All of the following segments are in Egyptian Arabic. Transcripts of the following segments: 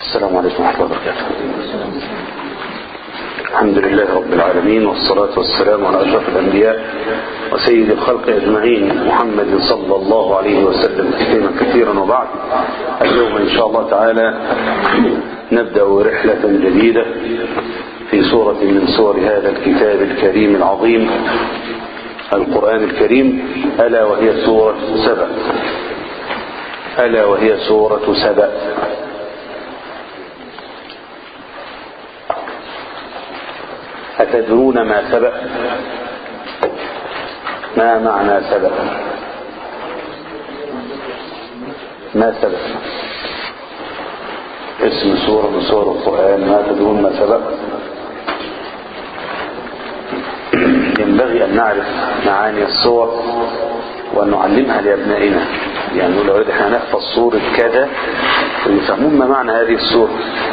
السلام عليكم ورحمة الله وبركاته الحمد لله رب العالمين والصلاة والسلام على أشرف الأنبياء وسيد الخلق أجمعين محمد صلى الله عليه وسلم تسليما كثيرا وبعد اليوم إن شاء الله تعالى نبدأ رحلة جديدة في سورة من سور هذا الكتاب الكريم العظيم القرآن الكريم ألا وهي سورة سبأ ألا وهي سورة سبأ أتدرون ما سبأ ما معنى سبأ ما سبأ اسم سورة من سور القرآن ما تدرون ما سبأ ينبغي أن نعرف معاني الصور وأن نعلمها لأبنائنا يعني لو احنا نحفظ صورة كذا ويفهمون ما معنى هذه الصورة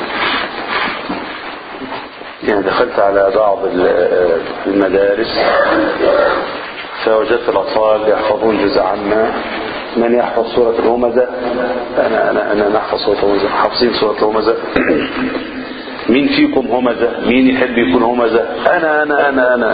يعني دخلت على بعض المدارس فوجدت الأطفال يحفظون جزء عما من يحفظ سورة الهمزة أنا, أنا, أنا نحفظ سورة الهمزة حافظين سورة الهمزة مين فيكم همزة مين يحب يكون همزة أنا أنا أنا أنا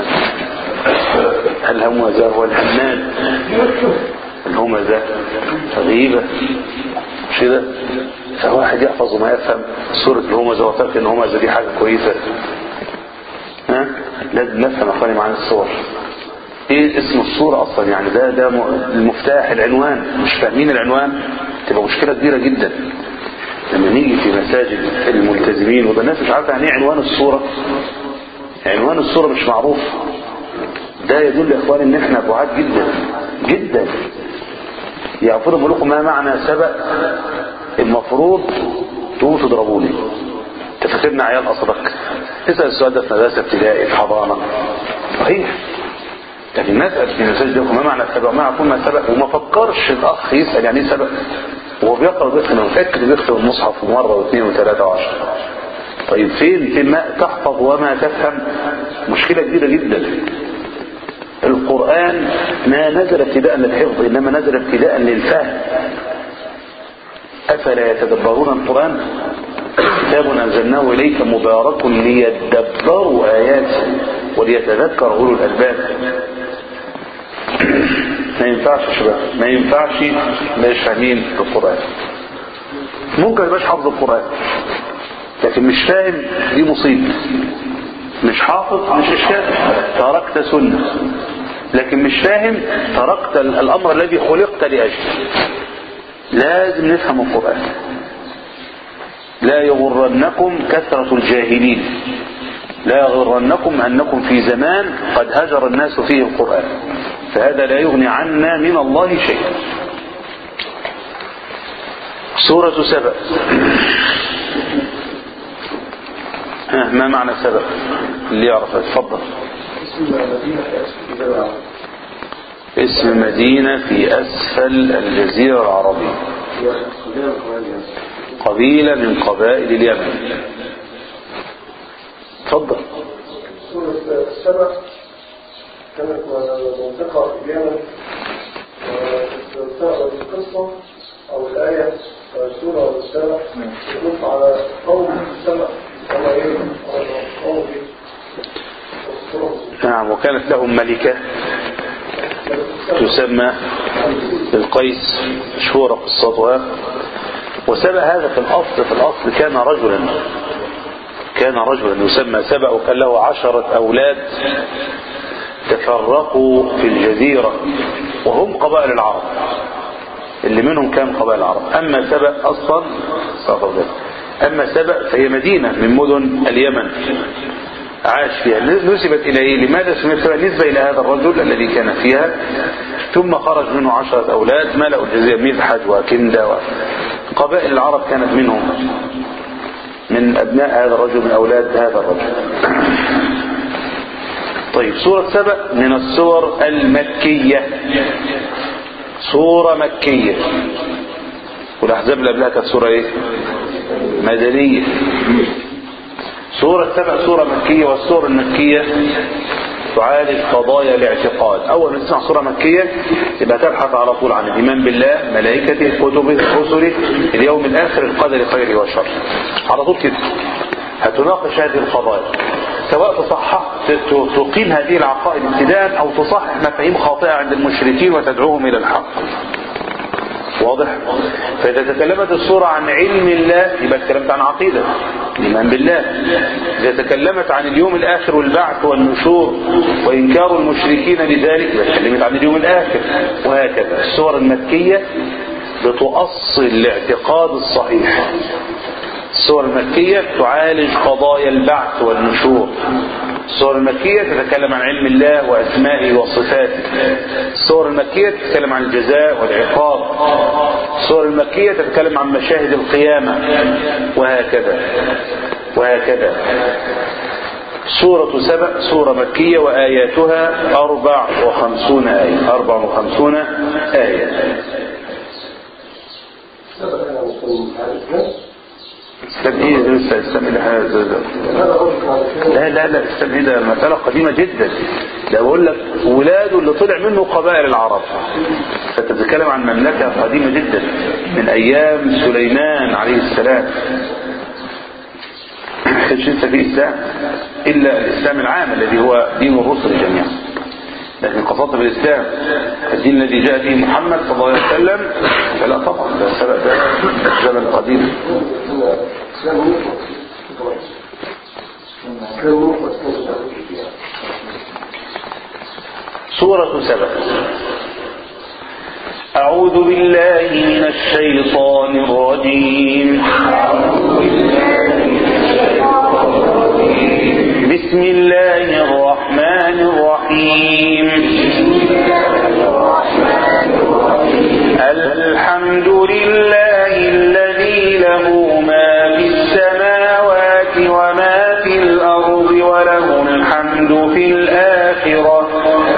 الهمزة هو الهماد الهمزة غريبة مش كده فواحد يحفظ وما يفهم سورة الهمزة وفاكر ان الهمزة دي حاجة كويسة ها لازم نفهم اخواني معانا الصور ايه اسم الصورة اصلا يعني ده ده المفتاح العنوان مش فاهمين العنوان تبقى مشكلة كبيرة جدا لما نيجي في مساجد الملتزمين وده الناس مش عارفة يعني ايه عنوان الصورة عنوان الصورة مش معروف ده يدل يا اخواني ان احنا بعاد جدا جدا يعرفون بقول لكم ما معنى سبق المفروض تقوموا تضربوني تفكرنا عيال اصلك اسال السؤال ده في مدرسه ابتدائي في حضانه صحيح لكن نسال في مساجد ما معنى سبق ما يعرفون ما سبق وما فكرش الاخ يسال يعني ايه سبق وهو بيقرا بيختم متاكد بيختم المصحف مره واثنين وثلاثه وعشره طيب فين فين ما تحفظ وما تفهم مشكله كبيره جدا القرآن ما نزل ابتداء للحفظ إنما نزل ابتداء للفهم أفلا يتدبرون القرآن كتاب أنزلناه إليك مبارك ليدبروا آياته وليتذكر أولو الألباب ما ينفعش يا شباب ما ينفعش مش فاهمين القرآن ممكن يبقاش حافظ القرآن لكن مش فاهم دي مصيبة مش حافظ مش اشكال تركت سنة لكن مش فاهم تركت الامر الذي خلقت لاجله لازم نفهم القرآن لا يغرنكم كثرة الجاهلين لا يغرنكم انكم في زمان قد هجر الناس فيه القرآن فهذا لا يغني عنا من الله شيئا سورة سبأ ما معنى سبب اللي يعرف اتفضل اسم مدينة في أسفل الجزيرة العربية قبيلة من قبائل اليمن تفضل سورة السبع كانت منطقة في اليمن القصة أو الآية سورة السبع تدل على قوم السبع نعم وكانت لهم ملكة تسمى القيس مشهورة قصتها وسبأ هذا في الأصل في الأصل كان رجلا كان رجلا يسمى سبأ وكان له عشرة أولاد تفرقوا في الجزيرة وهم قبائل العرب اللي منهم كان قبائل العرب أما سبأ أصلا صافر ذلك أما سبأ فهي مدينة من مدن اليمن عاش فيها نسبت إليه لماذا سميت سبأ نسبة إلى هذا الرجل الذي كان فيها ثم خرج منه عشرة أولاد ملأوا الجزيرة مذحج وكندة قبائل العرب كانت منهم من أبناء هذا الرجل من أولاد هذا الرجل طيب سورة سبأ من السور المكية سورة مكية والأحزاب اللي قبلها كانت سورة إيه مدنية سورة سبع سورة مكية والسور المكية تعالج قضايا الاعتقاد أول ما تسمع سورة مكية يبقى تبحث على طول عن الإيمان بالله ملائكته كتبه رسله اليوم الآخر القدر خيره وشره على طول كده هتناقش هذه القضايا سواء تصحح ت- ت- تقيم هذه العقائد ابتداء او تصحح مفاهيم خاطئه عند المشركين وتدعوهم الى الحق واضح فإذا تكلمت السورة عن علم الله يبقى تكلمت عن عقيدة الإيمان بالله إذا تكلمت عن اليوم الآخر والبعث والنشور وإنكار المشركين لذلك يبقى تكلمت عن اليوم الآخر وهكذا السور المكية بتؤصل الاعتقاد الصحيح السور المكية تعالج قضايا البعث والنشور السور المكية تتكلم عن علم الله وأسمائه وصفاته السور المكية تتكلم عن الجزاء والعقاب السور المكية تتكلم عن مشاهد القيامة وهكذا وهكذا سورة سبع سورة مكية وآياتها أربع وخمسون آية أربع وخمسون آية سبق أنا مسلم هذا الكلام استم ايه لسه استم إلى هذا هذا رجل على كلام لا لا لا استم ايه ده مسألة قديمة جدا ده بقول لك ولاده اللي طلع منه قبائل العرب فانت بتتكلم عن مملكة قديمة جدا من ايام سليمان عليه السلام ما كانش لسه في اسلام الا الاسلام العام الذي هو دين الرسل جميعا لكن قصدت بالاسلام الدين الذي جاء به محمد صلى الله عليه وسلم فلا طبعا ده سبق ده زمن قديم كلام مفرد كلام مفرد سورة سبع أعوذ بالله من الشيطان الرجيم بسم الله الرحمن الرحيم الحمد لله الذي له ما في السماوات وما في الأرض وله الحمد في الآخرة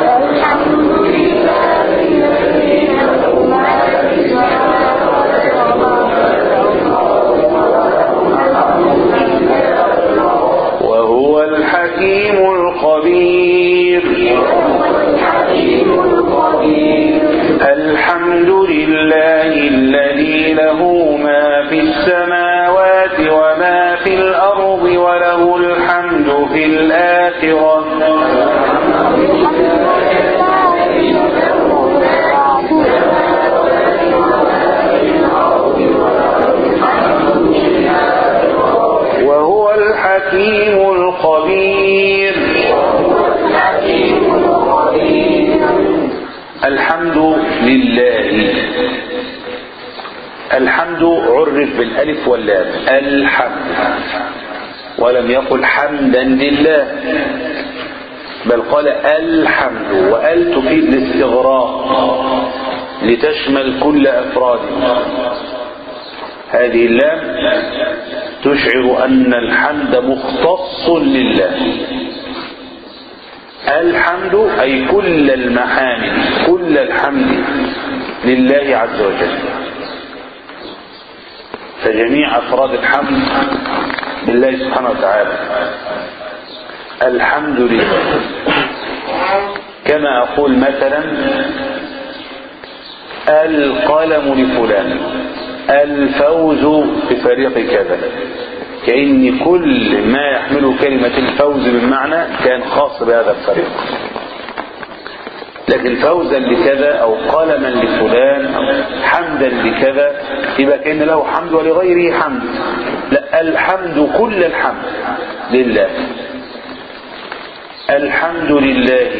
وهو الحكيم الخبير الحمد لله الذي له ما في السماوات وما في الأرض وله الحمد في الآخرة وهو الحكيم الخبير الحمد لله الحمد عرف بالالف واللام الحمد ولم يقل حمدا لله بل قال الحمد وال تفيد الاستغراق لتشمل كل افراده هذه اللام تشعر أن الحمد مختص لله الحمد أي كل المحامد كل الحمد لله عز وجل فجميع أفراد الحمد لله سبحانه وتعالى الحمد لله كما أقول مثلا القلم لفلان الفوز بفريق كذا كأن كل ما يحمله كلمة الفوز بالمعنى كان خاص بهذا الفريق لكن فوزا لكذا أو قلما لفلان أو حمدا لكذا يبقى كأن له حمد ولغيره حمد لا الحمد كل الحمد لله الحمد لله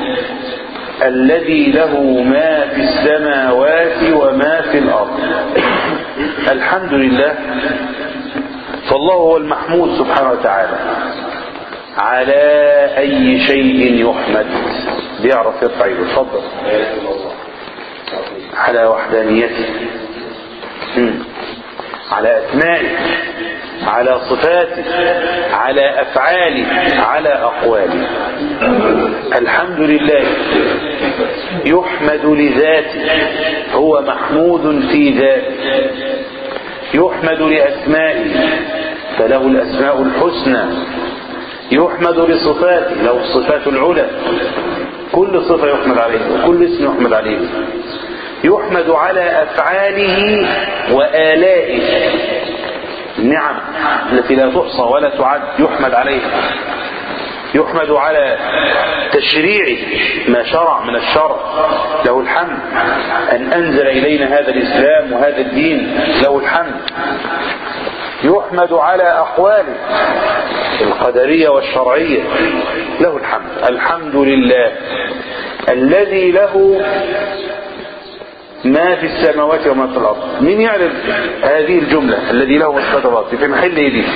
الذي له ما في السماوات وما في الأرض الحمد لله فالله هو المحمود سبحانه وتعالى على أي شيء يحمد بيعرف يرفع يده اتفضل على وحدانيته مم. على أسمائه على صفاته على أفعاله على أقواله الحمد لله يحمد لذاته هو محمود في ذاته يحمد لأسمائه فله الأسماء الحسنى يحمد لصفاته له الصفات العلى كل صفة يحمد عليه وكل اسم يحمد عليه يحمد على أفعاله وآلائه النعم التي لا تحصى ولا تعد يحمد عليها يحمد على تشريعه ما شرع من الشرع له الحمد أن أنزل إلينا هذا الإسلام وهذا الدين له الحمد يحمد على أقواله القدرية والشرعية له الحمد الحمد لله الذي له ما في السماوات وما في الأرض مين يعرف هذه الجملة الذي له ما في السماوات في محل ايه دي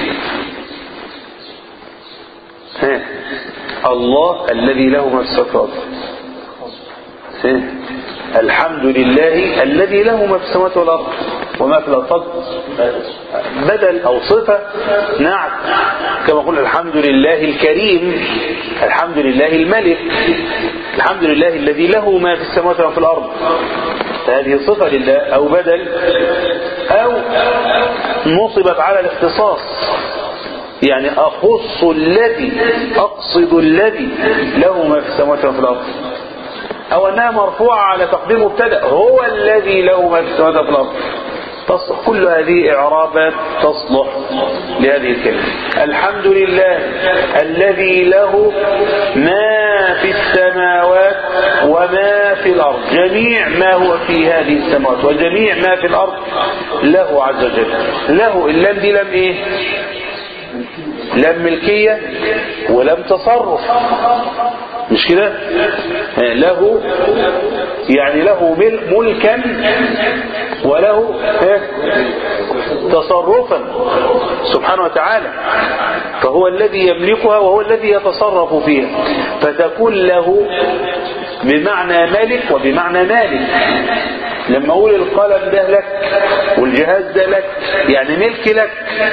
ها. الله الذي له ما في السماوات والأرض ها. الحمد لله الذي له ما في السماوات والأرض وما في الأرض بدل أو صفة نعم كما قلنا الحمد لله الكريم الحمد لله الملك الحمد لله الذي له ما في السماوات وما في الأرض فهذه صفة لله أو بدل أو نصبت على الاختصاص يعني أخص الذي أقصد الذي له ما في السماوات وما في الأرض أو أنها مرفوعة على تقديم مبتدا هو الذي له ما في السماوات وما في الأرض تصلح كل هذه إعرابات تصلح لهذه الكلمة الحمد لله الذي له ما في السماوات وما في الأرض جميع ما هو في هذه السماوات وجميع ما في الأرض له عز وجل له اللام دي لم إيه لم ملكية ولم تصرف مش كده له يعني له ملكا وله تصرفا سبحانه وتعالى فهو الذي يملكها وهو الذي يتصرف فيها فتكون له بمعنى ملك وبمعنى مالك لما اقول القلم ده لك والجهاز ده لك يعني ملك لك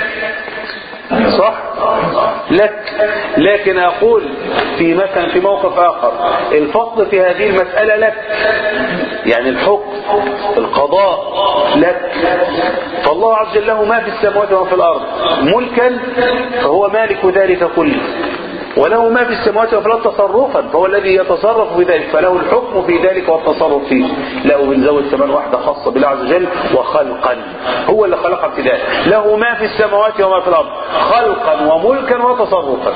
صح لك لكن أقول في مثلا في موقف آخر الفصل في هذه المسألة لك يعني الحكم القضاء لك فالله عز وجل له ما في السماوات وما في الأرض ملكا فهو مالك ذلك كله وله ما في السماوات وفي الارض تصرفا فهو الذي يتصرف في ذلك فله الحكم في ذلك والتصرف فيه لا وبنزود كمان واحده خاصه بالله عز وجل وخلقا هو اللي خلق ابتداء له ما في السماوات وما في الارض خلقا وملكا وتصرفا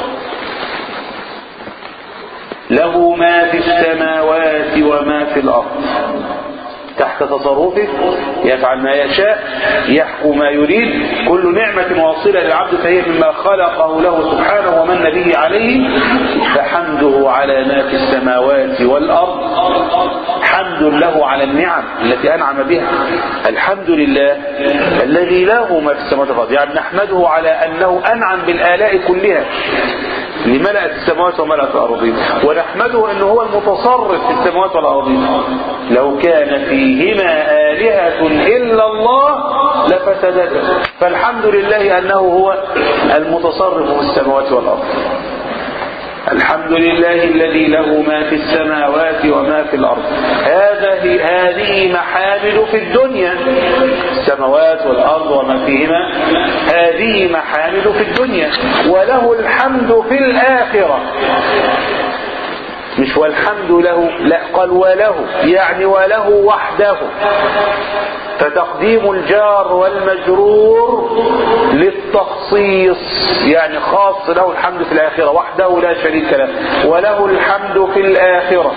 له ما في السماوات وما في الارض تحت تصرفه يفعل ما يشاء يحكم ما يريد كل نعمة واصلة للعبد فهي مما خلقه له سبحانه ومن به عليه فحمده على ما في السماوات والأرض حمد له على النعم التي أنعم بها الحمد لله الذي له ما في السماوات والأرض يعني نحمده على أنه أنعم بالآلاء كلها لملأت السماوات وملأت الأرضين ونحمده أنه هو المتصرف في السماوات والأرضين لو كان فيهما آلهة إلا الله لفسدتا فالحمد لله أنه هو المتصرف في السماوات والأرض الحمد لله الذي له ما في السماوات وما في الأرض هذه هذه محامد في الدنيا السماوات والأرض وما فيهما هذه محامد في الدنيا وله الحمد في الآخرة مش والحمد له لا قال وله يعني وله وحده فتقديم الجار والمجرور للتخصيص يعني خاص له الحمد في الآخرة وحده لا شريك له وله الحمد في الآخرة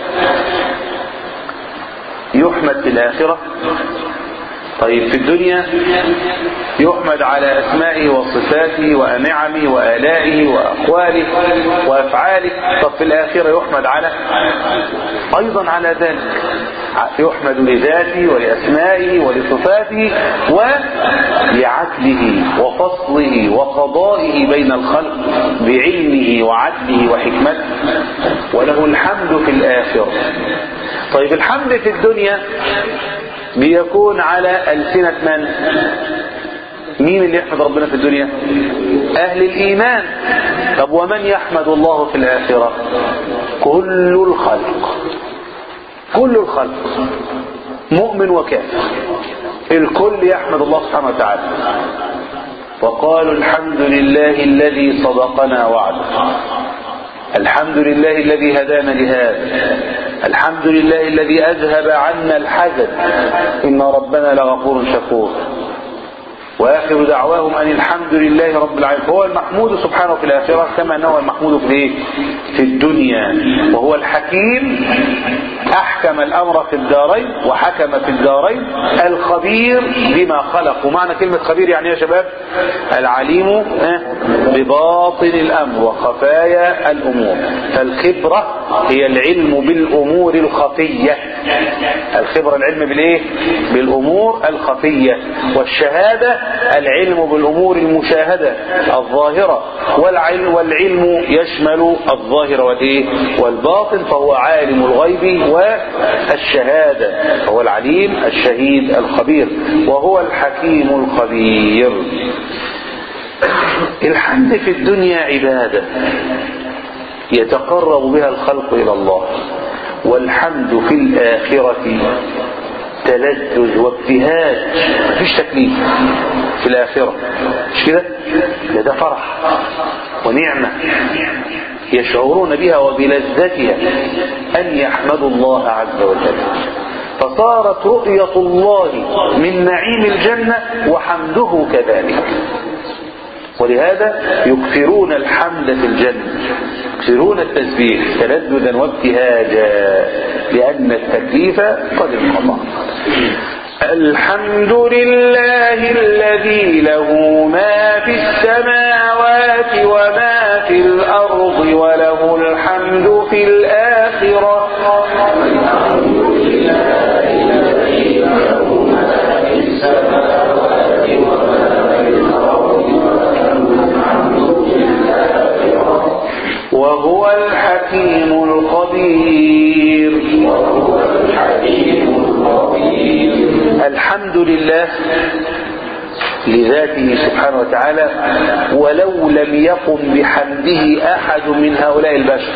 يحمد في الآخرة طيب في الدنيا يحمد على أسمائه وصفاته ونعمه وآلائه وأقواله وأفعاله طب في الآخرة يحمد على أيضا على ذلك يحمد لذاته ولأسمائه ولصفاته ولعدله وفصله وقضائه بين الخلق بعلمه وعدله وحكمته وله الحمد في الآخرة طيب الحمد في الدنيا بيكون على ألسنة من مين اللي يحمد ربنا في الدنيا أهل الإيمان طب ومن يحمد الله في الآخرة كل الخلق كل الخلق مؤمن وكافر الكل يحمد الله سبحانه وتعالى وقالوا الحمد لله الذي صدقنا وعده الحمد لله الذي هدانا لهذا الحمد لله الذي أذهب عنا الحزن إن ربنا لغفور شكور واخر دعواهم ان الحمد لله رب العالمين فهو المحمود سبحانه في الاخره كما انه المحمود في الايه في الدنيا وهو الحكيم احكم الامر في الدارين وحكم في الدارين الخبير بما خلق ومعنى كلمه خبير يعني يا شباب العليم بباطن الامر وخفايا الامور فالخبره هي العلم بالامور الخفيه الخبره العلم بالايه بالامور الخفيه والشهاده العلم بالامور المشاهده الظاهره والعلم والعلم يشمل الظاهر والايه والباطن فهو عالم الغيب والشهاده هو العليم الشهيد الخبير وهو الحكيم الخبير الحمد في الدنيا عباده يتقرب بها الخلق الى الله والحمد في الاخره تلذذ وابتهاج مفيش تكليف في الآخرة مش كده ده ده فرح ونعمة يشعرون بها وبلذتها أن يحمدوا الله عز وجل فصارت رؤية الله من نعيم الجنة وحمده كذلك ولهذا يكثرون الحمد في الجنة يكثرون التسبيح تلذذا وابتهاجا لأن التكليف قد انقطع الحمد لله الذي له ما في السماوات وما في الأرض وله الحمد في الآخرة وهو الحكيم الخبير الحمد لله لذاته سبحانه وتعالى ولو لم يقم بحمده أحد من هؤلاء البشر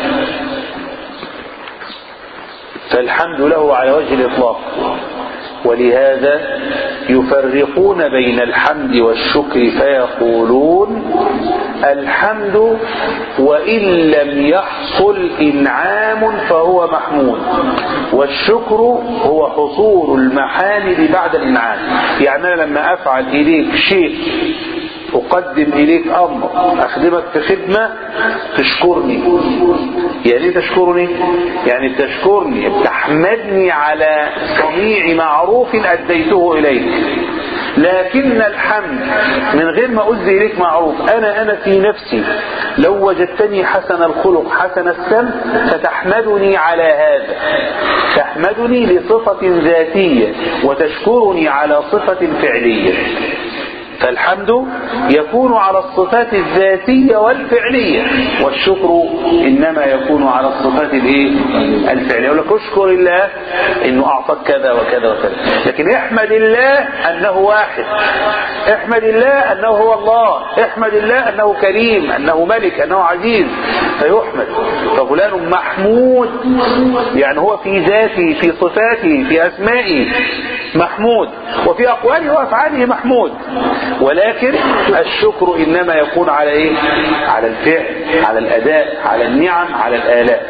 فالحمد له على وجه الإطلاق ولهذا يفرقون بين الحمد والشكر فيقولون الحمد وإن لم يحصل إنعام فهو محمود والشكر هو حصول المحامد بعد الإنعام يعني أنا لما أفعل إليك شيء أقدم إليك أمر أخدمك في خدمة تشكرني يعني إيه تشكرني يعني تشكرني تحمدني على صنيع معروف أديته إليك لكن الحمد من غير ما أزي إليك معروف أنا أنا في نفسي لو وجدتني حسن الخلق حسن السم فتحمدني على هذا تحمدني لصفة ذاتية وتشكرني على صفة فعلية فالحمد يكون على الصفات الذاتية والفعلية والشكر إنما يكون على الصفات الايه الفعلية يقول لك اشكر الله انه اعطاك كذا وكذا وكذا لكن احمد الله انه واحد احمد الله انه هو الله احمد الله انه كريم انه ملك انه عزيز فيحمد ففلان محمود يعني هو في ذاته في صفاته في اسمائه محمود وفي اقواله وافعاله محمود ولكن الشكر انما يكون على ايه على الفعل على الاداء على النعم على الالاء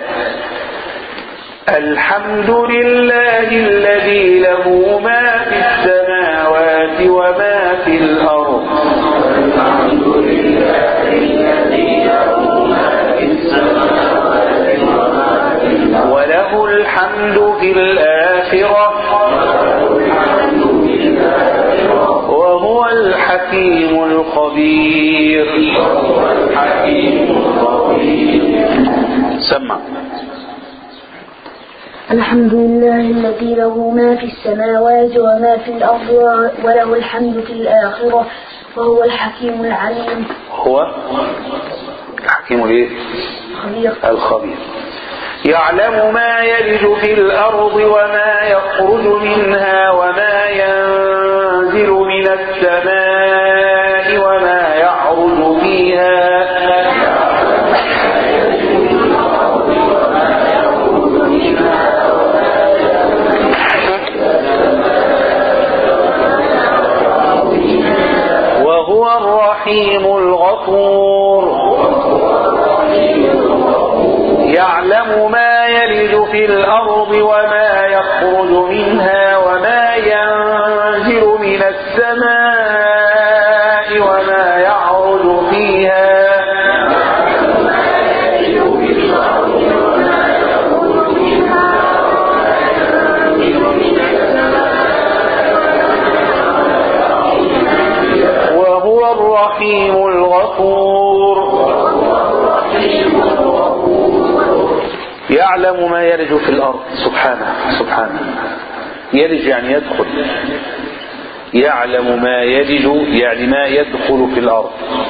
الحمد لله الذي له ما في السماوات وما في الارض الحمد لله الذي له ما في السماوات وما في الارض وله الحمد في الاخره وهو الحكيم الخبير سمع الحمد لله الذي له ما في السماوات وما في الأرض وله الحمد في الآخرة وهو الحكيم العليم هو الحكيم الايه خبير الخبير يعلم ما يلج في الأرض وما يخرج منها وما ينزل من السماء وما يعرج فيها وهو الرحيم الغفور يعلم ما يلج في الأرض وما يخرج منها وما ينزل من السماء الرحيم الغفور يعلم ما يلج في الأرض سبحانه سبحانه يلج يعني يدخل يعلم ما يلج يعني ما يدخل في الأرض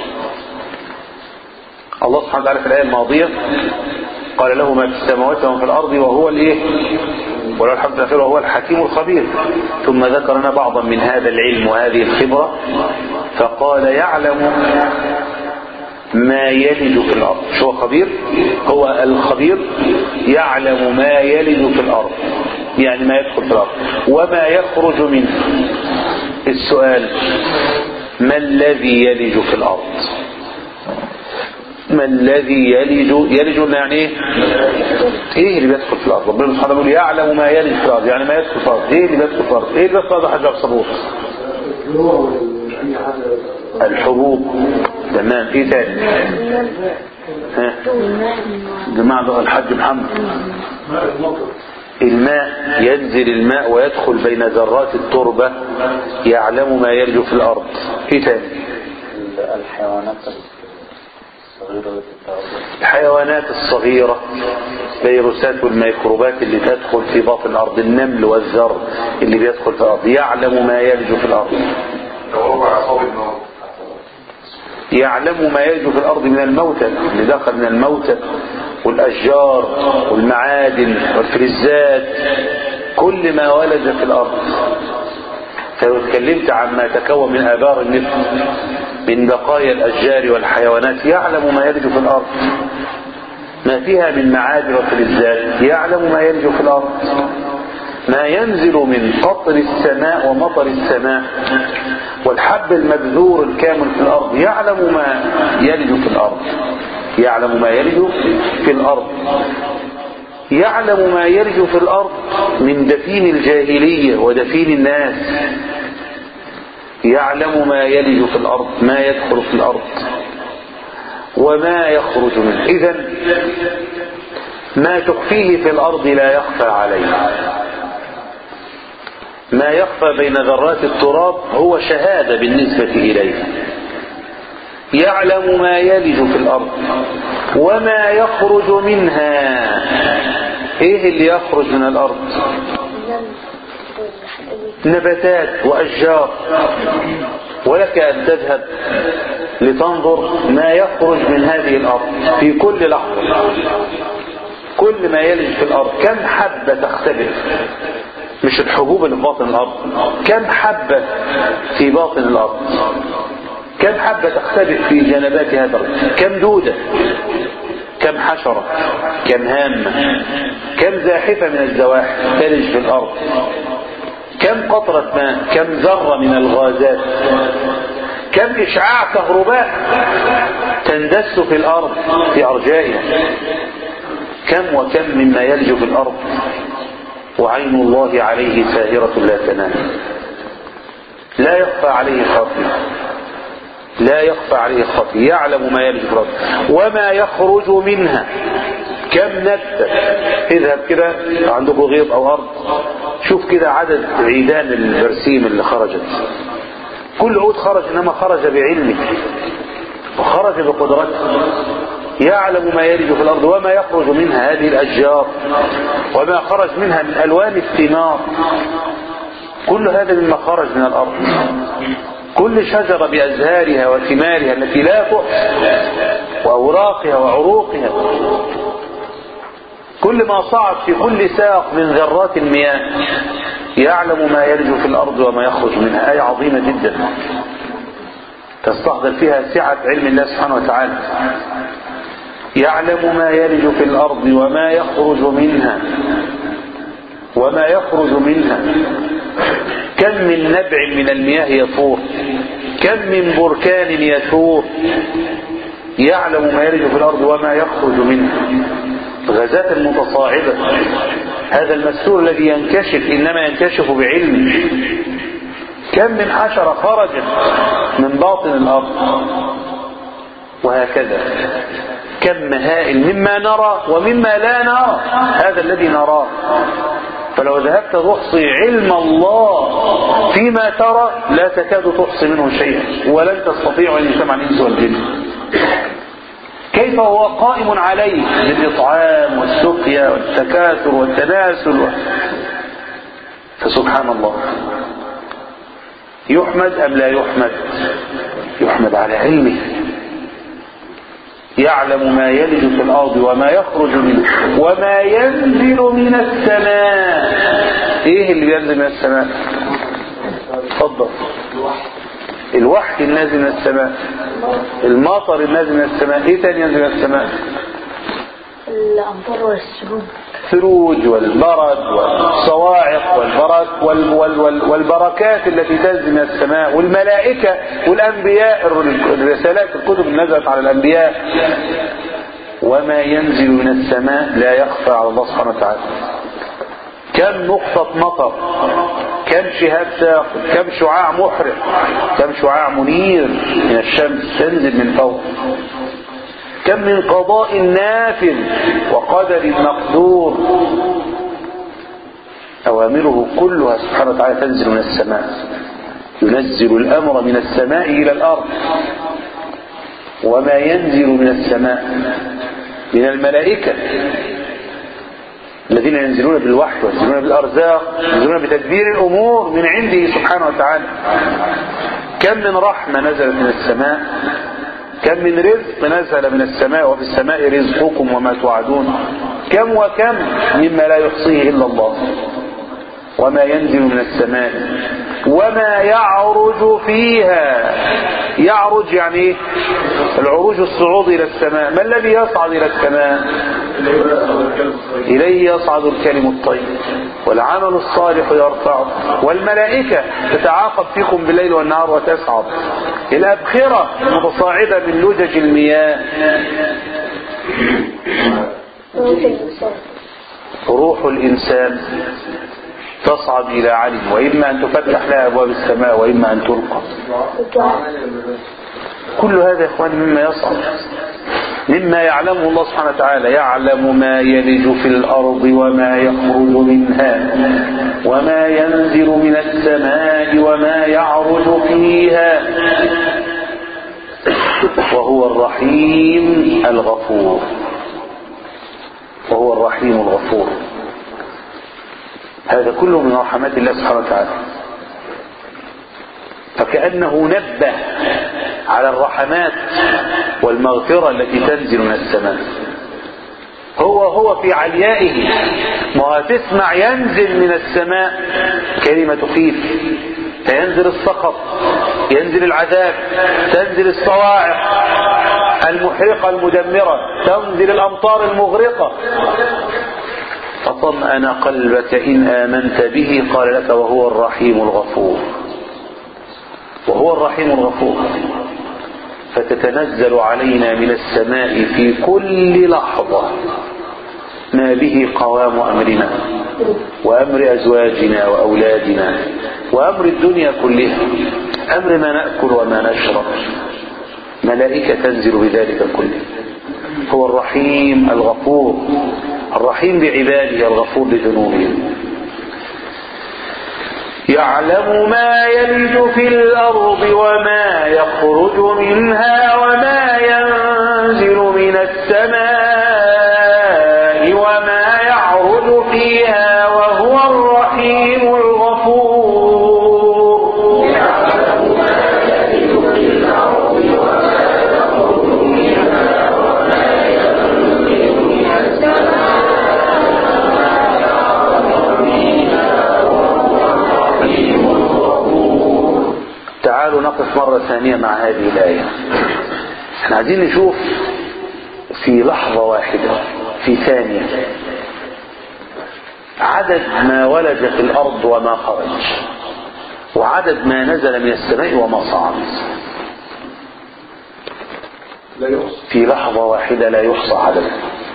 الله سبحانه وتعالى في الآية الماضية قال له ما في السماوات وما في الأرض وهو الإيه وله الحمد الأخير وهو الحكيم الخبير ثم ذكر لنا بعضا من هذا العلم وهذه الخبرة فقال يعلم ما يلج في الأرض شو هو خبير هو الخبير يعلم ما يلج في الأرض يعني ما يدخل في الأرض وما يخرج منه السؤال ما الذي يلج في الأرض ما الذي يلج يلج يعني ايه ايه اللي بيدخل في الارض ربنا سبحانه يقول يعلم ما يلج في الارض يعني ما يدخل في الارض ايه اللي بيدخل في الارض ايه اللي بيدخل في الارض حجر صبور الحبوب تمام ايه تاني ها جماعة ده الحاج محمد الماء ينزل الماء ويدخل بين ذرات التربة يعلم ما يلج في الارض ايه تاني الحيوانات الصغيرة التي تتعرض الحيوانات الصغيرة الفيروسات والميكروبات اللي تدخل في باطن الأرض النمل والذر اللي بيدخل في الأرض يعلم ما يلج في الأرض يعلم ما يلج في الأرض من الموتى اللي دخل من الموتى والأشجار والمعادن والفلزات كل ما ولد في الأرض فلو اتكلمت عن ما تكون من آبار النفط من بقايا الأشجار والحيوانات يعلم ما يلج في الأرض ما فيها من معادن وفلزات يعلم ما يلج في الأرض ما ينزل من قطر السماء ومطر السماء والحب المبذور الكامل في الأرض يعلم ما يلج في الأرض يعلم ما يلج في الأرض يعلم ما يلج في الأرض من دفين الجاهلية ودفين الناس يعلم ما يلج في الأرض ما يدخل في الأرض وما يخرج منه إذا ما تخفيه في الأرض لا يخفى عليه ما يخفى بين ذرات التراب هو شهادة بالنسبة إليه يعلم ما يلج في الأرض وما يخرج منها ايه اللي يخرج من الأرض نباتات وأشجار ولك أن تذهب لتنظر ما يخرج من هذه الأرض في كل لحظة كل ما يلج في الأرض كم حبة تختبئ مش الحبوب اللي في باطن الأرض كم حبة في باطن الأرض كم حبة تختبئ في جنبات هذا الأرض كم دودة كم حشرة كم هامة كم زاحفة من الزواحف تلج في الأرض كم قطرة ماء كم ذرة من الغازات كم إشعاع كهرباء تندس في الأرض في أرجائها كم وكم مما يلج في الأرض وعين الله عليه ساهرة لا تنام لا يخفى عليه خافي لا يخفى عليه خافي يعلم ما يلج في الأرض وما يخرج منها كم نبتة اذهب كده عندكم غيط أو أرض شوف كده عدد عيدان البرسيم اللي خرجت كل عود خرج إنما خرج بعلمه وخرج بقدرته يعلم ما يلج في الأرض وما يخرج منها هذه الأشجار وما خرج منها من ألوان الثمار كل هذا مما خرج من الأرض كل شجرة بأزهارها وثمارها التي لا تحصى وأوراقها وعروقها كل ما صعد في كل ساق من ذرات المياه يعلم ما يلج في الأرض وما يخرج منها آية عظيمة جدا تستحضر فيها سعة علم الله سبحانه وتعالى يعلم ما يلج في الأرض وما يخرج منها وما يخرج منها كم من نبع من المياه يفور كم من بركان يثور يعلم ما يلج في الأرض وما يخرج منها غازات المتصاعدة هذا المسور الذي ينكشف إنما ينكشف بعلمه كم من حشرة خرجت من باطن الأرض وهكذا كم هائل مما نرى ومما لا نرى هذا الذي نراه فلو ذهبت تحصي علم الله فيما ترى لا تكاد تحصي منه شيئا ولن تستطيع ان يجتمع الانس والجن كيف هو قائم عليه بالاطعام والسقيا والتكاثر والتناسل و... فسبحان الله يحمد ام لا يحمد يحمد على علمه يعلم ما يلج في الارض وما يخرج منه وما ينزل من السماء ايه اللي بينزل من السماء اتفضل الوحي النازل من السماء المطر النازل من السماء ايه تاني ينزل من السماء الأمطار والسجود الثلوج والبرد والصواعق والبرك وال وال وال والبركات التي تنزل من السماء والملائكة والأنبياء الرسالات الكتب اللي نزلت على الأنبياء وما ينزل من السماء لا يخفى على الله سبحانه وتعالى كم نقطة مطر كم شهاب ساقط كم شعاع محرق كم شعاع منير من الشمس تنزل من فوق كم من قضاء نافذ وقدر مقدور أوامره كلها سبحانه وتعالى تنزل من السماء ينزل الأمر من السماء إلى الأرض وما ينزل من السماء من الملائكة الذين ينزلون بالوحي وينزلون بالأرزاق ينزلون بتدبير الأمور من عنده سبحانه وتعالى كم من رحمة نزلت من السماء كم من رزق نزل من السماء وفي السماء رزقكم وما توعدون كم وكم مما لا يحصيه إلا الله وما ينزل من السماء وما يعرج فيها يعرج يعني ايه العروج الصعود الى السماء ما الذي يصعد الى السماء اليه يصعد الكلم الطيب والعمل الصالح يرفعه والملائكة تتعاقب فيكم بالليل والنهار وتسعد الأبخرة المتصاعدة من لجج المياه روح الإنسان تصعد إلى علم وإما أن تفتح لها أبواب السماء وإما أن تلقى كل هذا يا إخواني مما يصعد مما يعلمه الله سبحانه وتعالى يعلم ما يلج في الأرض وما يخرج منها وما ينزل من السماء وما يعرج فيها وهو الرحيم الغفور وهو الرحيم الغفور هذا كله من رحمات الله سبحانه وتعالى فكأنه نبه على الرحمات والمغفرة التي تنزل من السماء هو هو في عليائه ما هتسمع ينزل من السماء كلمة خيف فينزل السقط ينزل العذاب تنزل الصواعق المحرقة المدمرة تنزل الأمطار المغرقة فطمأن قلبك إن آمنت به قال لك وهو الرحيم الغفور وهو الرحيم الغفور فتتنزل علينا من السماء في كل لحظة ما به قوام أمرنا وأمر أزواجنا وأولادنا وأمر الدنيا كلها أمر ما نأكل وما نشرب ملائكة تنزل بذلك كله هو الرحيم الغفور الرحيم بعباده الغفور لذنوبهم يعلم ما يلج في الأرض وما يخرج منها وما ينزل من السماء وما يعرج فيها وهو الرحيم الغفور تعالوا نقف مرة ثانية مع هذه الآية احنا عايزين نشوف في لحظة واحدة في ثانية عدد ما ولد في الأرض وما خرج وعدد ما نزل من السماء وما صعد لا يحصى في لحظة واحدة لا يحصى عدده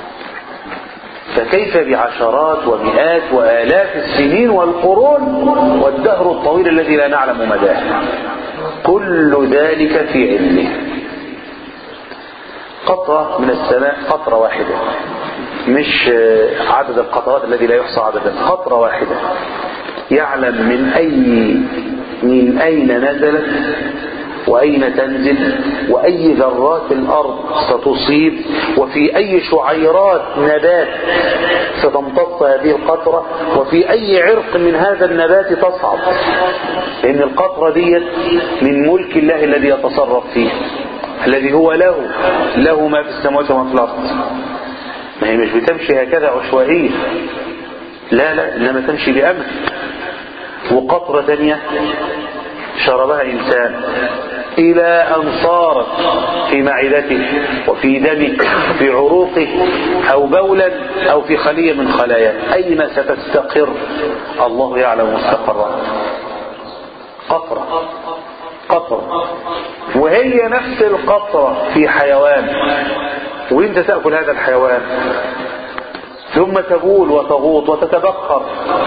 فكيف بعشرات ومئات وآلاف السنين والقرون والدهر الطويل الذي لا نعلم مداه كل ذلك في علمه قطرة من السماء قطرة واحدة مش آه، عدد القطرات الذي لا يحصى عددا قطرة واحدة يعلم من أي من أين نزلت وأين تنزل وأي ذرات الأرض ستصيب وفي أي شعيرات نبات ستمتص هذه القطرة وفي أي عرق من هذا النبات تصعد لأن القطرة ديت من ملك الله الذي يتصرف فيه الذي هو له له ما في السماوات وما في الأرض ما هي مش بتمشي هكذا عشوائية لا لا إنما تمشي بأمر وقطرة ثانية شربها إنسان إلى أن صارت في معدته وفي دمه وفي عروقه أو بولا أو في خلية من خلاياه أين ستستقر الله يعلم مستقرها قطرة قطرة وهي نفس القطرة في حيوان وانت تأكل هذا الحيوان ثم تبول وتغوط وتتبخر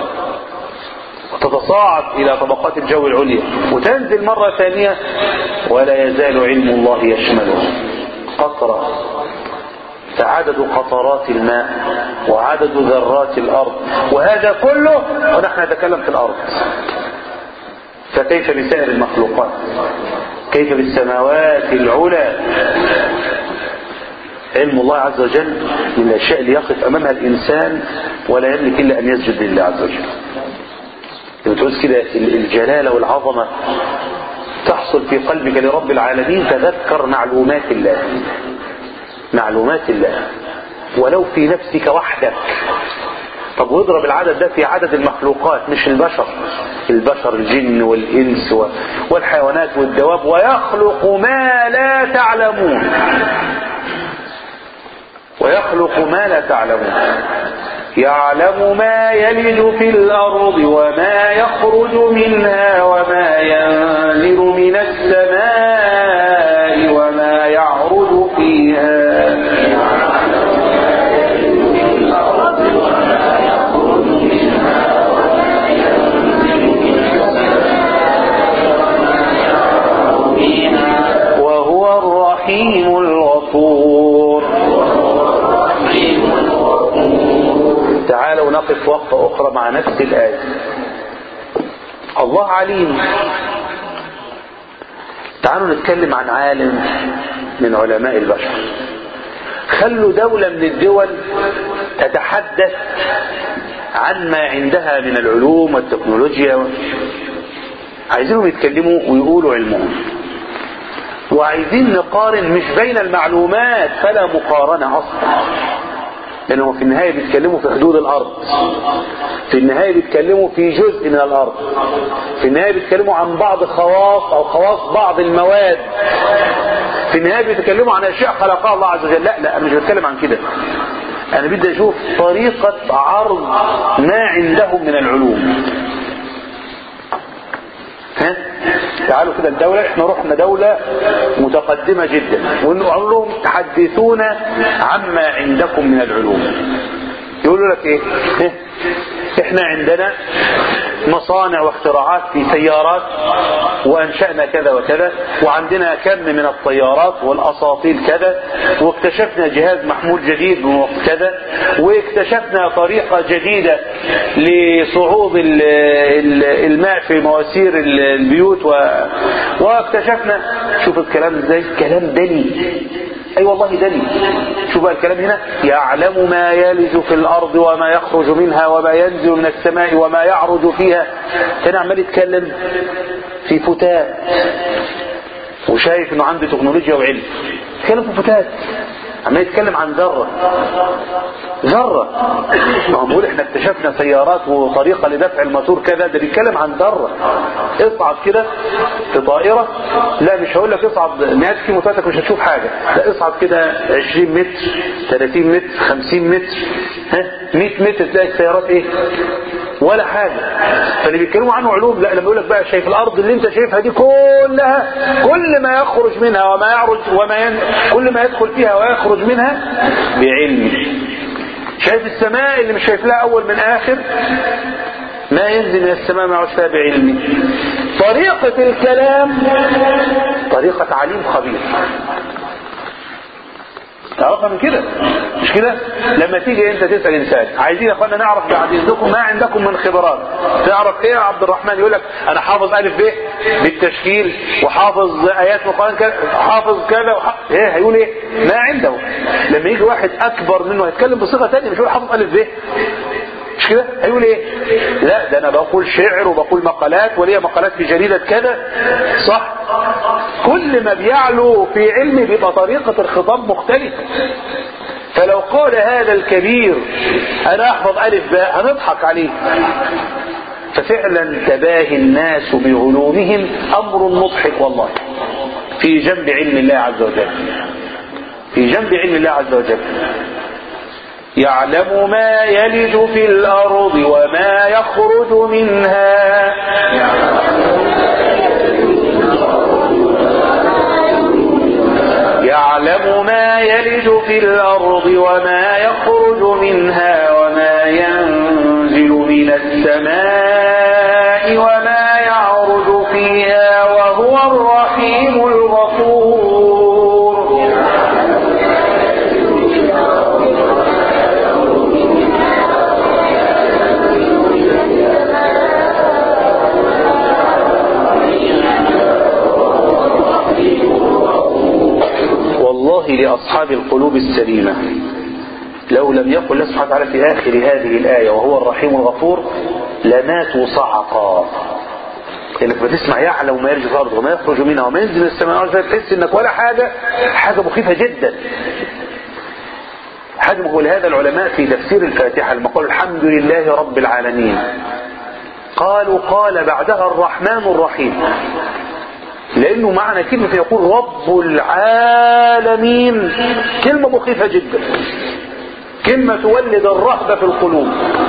وتتصاعد إلى طبقات الجو العليا وتنزل مرة ثانية ولا يزال علم الله يشمله قطرة فعدد قطرات الماء وعدد ذرات الأرض وهذا كله ونحن نتكلم في الأرض فكيف بسائر المخلوقات كيف بالسماوات العلى علم الله عز وجل من الأشياء اللي يقف أمامها الإنسان ولا يملك إلا أن يسجد لله عز وجل لما تعوز كده الجلالة والعظمة تحصل في قلبك لرب العالمين تذكر معلومات الله معلومات الله ولو في نفسك وحدك طب واضرب العدد ده في عدد المخلوقات مش البشر البشر الجن والإنس والحيوانات والدواب ويخلق ما لا تعلمون ويخلق ما لا تعلمون يعلم ما يلج في الأرض وما يخرج منها وما ينزل من السماء وما يعرج فيها وهو الرحيم الغفور تعالوا نقف وقفة أخرى مع نفس الآية الله عليم تعالوا نتكلم عن عالم من علماء البشر خلوا دولة من الدول تتحدث عن ما عندها من العلوم والتكنولوجيا عايزينهم يتكلموا ويقولوا علمهم وعايزين نقارن مش بين المعلومات فلا مقارنة أصلا لأنهم في النهاية بيتكلموا في حدود الأرض في النهاية بيتكلموا في جزء من الأرض في النهاية بيتكلموا عن بعض خواص أو خواص بعض المواد في النهاية بيتكلموا عن أشياء خلقها الله عز وجل لا لا أنا مش بتكلم عن كده أنا بدي أشوف طريقة عرض ما عندهم من العلوم ها تعالوا كده الدولة احنا رحنا دولة متقدمة جدا ونقول لهم تحدثونا عما عندكم من العلوم يقولوا لك ايه اه؟ احنا عندنا مصانع واختراعات في سيارات وانشأنا كذا وكذا وعندنا كم من الطيارات والاساطيل كذا واكتشفنا جهاز محمول جديد من وقت كذا واكتشفنا طريقة جديدة لصعود ال- ال- الماء في مواسير ال- البيوت و... واكتشفنا شوف الكلام ازاي كلام دني اي والله دليل شوف بقى الكلام هنا يعلم ما يلج في الارض وما يخرج منها وما ينزل من السماء وما يعرج فيها كان عمال يتكلم في فتات وشايف انه عنده تكنولوجيا وعلم يتكلم في فتات عمال يتكلم عن ذرة ذرة ما هو بيقول احنا اكتشفنا سيارات وطريقة لدفع الموتور كذا ده بيتكلم عن ذرة اصعد كده في طائرة لا مش هقول لك اصعد مئات كيلومترات مش هتشوف حاجة لا اصعد كده 20 متر 30 متر 50 متر ها 100 متر تلاقي السيارات ايه ولا حاجة فاللي بيتكلموا عنه علوم لا لما يقول لك بقى شايف الارض اللي انت شايفها دي كلها كل ما يخرج منها وما يعرج وما ين... كل ما يدخل فيها ويخرج منها بعلمه شايف السماء اللي مش شايف لها اول من اخر ما ينزل من السماء ما يعرج فيها بعلمه طريقة الكلام طريقة عليم خبير تعرفها من كده مش كده لما تيجي انت تسال انسان عايزين يا اخوانا نعرف بعد اذنكم ما عندكم من خبرات تعرف ايه يا عبد الرحمن يقول لك انا حافظ الف ب بالتشكيل وحافظ ايات من القران كذا حافظ كذا وح... ايه هيقول ايه ما عنده لما يجي واحد اكبر منه هيتكلم بصيغه ثانيه مش هيقول حافظ الف ب مش كده هيقول ايه لا ده انا بقول شعر وبقول مقالات وليا مقالات في جريدة كذا صح كل ما بيعلو في علمي بيبقى طريقة الخطاب مختلفة فلو قال هذا الكبير انا احفظ الف باء هنضحك عليه ففعلا تباهي الناس بعلومهم امر مضحك والله في جنب علم الله عز وجل في جنب علم الله عز وجل يعلم ما يلج في الأرض وما يخرج منها يعلم ما يلج في الأرض وما يخرج منها وما ينزل من السماء وما يعرج فيها وهو الرحيم الغفور والله لأصحاب القلوب السليمة لو لم يقل الله سبحانه وتعالى في آخر هذه الآية وهو الرحيم الغفور لماتوا صعقا انك بتسمع يعلم ما يرجع في الارض وما يخرج منها وما ينزل من السماء تحس انك ولا حاجه حاجه مخيفه جدا حجم ولهذا العلماء في تفسير الفاتحه لما قالوا الحمد لله رب العالمين قالوا قال بعدها الرحمن الرحيم لانه معنى كلمه يقول رب العالمين كلمه مخيفه جدا كلمه تولد الرهبه في القلوب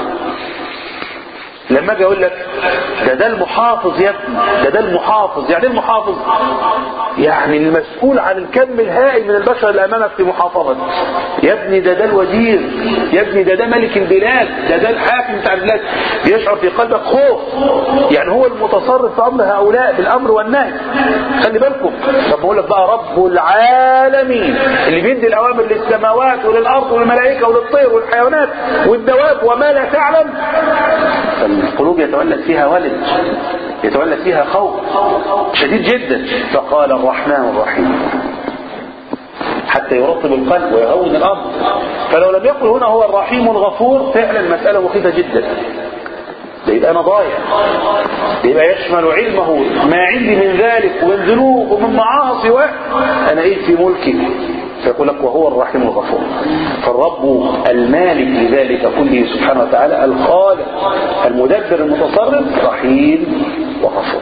لما اجي اقول لك ده ده المحافظ يا ابني ده ده المحافظ يعني ايه المحافظ يعني المسؤول عن الكم الهائل من البشر اللي امامك في محافظتك يا ابني ده ده الوزير يا ابني ده ده ملك البلاد ده ده الحاكم بتاع البلاد بيشعر في قلبك خوف يعني هو المتصرف في امر هؤلاء بالامر والنهي خلي بالكم طب بقول لك بقى رب العالمين اللي بيدي الاوامر للسماوات وللارض والملائكه وللطير والحيوانات والدواب وما لا تعلم القلوب يتولد فيها ولد يتولد فيها خوف شديد جدا فقال الرحمن الرحيم حتى يرطب القلب ويهون الامر فلو لم يقل هنا هو الرحيم الغفور فعلا مسألة مخيفة جدا ده يبقى انا ضايع ده يبقى يشمل علمه ما عندي من ذلك ومن ذنوب ومن معاصي و... انا ايه في ملكي فيقول لك وهو الرحيم الغفور فالرب المالك لذلك كله سبحانه وتعالى الخالق المدبر المتصرف رحيم وغفور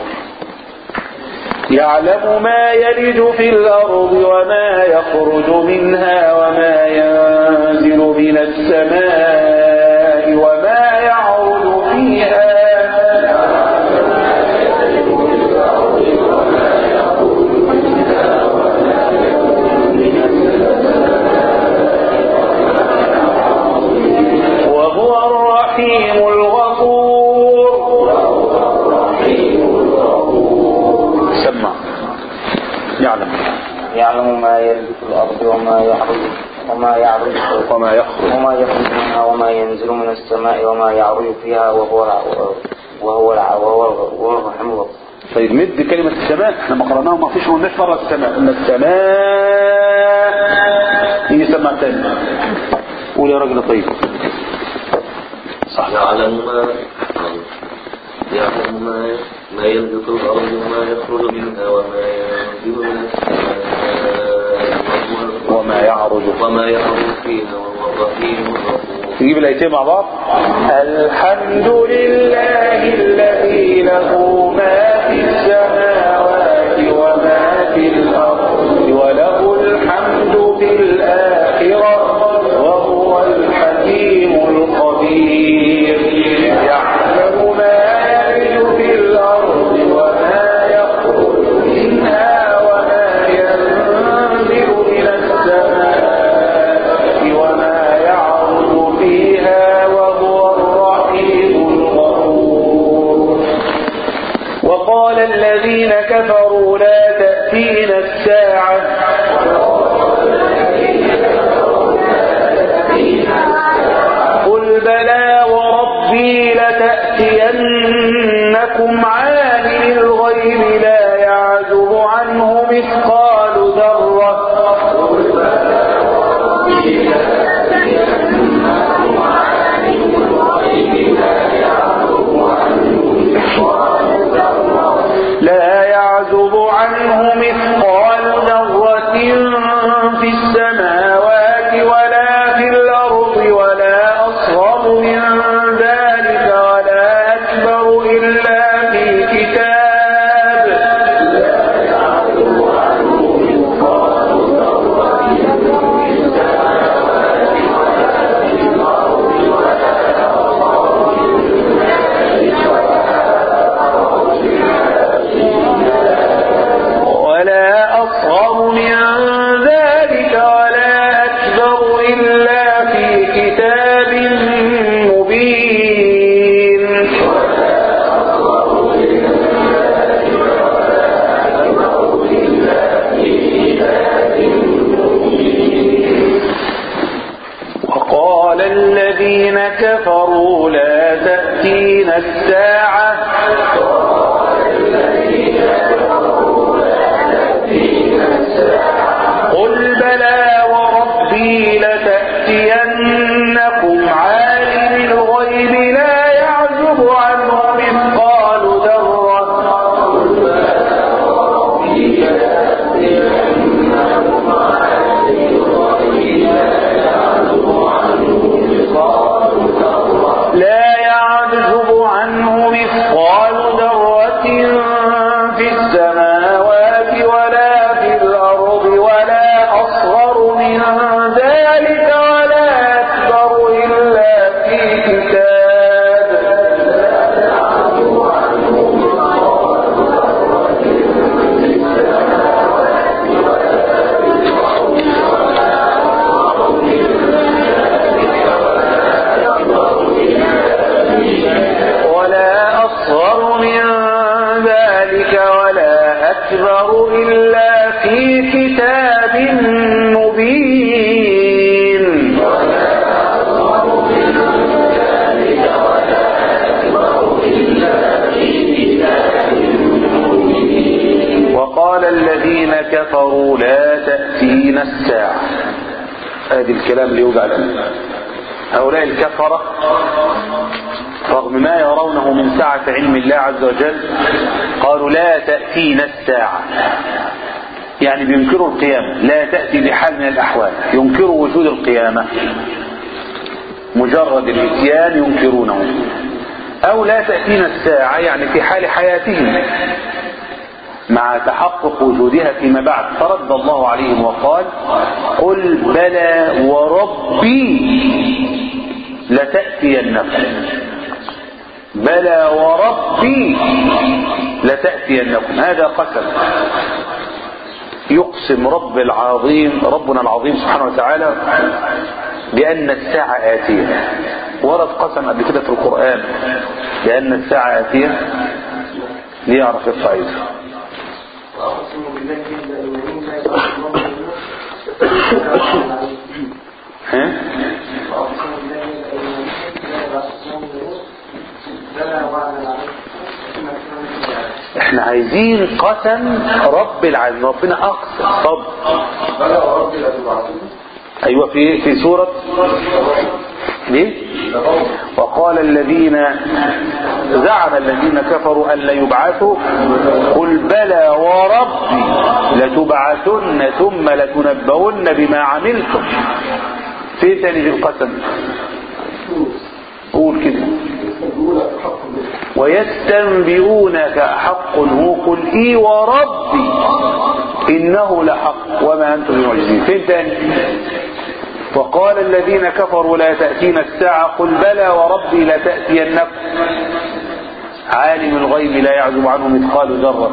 يعلم ما يلج في الأرض وما يخرج منها وما ينزل من السماء وما يعرج فيها وهو الرحيم الغفور سمع يعلم يعلم ما يلج في الأرض وما يعرج وما يعرج وما يخرج وما يخرج منها وما ينزل من السماء وما يعرج فيها وهو الع- وهو الع- وهو وهو الرحيم الغفور طيب مد كلمة السماء احنا ما قرأناها ما فيش قلناش مرة السماء قلنا السماء يجي سمع تاني قول يا راجل طيب صح يعلم ما يعلم ما ما يلج في الأرض وما يخرج منها وما ينزل من السماء وهو- وما يعرج وما يعرج فيها وهو الرحيم الغفور نجيب الايتين مع بعض الحمد لله الذي له ما في السماوات وما في الارض وله الحمد في الاخره وهو الحكيم الخبير يعلم ما يلج في الارض وما يخرج منها وما ينزل من السماء وما يعرض فيها وهو الرحيم الغفور وقال الذي إنكم عالم الغيب لا يعزب عنه مثقال ذرة لا يعزب عنه مثقال ذرة في السماوات ولا في الأرض ولا أصغر من ذلك ولا أكبر إلا في كتاب ولا أصغر من ذلك ولا أكبر إلا في كتاب مبين وقال الذين كفروا لا تأتينا الساعة قل بلى وربي لتأتينكم عالم الغيب لا يعزب عنه مثقال ذرة لا يعزب عنه مثقال ذرة في السماوات ولا في الأرض ولا أصغر من ذلك ولا أكبر إلا في كتاب ولا أصغر من ذلك ولا أكبر إلا في كتاب مبين وقال الذين كفروا لا تأتينا الساعة هذه الكلام اللي يوجع القلب هؤلاء الكفرة رغم ما يرونه من سعة علم الله عز وجل قالوا لا تأتينا الساعة يعني بينكروا القيامة لا تأتي بحال من الأحوال ينكروا وجود القيامة مجرد الاتيان ينكرونه أو لا تأتينا الساعة يعني في حال حياتهم مع تحقق وجودها فيما بعد فرد الله عليهم وقال قل بلى وربي لتأتينكم بلى وربي لتأتينكم هذا قسم يقسم رب العظيم ربنا العظيم سبحانه وتعالى بأن الساعة آتية ورد قسم قبل كده في القرآن بأن الساعة آتية ليعرف الفائدة وأقسم بالله جل أيمانين لا يعلم الله بالله ها؟ وأقسم بالله جل أيمانين لا يعلم الله بلى وعلى العلم إنك من احنا عايزين قسم رب العالمين ربنا اقسم طب بلى وربي لتبعثون ايوه في في سوره ليه وقال الذين زعم الذين كفروا ان لا يبعثوا قل بلى وربي لتبعثن ثم لتنبؤن بما عملتم فين تاني في القسم قول كده ويستنبئونك حق هو قل اي وربي انه لحق وما انتم بمعجزين فين تاني وقال الذين كفروا لا تأتينا الساعة قل بلى وربي لتأتينكم عالم الغيب لا يعزب عنه مثقال ذرة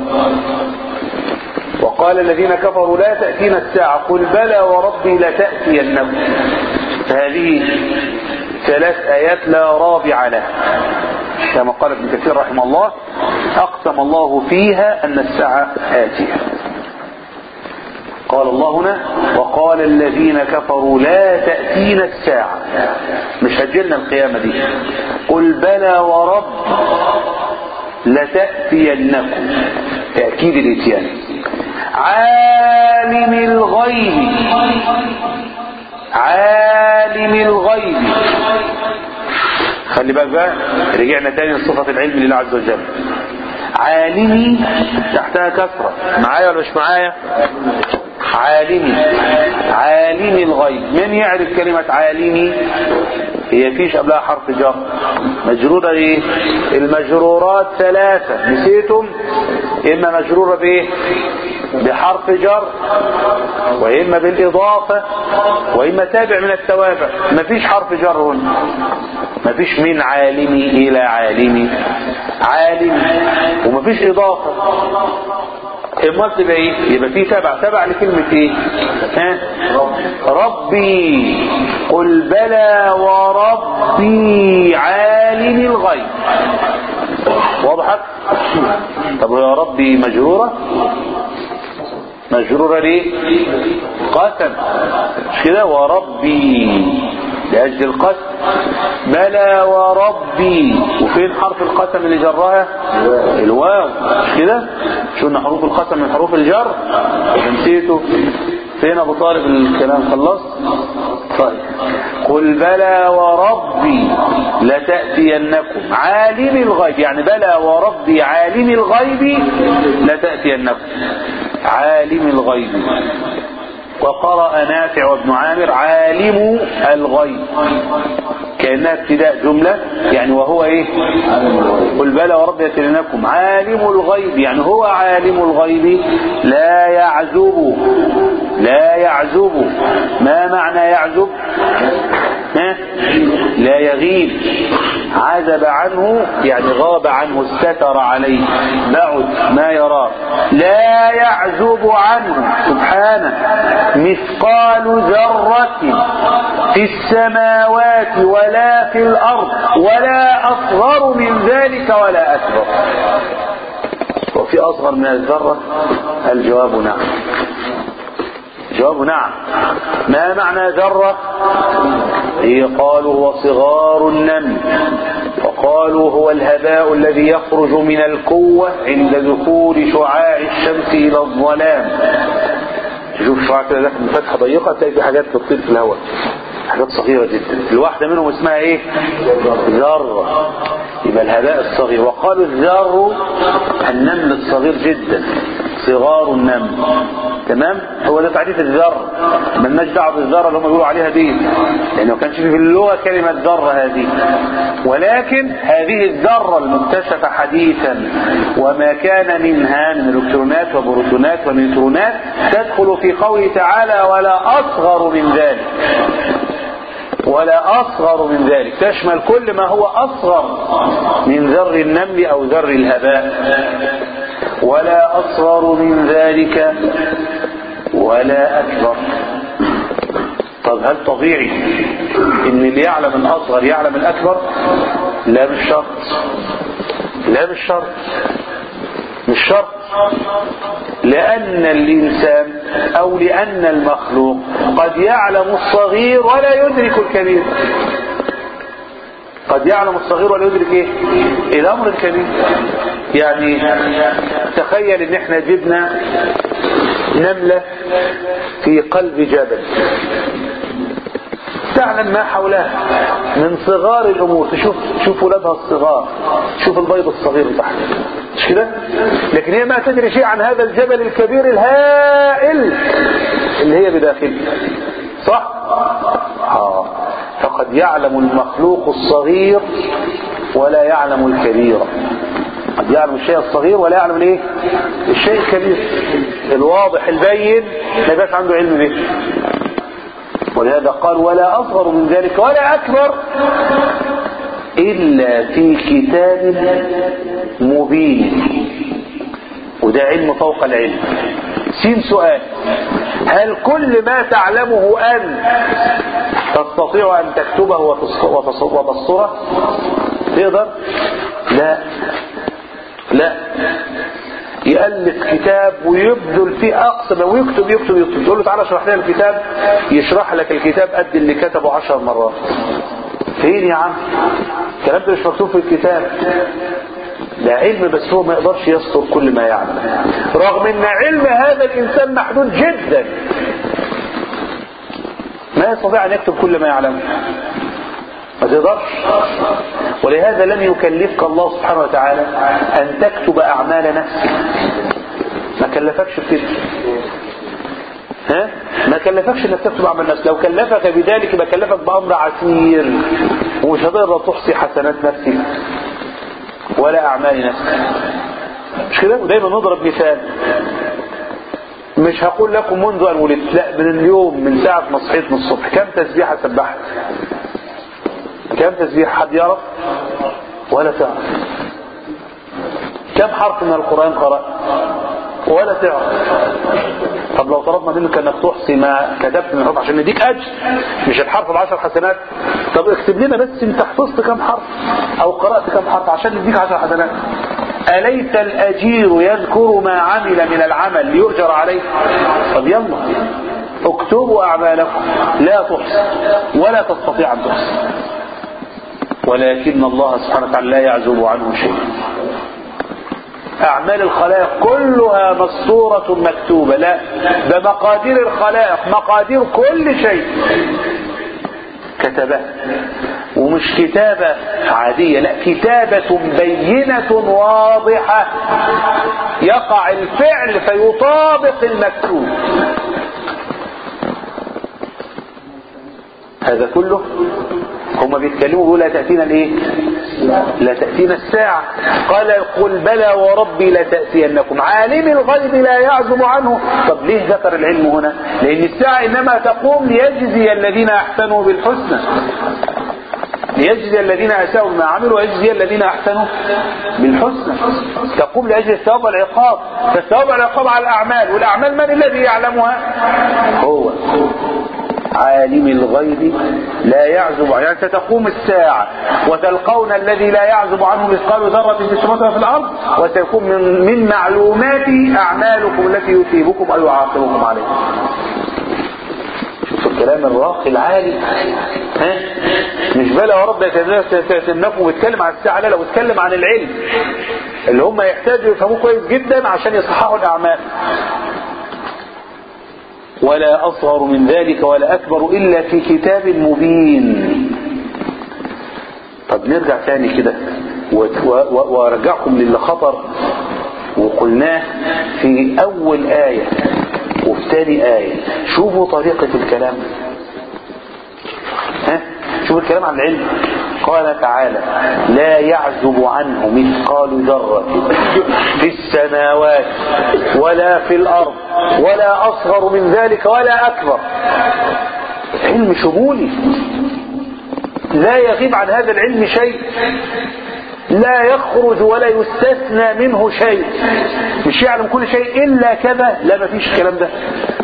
وقال الذين كفروا لا تأتينا الساعة قل بلى وربي لتأتينكم هذه ثلاث آيات لا رابع لها كما قال ابن كثير رحمه الله أقسم الله فيها أن الساعة آتية قال الله هنا وقال الذين كفروا لا تأتينا الساعة مش هتجيلنا القيامة دي قل بلى ورب لتأتينكم تأكيد الاتيان عالم الغيب عالم الغيب خلي بالك بقى رجعنا تاني لصفة العلم لله عز وجل عالمي تحتها كسرة معايا ولا مش معايا عالمي عالمي الغيب من يعرف كلمة عالمي هي فيش قبلها حرف جر مجرورة ايه المجرورات ثلاثة نسيتم اما مجرورة بايه بحرف جر واما بالاضافة واما تابع من التوابع مفيش حرف جر هنا مفيش من عالمي الى عالمي عالم ومفيش اضافة امال تبقى ايه يبقى في تبع تبع لكلمة ايه ها ربي قل بلى وربي عالم الغيب وضحت طب يا ربي مجرورة مجرورة ليه قسم مش كده وربي لأجل القسم بلى وربي وفين حرف القسم اللي جرها الواو مش كده شو حروف القسم من حروف الجر نسيته فين ابو طالب الكلام خلص طيب قل بلى وربي لتأتينكم عالم الغيب يعني بلى وربي عالم الغيب لتأتينكم عالم الغيب وقرأ نافع وابن عامر عالم الغيب كأنها ابتداء جملة يعني وهو ايه قل بلى ورب يتلنكم عالم الغيب يعني هو عالم الغيب لا يعزب لا يعزب ما معنى يعزب ها؟ لا يغيب عزب عنه يعني غاب عنه استتر عليه بعد ما يراه لا يعزب عنه سبحانه مثقال ذرة في السماوات ولا في الأرض ولا أصغر من ذلك ولا أكبر وفي أصغر من الذرة الجواب نعم جواب نعم ما معنى ذرة هي قالوا هو صغار النمل وقالوا هو الهباء الذي يخرج من الكوة عند دخول شعاع الشمس إلى الظلام تشوف شعاع كده داخل من فتحة ضيقة تلاقي في حاجات بتطير في الهواء حاجات صغيرة جدا الواحدة منهم اسمها ايه ذرة يبقى الهباء الصغير وقالوا الذر النمل الصغير جدا صغار النمل تمام هو ده تعريف الذر مالناش دعوه بالذره اللي هم بيقولوا عليها دي لانه ما كانش في اللغه كلمه ذره هذه ولكن هذه الذره المكتشفه حديثا وما كان منها من الكترونات وبروتونات ونيوترونات تدخل في قوله تعالى ولا اصغر من ذلك ولا أصغر من ذلك تشمل كل ما هو أصغر من ذر النمل أو ذر الهباء ولا أصغر من ذلك ولا أكبر طب هل طبيعي ان اللي يعلم الأصغر يعلم الأكبر لا مش شرط لا مش شرط مش شرط لأن الإنسان أو لأن المخلوق قد يعلم الصغير ولا يدرك الكبير قد يعلم الصغير ولا يدرك ايه الامر الكبير يعني تخيل ان احنا جبنا نملة في قلب جبل تعلم ما حولها من صغار الامور تشوف شوف ولادها الصغار شوف البيض الصغير تحت مش كده لكن هي ما تدري شيء عن هذا الجبل الكبير الهائل اللي هي بداخله صح آه. فقد يعلم المخلوق الصغير ولا يعلم الكبير قد يعلم الشيء الصغير ولا يعلم الايه الشيء الكبير الواضح البين ما يبقاش عنده علم به ولهذا قال ولا أصغر من ذلك ولا أكبر إلا في كتاب مبين وده علم فوق العلم سين سؤال هل كل ما تعلمه أنت تستطيع أن تكتبه وتبصره تقدر لا لا يألف كتاب ويبذل فيه أقصى ما ويكتب يكتب يكتب تقول له تعالى اشرح لنا الكتاب يشرح لك الكتاب قد اللي كتبه عشر مرات فين يا عم الكلام ده مش مكتوب في الكتاب ده علم بس هو ما يقدرش يستر كل ما يعلم رغم ان علم هذا الانسان محدود جدا ما يستطيع ان يكتب كل ما يعلمه ما تقدرش ولهذا لم يكلفك الله سبحانه وتعالى ان تكتب اعمال نفسك ما كلفكش بكده ها ما كلفكش انك تكتب اعمال نفسك لو كلفك بذلك يبقى كلفك بامر عسير ومش هتقدر تحصي حسنات نفسك ولا اعمال نفسك مش كده ودايما نضرب مثال مش هقول لكم منذ ان ولدت لا من اليوم من ساعه ما صحيت من الصبح كم تسبيحه سبحت كم تسبيح حد يعرف ولا تعرف كم حرف من القرآن قرأت ولا تعرف طب لو طلبنا منك انك تحصي ما كتبت من الحروف عشان نديك اجر مش الحرف بعشر حسنات طب اكتب لنا بس انت حفظت كم حرف او قرأت كم حرف عشان نديك عشر حسنات أليس الأجير يذكر ما عمل من العمل ليؤجر عليه طب يلا اكتبوا أعمالكم لا تحصى ولا تستطيع أن تحصى ولكن الله سبحانه وتعالى لا يعزب عنه شيء أعمال الخلائق كلها مسطورة مكتوبة لا ده مقادير الخلائق مقادير كل شيء كتبها ومش كتابة عادية لا كتابة بينة واضحة يقع الفعل فيطابق المكتوب هذا كله هم بيتكلموا بيقولوا لا تأتينا الايه لا تأتينا الساعة قال قل بلى وربي لتأتينكم عالم الغيب لا يعزب عنه طب ليه ذكر العلم هنا لأن الساعة إنما تقوم ليجزي الذين أحسنوا بالحسنى ليجزي الذين أساءوا ما عملوا ويجزي الذين أحسنوا بالحسنى تقوم لأجل الثواب والعقاب فالثواب والعقاب على الأعمال والأعمال من الذي يعلمها هو عالم الغيب لا يعزب عنه يعني ستقوم الساعة وتلقون الذي لا يعزب عنه مثقال ذرة في السماوات وفي الأرض وسيكون من, من معلومات أعمالكم التي يثيبكم أو يعاقبكم عليها شوف الكلام الراقي العالي ها مش بلا ورب يتنكم ويتكلم عن الساعة لا لا ويتكلم عن العلم اللي هم يحتاجوا يفهموه كويس جدا عشان يصححوا الأعمال ولا أصغر من ذلك ولا أكبر إلا في كتاب مبين طب نرجع تاني كده وارجعكم للي خطر وقلناه في أول آية وفي تاني آية شوفوا طريقة الكلام ها شوفوا الكلام عن العلم قال تعالى لا يعزب عنه مثقال ذرة في السماوات ولا في الأرض ولا أصغر من ذلك ولا أكبر علم شمولي لا يغيب عن هذا العلم شيء لا يخرج ولا يستثنى منه شيء مش يعلم كل شيء إلا كذا لا ما فيش الكلام ده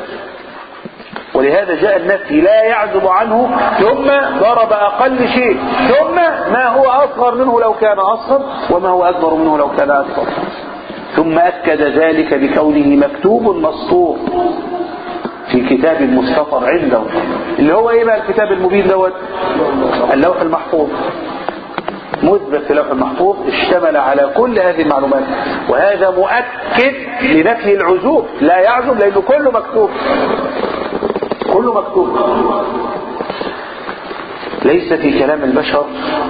ولهذا جاء النفي لا يعزب عنه ثم ضرب أقل شيء ثم ما هو أصغر منه لو كان أصغر وما هو أكبر منه لو كان أكبر ثم أكد ذلك بكونه مكتوب مسطور في كتاب مستطر عنده اللي هو ايه بقى الكتاب المبين دوت اللوح المحفوظ مثبت في اللوح المحفوظ اشتمل على كل هذه المعلومات وهذا مؤكد لنفي العزوب لا يعزب لانه كله مكتوب كله مكتوب ليس في كلام البشر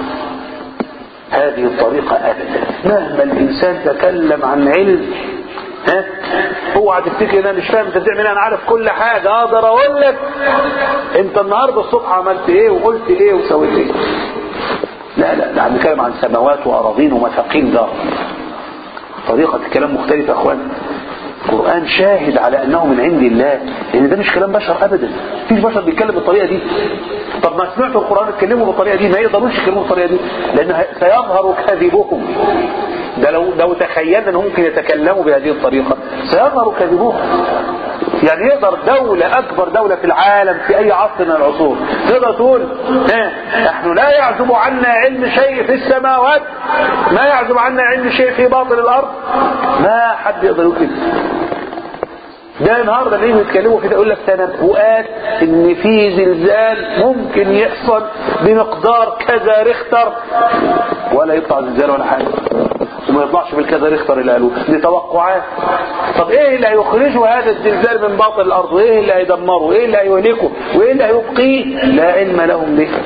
هذه الطريقة أبدا مهما الإنسان تكلم عن علم ها اوعى تفتكر ان انا مش فاهم انت بتعمل ايه انا عارف كل حاجه اقدر اقول لك انت النهارده الصبح عملت ايه وقلت ايه وسويت ايه لا لا ده بنتكلم عن سماوات واراضين ومثاقيل دار طريقه الكلام مختلفه يا اخوان القرآن شاهد على أنه من عند الله لأن ده مش كلام بشر أبدا مفيش بشر بيتكلم بالطريقة دي طب ما سمعتوا القرآن يتكلموا بالطريقة دي ما يقدروش يتكلموا بالطريقة دي لأن سيظهر كذبهم ده لو لو تخيلنا أنهم ممكن يتكلموا بهذه الطريقة سيظهر كذبهم يعني يقدر دولة أكبر دولة في العالم في أي عصر من العصور تقدر تقول ها نحن لا يعزب عنا علم شيء في السماوات ما يعزب عنا علم شيء في باطن الأرض ما حد يقدر يقول كده ده النهارده ليه بيتكلموا كده يقول لك تنبؤات ان في زلزال ممكن يحصل بمقدار كذا ريختر ولا يطلع زلزال ولا حاجه وما يطلعش بالكذا ريختر اللي قالوه دي توقعات طب ايه اللي هيخرجه هذا الزلزال من باطن الارض وايه اللي هيدمره وايه اللي هيهلكه وايه اللي هيبقيه لا علم لهم به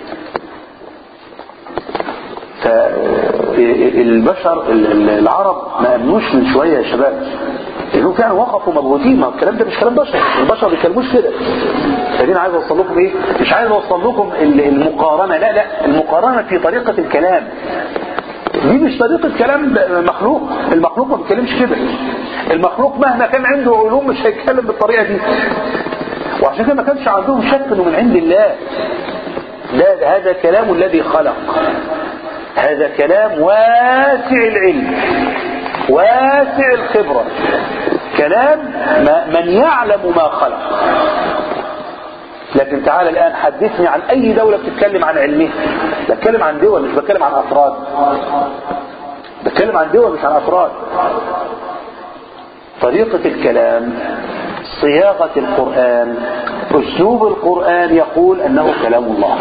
فالبشر العرب ما امنوش من شويه يا شباب لانهم فعلا وقفوا مضغوطين ما الكلام ده مش كلام بشر البشر ما بيتكلموش كده فدين عايز اوصل لكم ايه مش عايز اوصل لكم المقارنه لا لا المقارنه في طريقه الكلام دي مش طريقة كلام مخلوق المخلوق ما بيتكلمش كده المخلوق مهما كان عنده علوم مش هيتكلم بالطريقة دي وعشان كده ما كانش عندهم شك انه من عند الله لا هذا كلام الذي خلق هذا كلام واسع العلم واسع الخبرة كلام ما من يعلم ما خلق لكن تعال الآن حدثني عن أي دولة بتتكلم عن علمها بتكلم عن دول مش بتكلم عن أفراد بتكلم عن دول مش عن أفراد طريقة الكلام صياغة القرآن أسلوب القرآن يقول أنه كلام الله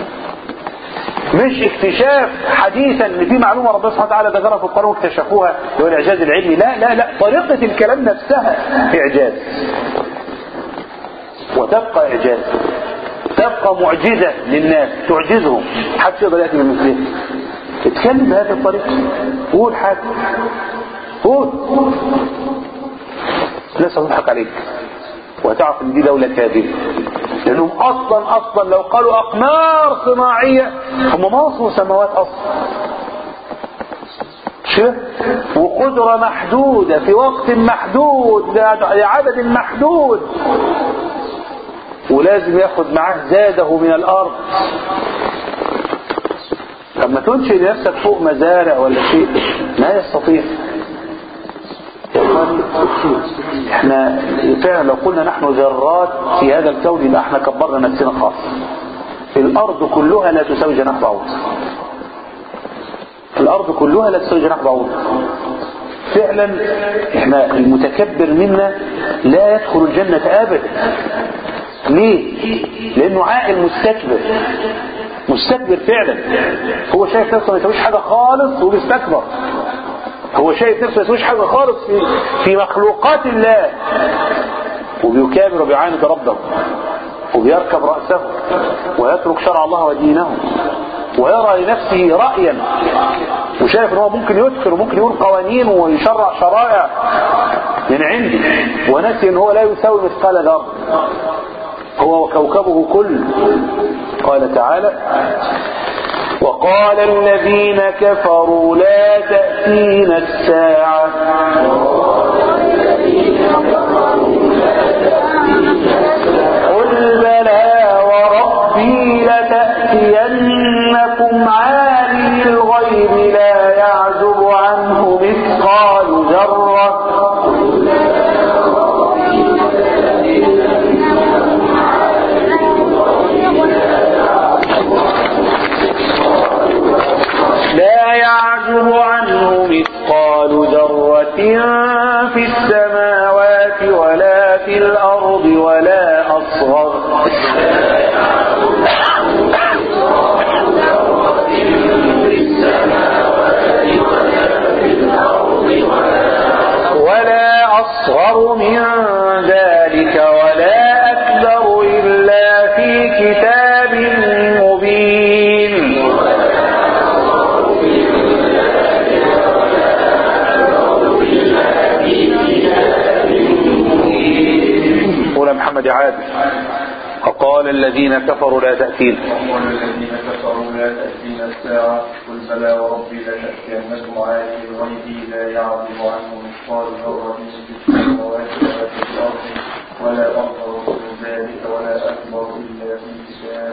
مش اكتشاف حديثا ان في معلومه ربنا سبحانه وتعالى ذكرها في القران واكتشفوها اللي هو الاعجاز العلمي لا لا لا طريقه الكلام نفسها اعجاز وتبقى اعجاز تبقى معجزه للناس تعجزهم حتى يقدر ياتي بمثله اتكلم بهذه الطريقه قول حاجه قول الناس هتضحك عليك وتعرف ان دي دوله كاذبه لانهم اصلا اصلا لو قالوا اقمار صناعيه هم ما وصلوا سماوات اصلا شوف وقدرة محدودة في وقت محدود لعدد محدود ولازم ياخد معاه زاده من الارض لما تنشئ لنفسك فوق مزارع ولا شيء ما يستطيع يا اخواني احنا فعلا لو قلنا نحن ذرات في هذا الكون يبقى احنا كبرنا نفسنا خالص الارض كلها لا تساوي جناح بعوض الارض كلها لا تساوي جناح بعوض فعلا احنا المتكبر منا لا يدخل الجنة ابدا ليه لانه عاقل مستكبر مستكبر فعلا هو شايف نفسه ما يسويش حاجة خالص وبيستكبر هو شايف نفسه ما يسويش حاجة خالص في, في مخلوقات الله وبيكابر وبيعاند ربه وبيركب رأسه ويترك شرع الله ودينه ويرى لنفسه رأيا وشايف ان هو ممكن يدخل وممكن يقول قوانين ويشرع شرائع من عنده ونسي ان هو لا يساوي مثقال ذره هو وكوكبه كل قال تعالى وقال الذين كفروا لا تأتينا الساعة قل بلى وربي لتأتينكم عالم الغيب لا يعزب عنه مثقال ذرة لا يعزب عنه مثقال ذرة في السماوات ولا في الأرض ولا أصغر ولا أصغر من ذلك ولا أكبر إلا في كتاب مبين قول محمد عادل وقال الذين كفروا لا تأتين وقال الذين كفروا لا تأتينا الساعة قل بلى وربي لتأتينكم عالم الغيب لا يعزب عنه مثقال ذرة في السماوات ولا في الأرض ولا أصغر من ذلك ولا أكبر إلا في كتاب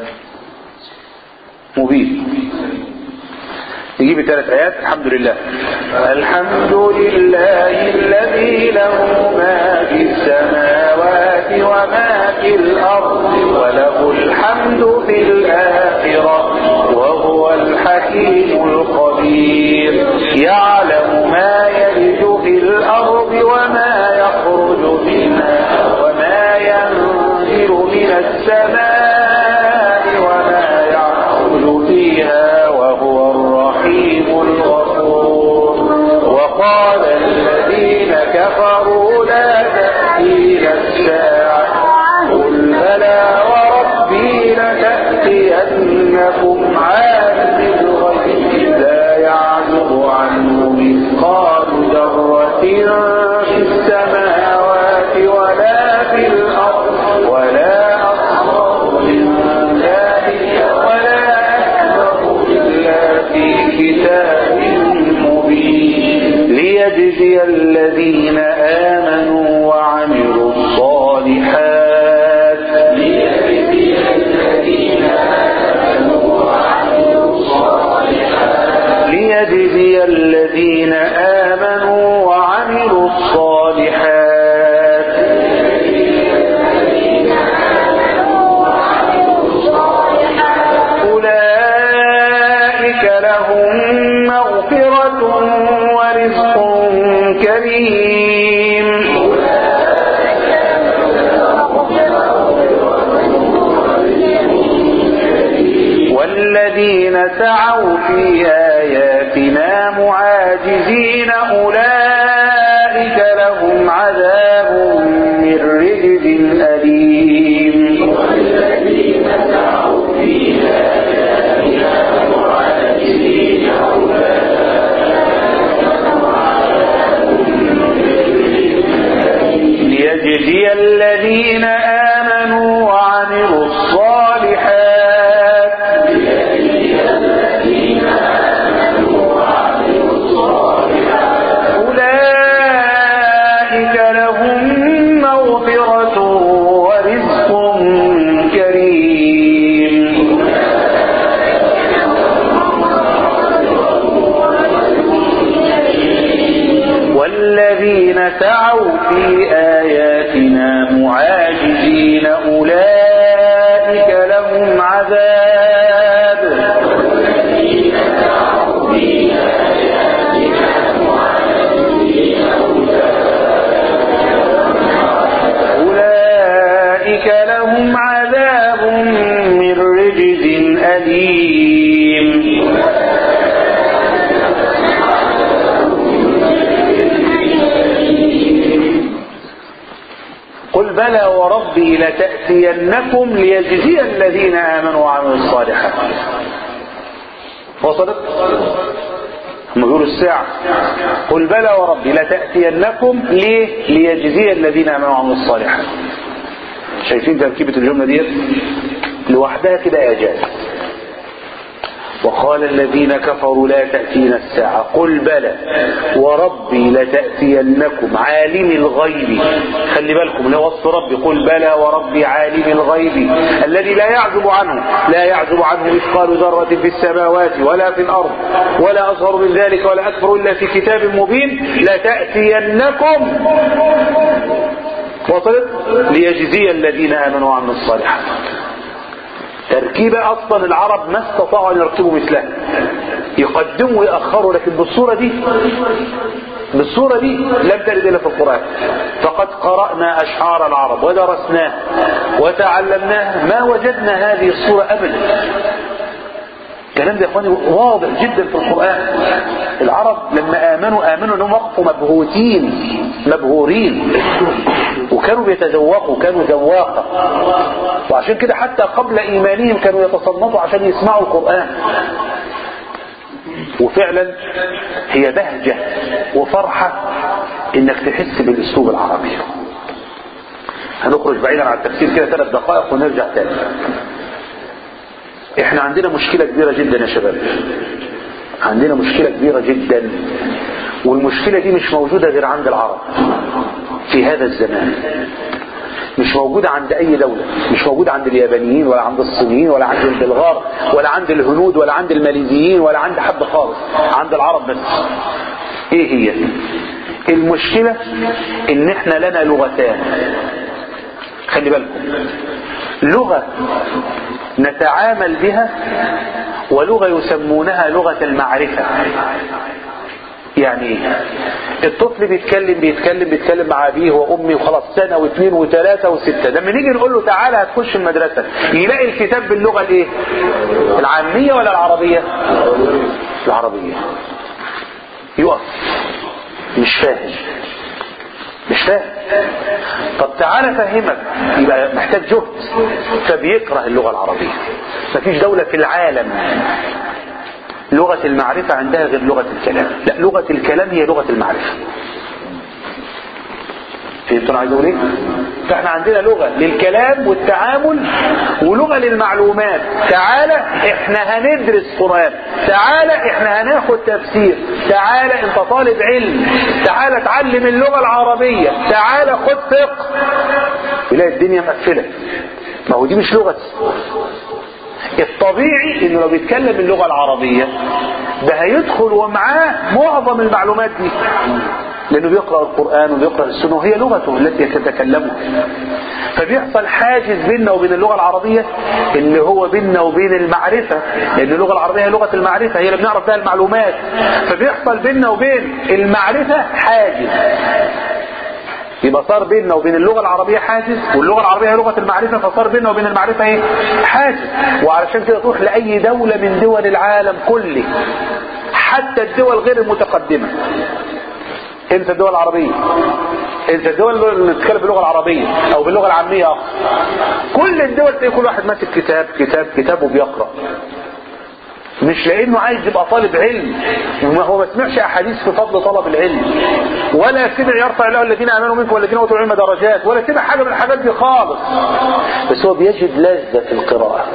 مبين نجيب الثلاث آيات الحمد لله الحمد لله الذي له ما في السماوات وما في الأرض وله الحمد في الآخرة وهو الحكيم الخبير يعلم ما يلج في الأرض وما يخرج منها وما ينزل من السماء وما يعرج فيها وهو الرحيم الغفور الذين آمنوا وعملوا الصالحات أولئك لهم مغفرة ورزق كريم والذين سعوا في آياتنا معاجزين أولئك لهم عذاب من رجز أليم ليجزي الذين آمنوا وعملوا الصالحات أولئك لهم مغفرة ورزق كريم والذين سعوا في آياتنا معاجزين أولئك لهم عذاب أولئك لهم عذاب من رجز أليم قل بلى وربي لتأتينكم ليجزي الذين آمنوا وعملوا الصالحات وصلت هم بيقولوا الساعة قل بلى وربي لتأتينكم ليه ليجزي الذين آمنوا وعملوا الصالحات شايفين تركيبة الجملة ديت لوحدها كده إعجاز وقال الذين كفروا لا تأتينا الساعة قل بلى وربي لتأتينكم عالم الغيب خلي بالكم لا وصف ربي قل بلى وربي عالم الغيب الذي لا يعزب عنه لا يعزب عنه مثقال ذرة في السماوات ولا في الأرض ولا أصغر من ذلك ولا أكبر إلا في كتاب مبين لتأتينكم وصلت ليجزي الذين آمنوا وعملوا الصالحات تركيبة أصلا العرب ما استطاعوا أن يركبوا مثلها يقدموا ويأخروا لكن بالصورة دي بالصورة دي لم ترد إلا في القرآن فقد قرأنا أشعار العرب ودرسناه وتعلمناه ما وجدنا هذه الصورة أبدا الكلام ده يا اخواني واضح جدا في القرآن العرب لما آمنوا آمنوا أنهم وقفوا مبهوتين مبهورين وكانوا بيتذوقوا كانوا ذواقة وعشان كده حتى قبل إيمانهم كانوا يتصنطوا عشان يسمعوا القرآن وفعلا هي بهجة وفرحة انك تحس بالاسلوب العربي هنخرج بعيدا عن التفسير كده ثلاث دقائق ونرجع تاني احنا عندنا مشكلة كبيرة جدا يا شباب عندنا مشكلة كبيرة جدا والمشكلة دي مش موجودة غير عند العرب في هذا الزمان مش موجودة عند أي دولة مش موجودة عند اليابانيين ولا عند الصينيين ولا عند البلغار ولا عند الهنود ولا عند الماليزيين ولا عند حد خالص عند العرب بس ايه هي المشكلة ان احنا لنا لغتان خلي بالكم لغة نتعامل بها ولغة يسمونها لغة المعرفة يعني ايه الطفل بيتكلم بيتكلم بيتكلم مع ابيه وامي وخلاص سنة واثنين وثلاثة وستة لما نيجي نقول له تعالى هتخش المدرسة يلاقي الكتاب باللغة الايه العامية ولا العربية العربية يقف مش فاهم مش فاهم طب تعالى فهمك يبقى محتاج جهد فبيكره اللغة العربية مفيش دولة في العالم لغة المعرفة عندها غير لغة الكلام لا لغة الكلام هي لغة المعرفة فهمتوا انا عايز اقول ايه؟ فاحنا عندنا لغة للكلام والتعامل ولغة للمعلومات تعالى احنا هندرس قرآن تعالى احنا هناخد تفسير تعالى انت طالب علم تعالى اتعلم اللغة العربية تعالى خد فقه تلاقي الدنيا مقفلة ما هو دي مش لغة الطبيعي انه لو بيتكلم اللغة العربية ده هيدخل ومعاه معظم المعلومات دي لانه بيقرأ القرآن وبيقرأ السنة وهي لغته التي يتكلمها فبيحصل حاجز بيننا وبين اللغة العربية اللي هو بيننا وبين المعرفة لان اللغة العربية هي لغة المعرفة هي اللي بنعرف بها المعلومات فبيحصل بيننا وبين المعرفة حاجز يبقى صار بيننا وبين اللغة العربية حاجز واللغة العربية هي لغة المعرفة فصار بيننا وبين المعرفة ايه حاجز وعلشان كده تروح لأي دولة من دول العالم كله حتى الدول غير المتقدمة انت الدول العربية انت الدول اللي بتتكلم باللغة العربية او باللغة العامية اخر كل الدول تلاقي كل واحد ماسك كتاب كتاب كتاب وبيقرأ مش لانه عايز يبقى طالب علم وما هو ما سمعش احاديث في فضل طلب العلم ولا سمع يرفع الله الذين امنوا منكم والذين اوتوا العلم درجات ولا سمع حاجه من الحاجات دي خالص بس هو بيجد لذه في القراءه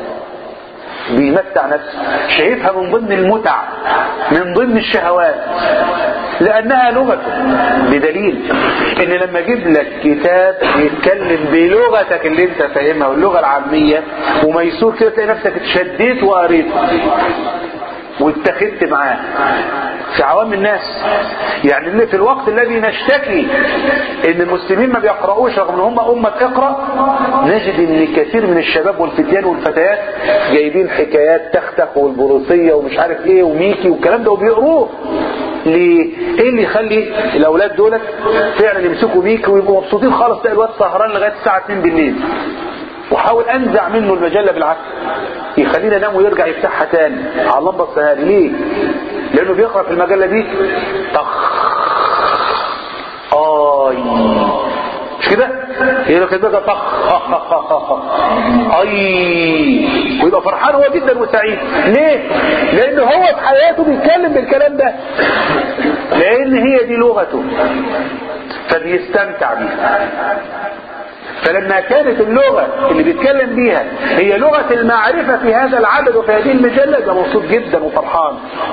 بيمتع نفسه شايفها من ضمن المتع من ضمن الشهوات لانها لغته بدليل ان لما اجيب لك كتاب يتكلم بلغتك اللي انت فاهمها واللغه العاميه وميسور كده تلاقي نفسك اتشديت وقريت واتخذت معاه في عوام الناس يعني اللي في الوقت الذي نشتكي ان المسلمين ما بيقرأوش رغم ان هم امة اقرأ نجد ان كثير من الشباب والفتيان والفتيات جايبين حكايات تختخ والبروسية ومش عارف ايه وميكي والكلام ده وبيقروه ليه؟ ايه اللي يخلي الاولاد دولت فعلا يمسكوا ميكي ويبقوا مبسوطين خالص تلاقي الواد سهران لغايه الساعه 2 بالليل وحاول انزع منه المجله بالعكس يخلينا نام ويرجع يفتحها تاني على اللمبه السهاري ليه؟ لانه بيقرا في المجله دي طخ اي مش كده؟ هي لو كده طخ خ خ خ خ خ اي ويبقى فرحان هو جدا وسعيد ليه؟ لان هو في حياته بيتكلم بالكلام ده لان هي دي لغته فبيستمتع بيها فلما كانت اللغة اللي بيتكلم بيها هي لغة المعرفة في هذا العدد وفي هذه المجلة يبقى مبسوط جدا وفرحان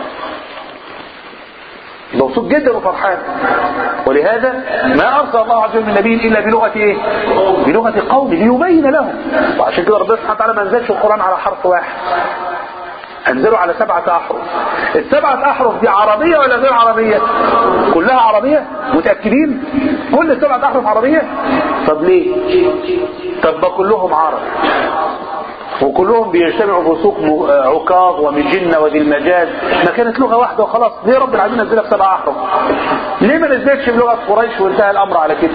مبسوط جدا وفرحان ولهذا ما ارسل الله عز وجل من نبي الا بلغه ايه؟ بلغه قومه ليبين لهم وعشان كده ربنا سبحانه وتعالى ما انزلش القران على حرف واحد انزلوا على سبعة احرف السبعة احرف دي عربية ولا غير عربية كلها عربية متأكدين كل السبعة احرف عربية طب ليه طب ما كلهم عرب وكلهم بيجتمعوا في سوق م- عكاظ ومجنة وذي المجاز ما كانت لغة واحدة وخلاص ليه رب العالمين نزلها في سبع احرف ليه ما نزلتش بلغة قريش وانتهى الامر على كده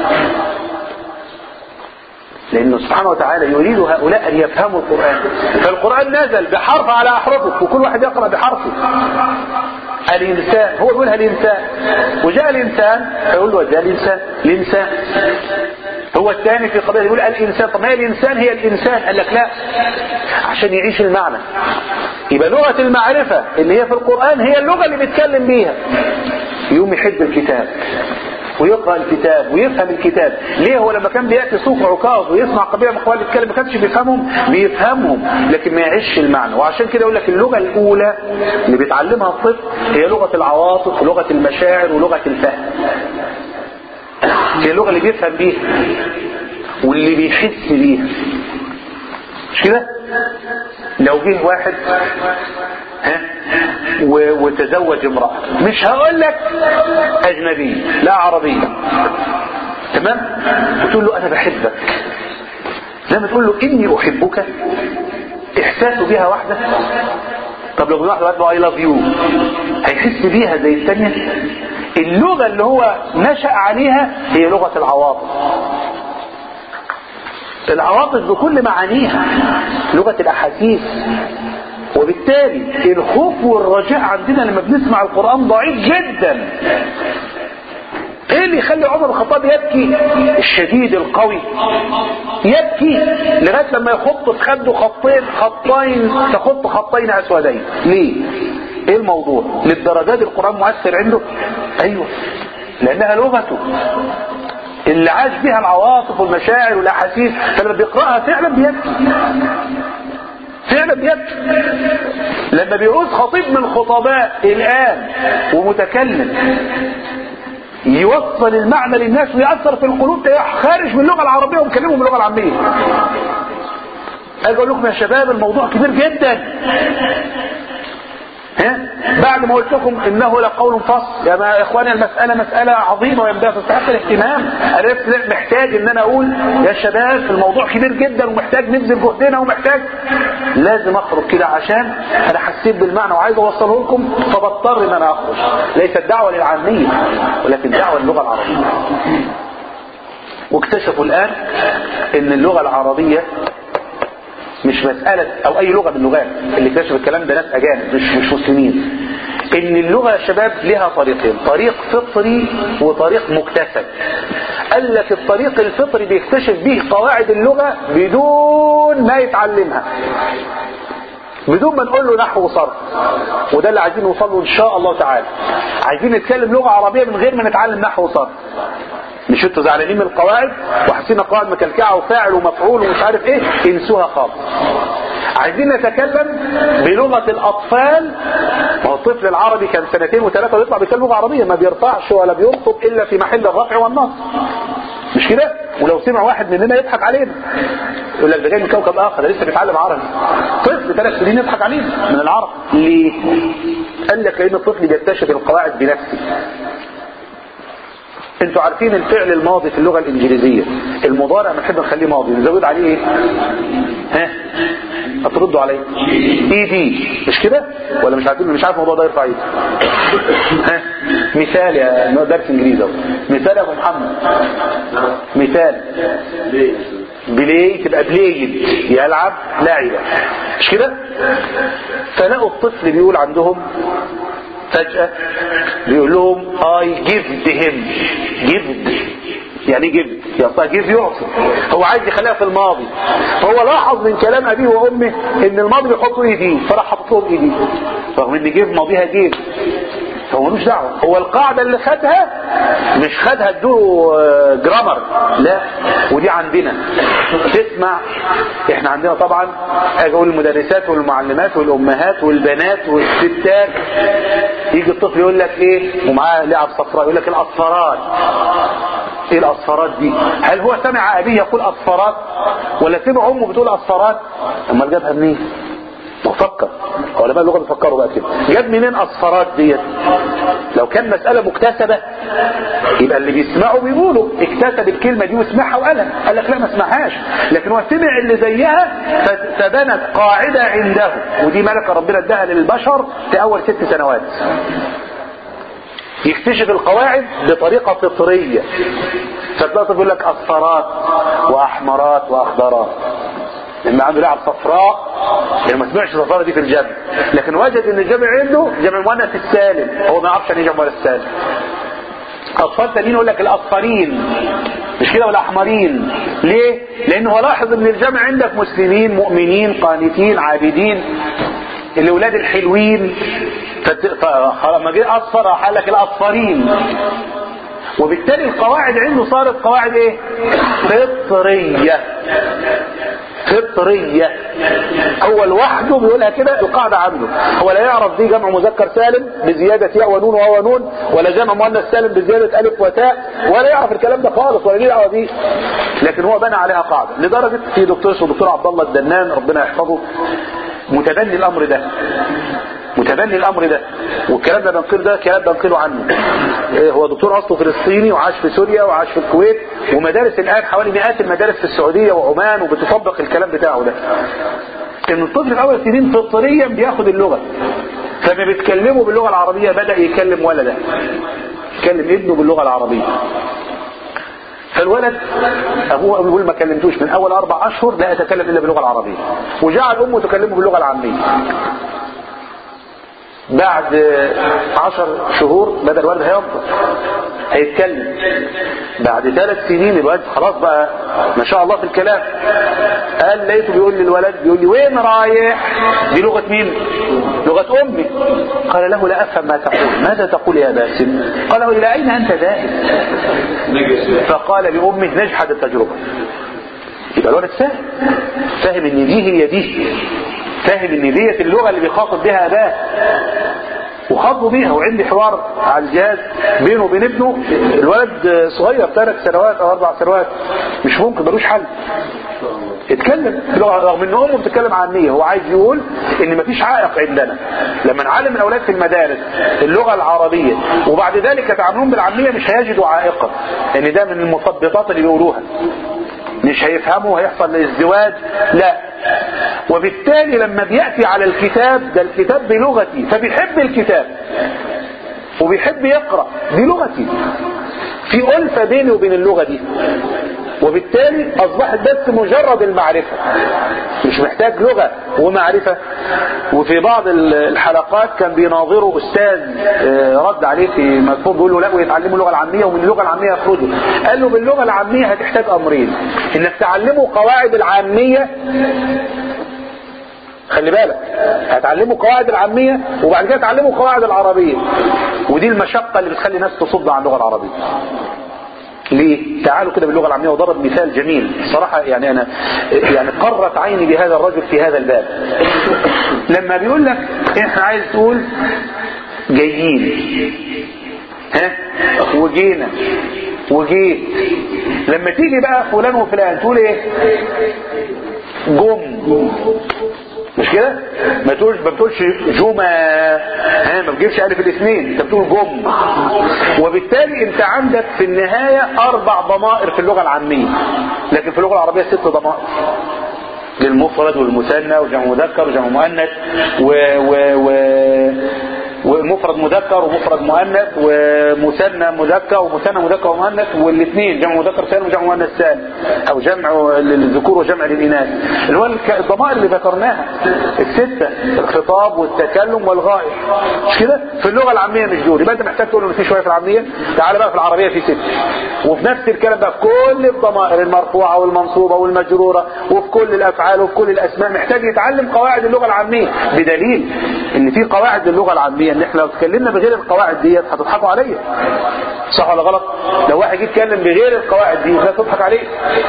لأنه سبحانه وتعالى يريد هؤلاء أن يفهموا القرآن فالقرآن نزل بحرف على أحرفه وكل واحد يقرأ بحرفه الإنسان هو يقولها الإنسان وجاء الإنسان فيقول له جاء الإنسان الإنسان هو الثاني في قضية يقول الإنسان طب ما هي الإنسان هي الإنسان قال لك لا عشان يعيش المعنى يبقى لغة المعرفة اللي هي في القرآن هي اللغة اللي بيتكلم بيها يوم يحب الكتاب ويقرأ الكتاب ويفهم الكتاب ليه هو لما كان بيأتي سوق عكاظ ويسمع قبيلة من اخوان يتكلم ما كانش بيفهمهم بيفهمهم لكن ما يعيش المعنى وعشان كده يقول لك اللغة الأولى اللي بيتعلمها الطفل هي لغة العواطف ولغة المشاعر ولغة الفهم هي اللغة اللي بيفهم بيها واللي بيحس بيها مش كده لو جه واحد ها و- وتزوج امرأة مش هقول لك أجنبي لا عربي تمام وتقول له أنا بحبك زي ما تقول له إني أحبك إحساسه بيها واحدة طب لو واحد قال له I love you هيحس بيها زي الثانية اللغة اللي هو نشأ عليها هي لغة العواطف العواطف بكل معانيها لغة الأحاسيس وبالتالي الخوف والرجاء عندنا لما بنسمع القرآن ضعيف جدا ايه اللي يخلي عمر الخطاب يبكي الشديد القوي يبكي لغايه لما يخط في خده خطين خطين تخط خطين اسودين ليه ايه الموضوع للدرجات دي القران مؤثر عنده ايوه لانها لغته اللي عاش بها العواطف والمشاعر والاحاسيس فلما بيقراها فعلا بيبكي فعلا بيبكي لما بيعوز خطيب من الخطباء الان ومتكلم يوصل المعنى للناس ويأثر في القلوب ده خارج من اللغة العربية ومكلمهم باللغة العامية اجي اقول لكم يا شباب الموضوع كبير جدا ها بعد ما قلت لكم انه لقول فصل يا ما- اخواني المساله مساله عظيمه وينبغي تستحق الاهتمام انا بس محتاج ان انا اقول يا شباب الموضوع كبير جدا ومحتاج نبذل جهدنا ومحتاج لازم اخرج كده عشان انا حسيت بالمعنى وعايز اوصله لكم فبضطر ان انا اخرج ليست دعوه للعاميه ولكن دعوه للغه العربيه واكتشفوا الان ان اللغه العربيه مش مسألة أو أي لغة من اللغات اللي اكتشف الكلام ده ناس أجانب مش مش مسلمين إن اللغة يا شباب لها طريقين طريق فطري وطريق مكتسب قال لك الطريق الفطري بيكتشف به قواعد اللغة بدون ما يتعلمها بدون ما نقول له نحو وصرف وده اللي عايزين نوصل له ان شاء الله تعالى عايزين نتكلم لغه عربيه من غير ما نتعلم نحو وصرف مش انتوا زعلانين من القواعد وحاسين القواعد مكلكعه وفاعل ومفعول ومش عارف ايه انسوها خالص عايزين نتكلم بلغه الاطفال ما هو الطفل العربي كان سنتين وثلاثه ويطلع بيتكلم لغه عربيه ما بيرفعش ولا بينطق الا في محل الرفع والنصب مش كده ولو سمع واحد مننا يضحك علينا يقول لك ده جاي من كوكب اخر ده لسه بيتعلم عربي طفل ثلاث سنين يضحك علينا من العرب ليه قال لك لان الطفل بيكتشف القواعد بنفسه انتوا عارفين الفعل الماضي في اللغة الانجليزية المضارع بنحب نخليه ماضي نزود عليه ايه ها هتردوا عليه اي دي مش كده ولا مش عارفين مش عارف الموضوع ده يرفع ايه ها مثال يا إنه درس انجليزي اهو مثال يا ابو محمد مثال بلاي تبقى بلايد يلعب لاعبة مش كده فلقوا الطفل بيقول عندهم فجأة بيقول لهم I give him give يعني give يعطيها give يعطي هو عايز يخليها في الماضي فهو لاحظ من كلام أبيه وأمه إن الماضي بيحطوا ايدي فراح حاطط لهم ايدي رغم إن give ماضيها give هو ملوش دعوه هو القاعده اللي خدها مش خدها ادوله جرامر لا ودي عندنا تسمع احنا عندنا طبعا اجي اقول المدرسات والمعلمات والامهات والبنات والستات يجي الطفل يقول لك ايه ومعاه لعب صفراء يقول لك الاصفرات ايه الاصفرات دي هل هو سمع ابيه يقول اصفرات ولا سمع امه بتقول اصفرات امال جابها منين وفكر علماء اللغه بيفكروا بقى كده جاب منين اصفرات ديت لو كان مساله مكتسبه يبقى اللي بيسمعوا بيقولوا اكتسب الكلمه دي وسمعها وقالها قال لك لا ما سمعهاش لكن هو سمع اللي زيها ف- فبنت قاعده عنده ودي ملكه ربنا اداها للبشر في اول ست سنوات يكتشف القواعد بطريقه فطريه فتلاقي طفل يقول لك اصفرات واحمرات واخضرات لما عنده لعب صفراء يعني ما سمعش الصفراء دي في الجمع لكن وجد ان الجمع عنده جمع مؤنث السالم هو ما يعرفش ان جمع مؤنث السالم اطفال تانيين يقول لك الاصفرين مش كده والاحمرين ليه لانه لاحظ ان الجمع عندك مسلمين مؤمنين قانتين عابدين الاولاد الحلوين فت... ف... لما جه اصفر راح قال لك الاصفرين وبالتالي القواعد عنده صارت قواعد ايه فطريه فطرية هو لوحده بيقولها كده القاعدة عنده هو لا يعرف دي جمع مذكر سالم بزيادة ياء ونون وهو نون ولا جمع مؤنث سالم بزيادة ألف وتاء ولا يعرف الكلام ده خالص ولا ليه دعوه بيه لكن هو بنى عليها قاعدة لدرجة في دكتور اسمه دكتور عبد الله الدنان ربنا يحفظه متبني الأمر ده متبني الامر ده والكلام ده بنقل ده كلام بنقله عنه إيه هو دكتور اصله فلسطيني وعاش في سوريا وعاش في الكويت ومدارس الان حوالي مئات المدارس في السعوديه وعمان وبتطبق الكلام بتاعه ده ان الطفل في اول سنين فطريا بياخد اللغه فما بيتكلموا باللغه العربيه بدا يكلم ولده يكلم ابنه باللغه العربيه فالولد ابوه بيقول ما كلمتوش من اول اربع اشهر لا يتكلم الا باللغه العربيه وجعل امه تكلمه باللغه العاميه بعد عشر شهور بدأ الولد هينطق هيتكلم بعد ثلاث سنين الولد خلاص بقى ما شاء الله في الكلام قال لقيته بيقول للولد بيقول لي وين رايح دي لغة مين لغة امي قال له لا افهم ما تقول ماذا تقول يا باسم قال له الى اين انت ذاهب فقال لامه نجحد التجربة يبقى الولد فاهم فاهم ان دي هي دي فاهم ان ديت اللغه اللي بيخاطب بها اباه وخاطبوا بيها وعندي حوار على الجهاز بينه وبين ابنه الولد صغير ثلاث سنوات او اربع سنوات مش ممكن ملوش حل اتكلم بلغة رغم ان امه بتتكلم عامية هو عايز يقول ان مفيش عائق عندنا لما نعلم الاولاد في المدارس اللغة العربية وبعد ذلك يتعاملون بالعامية مش هيجدوا عائقا لان ده من المثبطات اللي بيقولوها مش هيفهموا هيحصل ازدواج لا وبالتالي لما بيأتي على الكتاب ده الكتاب بلغتي فبيحب الكتاب وبيحب يقرأ دي لغتي في ألفة بيني وبين اللغة دي وبالتالي أصبحت بس مجرد المعرفة مش محتاج لغة ومعرفة وفي بعض الحلقات كان بيناظروا أستاذ آه، رد عليه في مكتوب بيقول له لا ويتعلموا اللغة العامية ومن اللغة العامية يخرجوا قال له باللغة العامية هتحتاج أمرين إنك تعلمه قواعد العامية خلي بالك هتعلموا قواعد العامية وبعد كده تعلموا قواعد العربية ودي المشقة اللي بتخلي الناس تصد عن اللغة العربية ليه؟ تعالوا كده باللغة العامية وضرب مثال جميل صراحة يعني أنا يعني قرت عيني بهذا الرجل في هذا الباب لما بيقول لك احنا عايز تقول جايين ها وجينا وجيت لما تيجي بقى فلان وفلان تقول ايه جم مش كده ما تقولش ما بتقولش جمى ها ما بتجيبش الف الاثنين انت بتقول جم وبالتالي انت عندك في النهايه اربع ضمائر في اللغه العاميه لكن في اللغه العربيه ست ضمائر للمفرد والمثنى وجمع مذكر وجمع مؤنث و, و, و ومفرد مذكر ومفرد مؤنث ومثنى مذكر ومثنى مذكر ومؤنث والاثنين جمع مذكر سالم وجمع مؤنث سالم او جمع للذكور وجمع للاناث اللي هو الك- الضمائر اللي ذكرناها السته الخطاب والتكلم والغائب مش كده في اللغه العاميه مش دول يبقى انت محتاج تقول ان في شويه في العاميه تعالى بقى في العربيه في سته وفي نفس الكلام بقى في كل الضمائر المرفوعه والمنصوبه والمجروره وفي كل الافعال وفي كل الاسماء محتاج يتعلم قواعد اللغه العاميه بدليل ان في قواعد للغه العاميه ان احنا لو اتكلمنا بغير القواعد ديت هتضحكوا عليا صح ولا غلط لو واحد جه يتكلم بغير القواعد دي لا تضحك عليه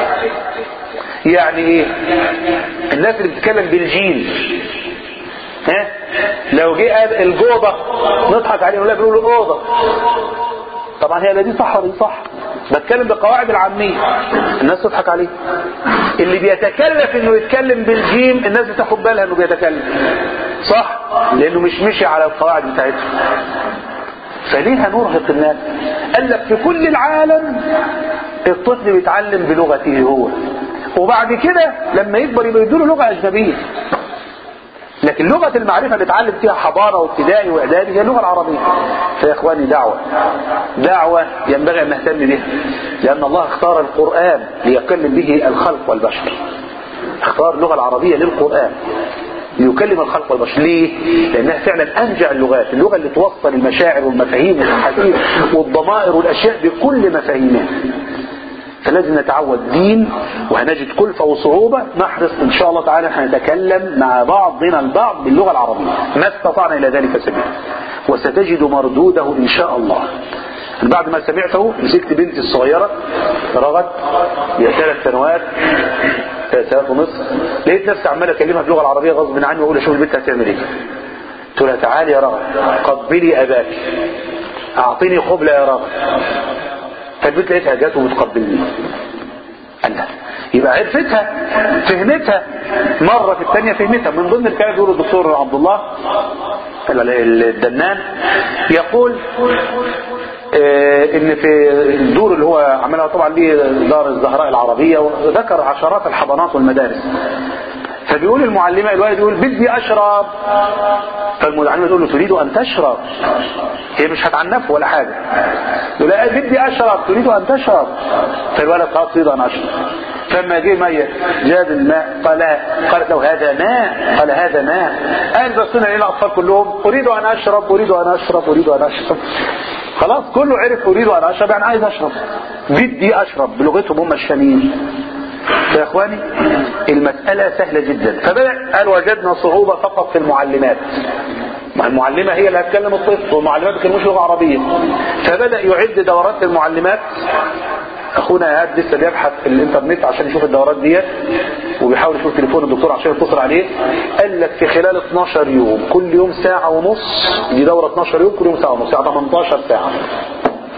يعني ايه الناس اللي بتتكلم بالجيل ها لو جه قال الجوبة نضحك عليه ولا بنقول اوضه طبعا هي لا دي صح ولا دي صح بتكلم بالقواعد العامية الناس تضحك عليه اللي بيتكلف انه يتكلم بالجيم الناس بتاخد بالها انه بيتكلم صح لانه مش مشي على القواعد بتاعتهم فليه هنرهق الناس قال لك في كل العالم الطفل بيتعلم بلغته هو وبعد كده لما يكبر يبقى يدوله لغة أجنبية لكن لغة المعرفة اللي اتعلم فيها حضارة وابتدائي واعدادي هي اللغة العربية فيا اخواني دعوة دعوة ينبغي ان نهتم بها لان الله اختار القرآن ليكلم به الخلق والبشر اختار اللغة العربية للقرآن ليكلم الخلق والبشر ليه؟ لأنها فعلا أنجع اللغات اللغة اللي توصل المشاعر والمفاهيم والأحاسيس والضمائر والأشياء بكل مفاهيمها فلازم نتعود دين وهنجد كلفة وصعوبة نحرص إن شاء الله تعالى هنتكلم مع بعضنا البعض باللغة العربية ما استطعنا إلى ذلك سبيلا وستجد مردوده إن شاء الله بعد ما سمعته مسكت بنتي الصغيرة رغد يا ثلاث سنوات ثلاث سنوات ونصف لقيت نفسي عمال اكلمها باللغه العربيه غصب عني واقول اشوف البنت هتعمل ايه قلت لها تعالي يا رغد قبلي اباك اعطيني قبلة يا رغد فالبنت لقيتها جات وبتقبلني قال لها يبقى عرفتها فهمتها مرة في الثانية فهمتها من ضمن الكلام بيقول الدكتور عبد الله الدنان يقول ان في الدور اللي هو عملها طبعا ليه دار الزهراء العربية وذكر عشرات الحضانات والمدارس فبيقول المعلمة الولد يقول بدي اشرب فالمعلمة تقول له تريد ان تشرب هي مش هتعنف ولا حاجة يقول لا بدي اشرب تريد ان تشرب فالولد خلاص تريد ان اشرب فلما جه ميت جاب الماء قال قالت له هذا ماء قال هذا ماء قال بصينا لنا الاطفال كلهم اريد ان اشرب اريد ان اشرب اريد ان اشرب خلاص كله عرف اريد ان اشرب يعني عايز اشرب بدي اشرب بلغتهم هم الشاميين يا اخواني المسألة سهلة جدا فبدأ قال وجدنا صعوبة فقط في المعلمات مع المعلمة هي اللي هتكلم الطفل والمعلمات ما كانوش لغة عربية فبدأ يعد دورات للمعلمات اخونا ايهاب لسه بيبحث في الانترنت عشان يشوف الدورات ديت وبيحاول يشوف تليفون الدكتور عشان يتصل عليه قال لك في خلال 12 يوم كل يوم ساعة ونص دي دورة 12 يوم كل يوم ساعة ونص يعني 18 ساعة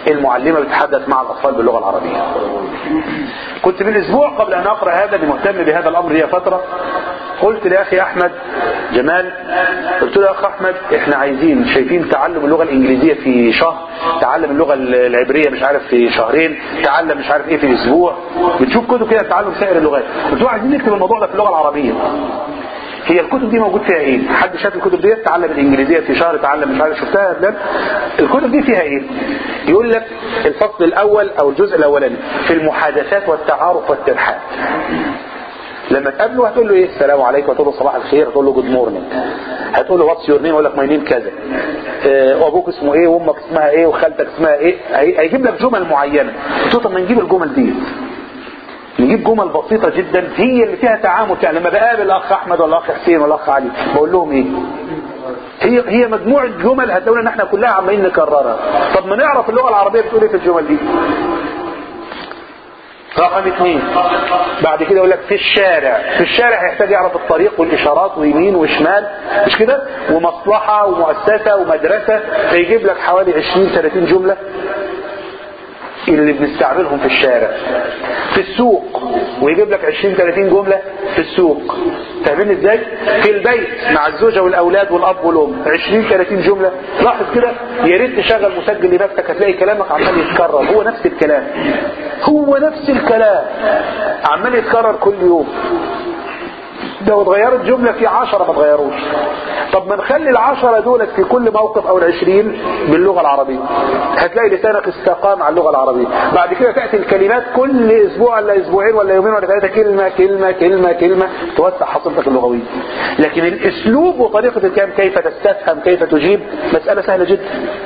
المعلمة بتتحدث مع الأطفال باللغة العربية كنت من أسبوع قبل أن أقرأ هذا لمهتم بهذا الأمر هي فترة قلت لأخي أحمد جمال قلت له يا أخ أحمد إحنا عايزين شايفين تعلم اللغة الإنجليزية في شهر تعلم اللغة العبرية مش عارف في شهرين تعلم مش عارف إيه في أسبوع بتشوف كتب كده تعلم سائر اللغات قلت له عايزين نكتب الموضوع ده في اللغة العربية هي الكتب دي موجود فيها ايه حد شاف الكتب دي تعلم الانجليزيه في شهر تعلم مش عارف شفتها يا بلال الكتب دي فيها ايه يقول لك الفصل الاول او الجزء الاولاني في المحادثات والتعارف والترحاب لما تقابله هتقول له ايه السلام عليكم هتقول له صباح الخير هتقول له جود مورنينج هتقول له واتس يور نيم يقول لك ماي نيم كذا آه، وابوك اسمه ايه وامك اسمها ايه وخالتك اسمها ايه هي- هيجيب لك جمل معينه قلت له طب ما نجيب الجمل دي نجيب جمل بسيطة جدا هي اللي فيها تعامل يعني لما بقابل الأخ أحمد ولا الأخ حسين ولا الأخ علي بقول لهم إيه هي هي مجموعة جمل هتلاقونا إن إحنا كلها عمالين نكررها طب ما نعرف اللغة العربية بتقول إيه في الجمل دي رقم اثنين بعد كده يقول لك في الشارع في الشارع هيحتاج يعرف الطريق والاشارات ويمين وشمال مش كده ومصلحة ومؤسسة ومدرسة فيجيب لك حوالي 20 30 جملة اللي بنستعملهم في الشارع في السوق ويجيب لك 20 30 جملة في السوق فاهمين ازاي في البيت مع الزوجة والاولاد والاب والام 20 30 جملة لاحظ كده يا ريت تشغل مسجل لنفسك هتلاقي كلامك عمال يتكرر هو نفس الكلام هو نفس الكلام عمال يتكرر كل يوم لو اتغيرت جملة في عشرة ما اتغيروش طب ما نخلي العشرة دولت في كل موقف او العشرين باللغة العربية هتلاقي لسانك استقام على اللغة العربية بعد كده تأتي الكلمات كل اسبوع ولا اسبوعين ولا يومين ولا ثلاثة كلمة كلمة كلمة كلمة توسع حصيلتك اللغوية لكن الاسلوب وطريقة الكلام كيف تستفهم كيف تجيب مسألة سهلة جدا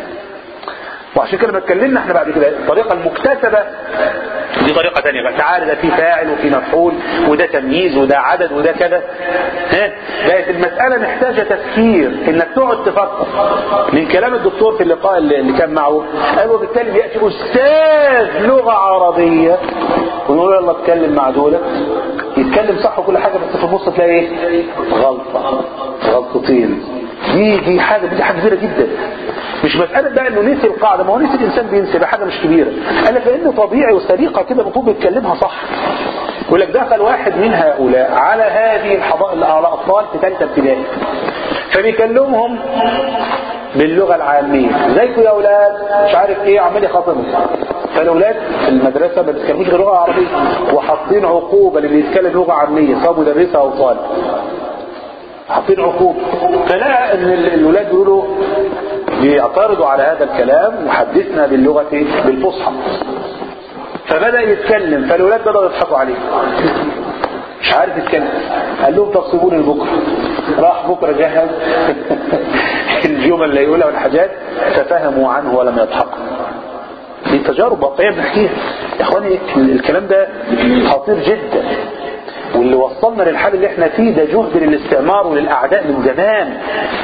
وعشان كده لما اتكلمنا احنا بعد كده الطريقة المكتسبة دي طريقة تانية بقى تعالى ده في فاعل وفي مفعول وده تمييز وده عدد وده كذا ها بقت المسألة محتاجة تفكير انك تقعد تفكر من كلام الدكتور في اللقاء اللي اللي كان معه قال وبالتالي بيأتي أستاذ لغة عربية ونقول له يلا اتكلم مع دولت يتكلم صح وكل حاجة بس في النص تلاقي ايه غلطة غلطتين دي دي حاجة دي حاجة كبيرة جدا مش مسألة بقى انه نسي القاعدة ما هو نسي الانسان بينسي ده حاجة مش كبيرة قال لك لانه طبيعي وسليقة كده المفروض بيتكلمها صح يقول لك دخل واحد من هؤلاء على هذه الحضارة على اطفال في ثالثة ابتدائي فبيكلمهم باللغة العامية زيكم يا اولاد مش عارف ايه عمال يخاطبهم فالاولاد في المدرسة ما بيتكلموش غير لغة عربية وحاطين عقوبة اللي بيتكلم لغة عامية سواء مدرسة او طالب حاطين عقوبة فلا ان ال- الولاد يقولوا بيعترضوا على هذا الكلام وحدثنا باللغة بالفصحى فبدأ يتكلم فالولاد بدأوا يضحكوا عليه مش عارف يتكلم قال لهم طب سيبوني لبكره راح بكره جهز الجمل اللي يقولها والحاجات ففهموا عنه ولم يضحكوا دي تجارب واقعيه بنحكيها يا اخواني الكلام ده خطير جدا واللي وصلنا للحال اللي احنا فيه ده جهد للاستعمار وللاعداء من زمان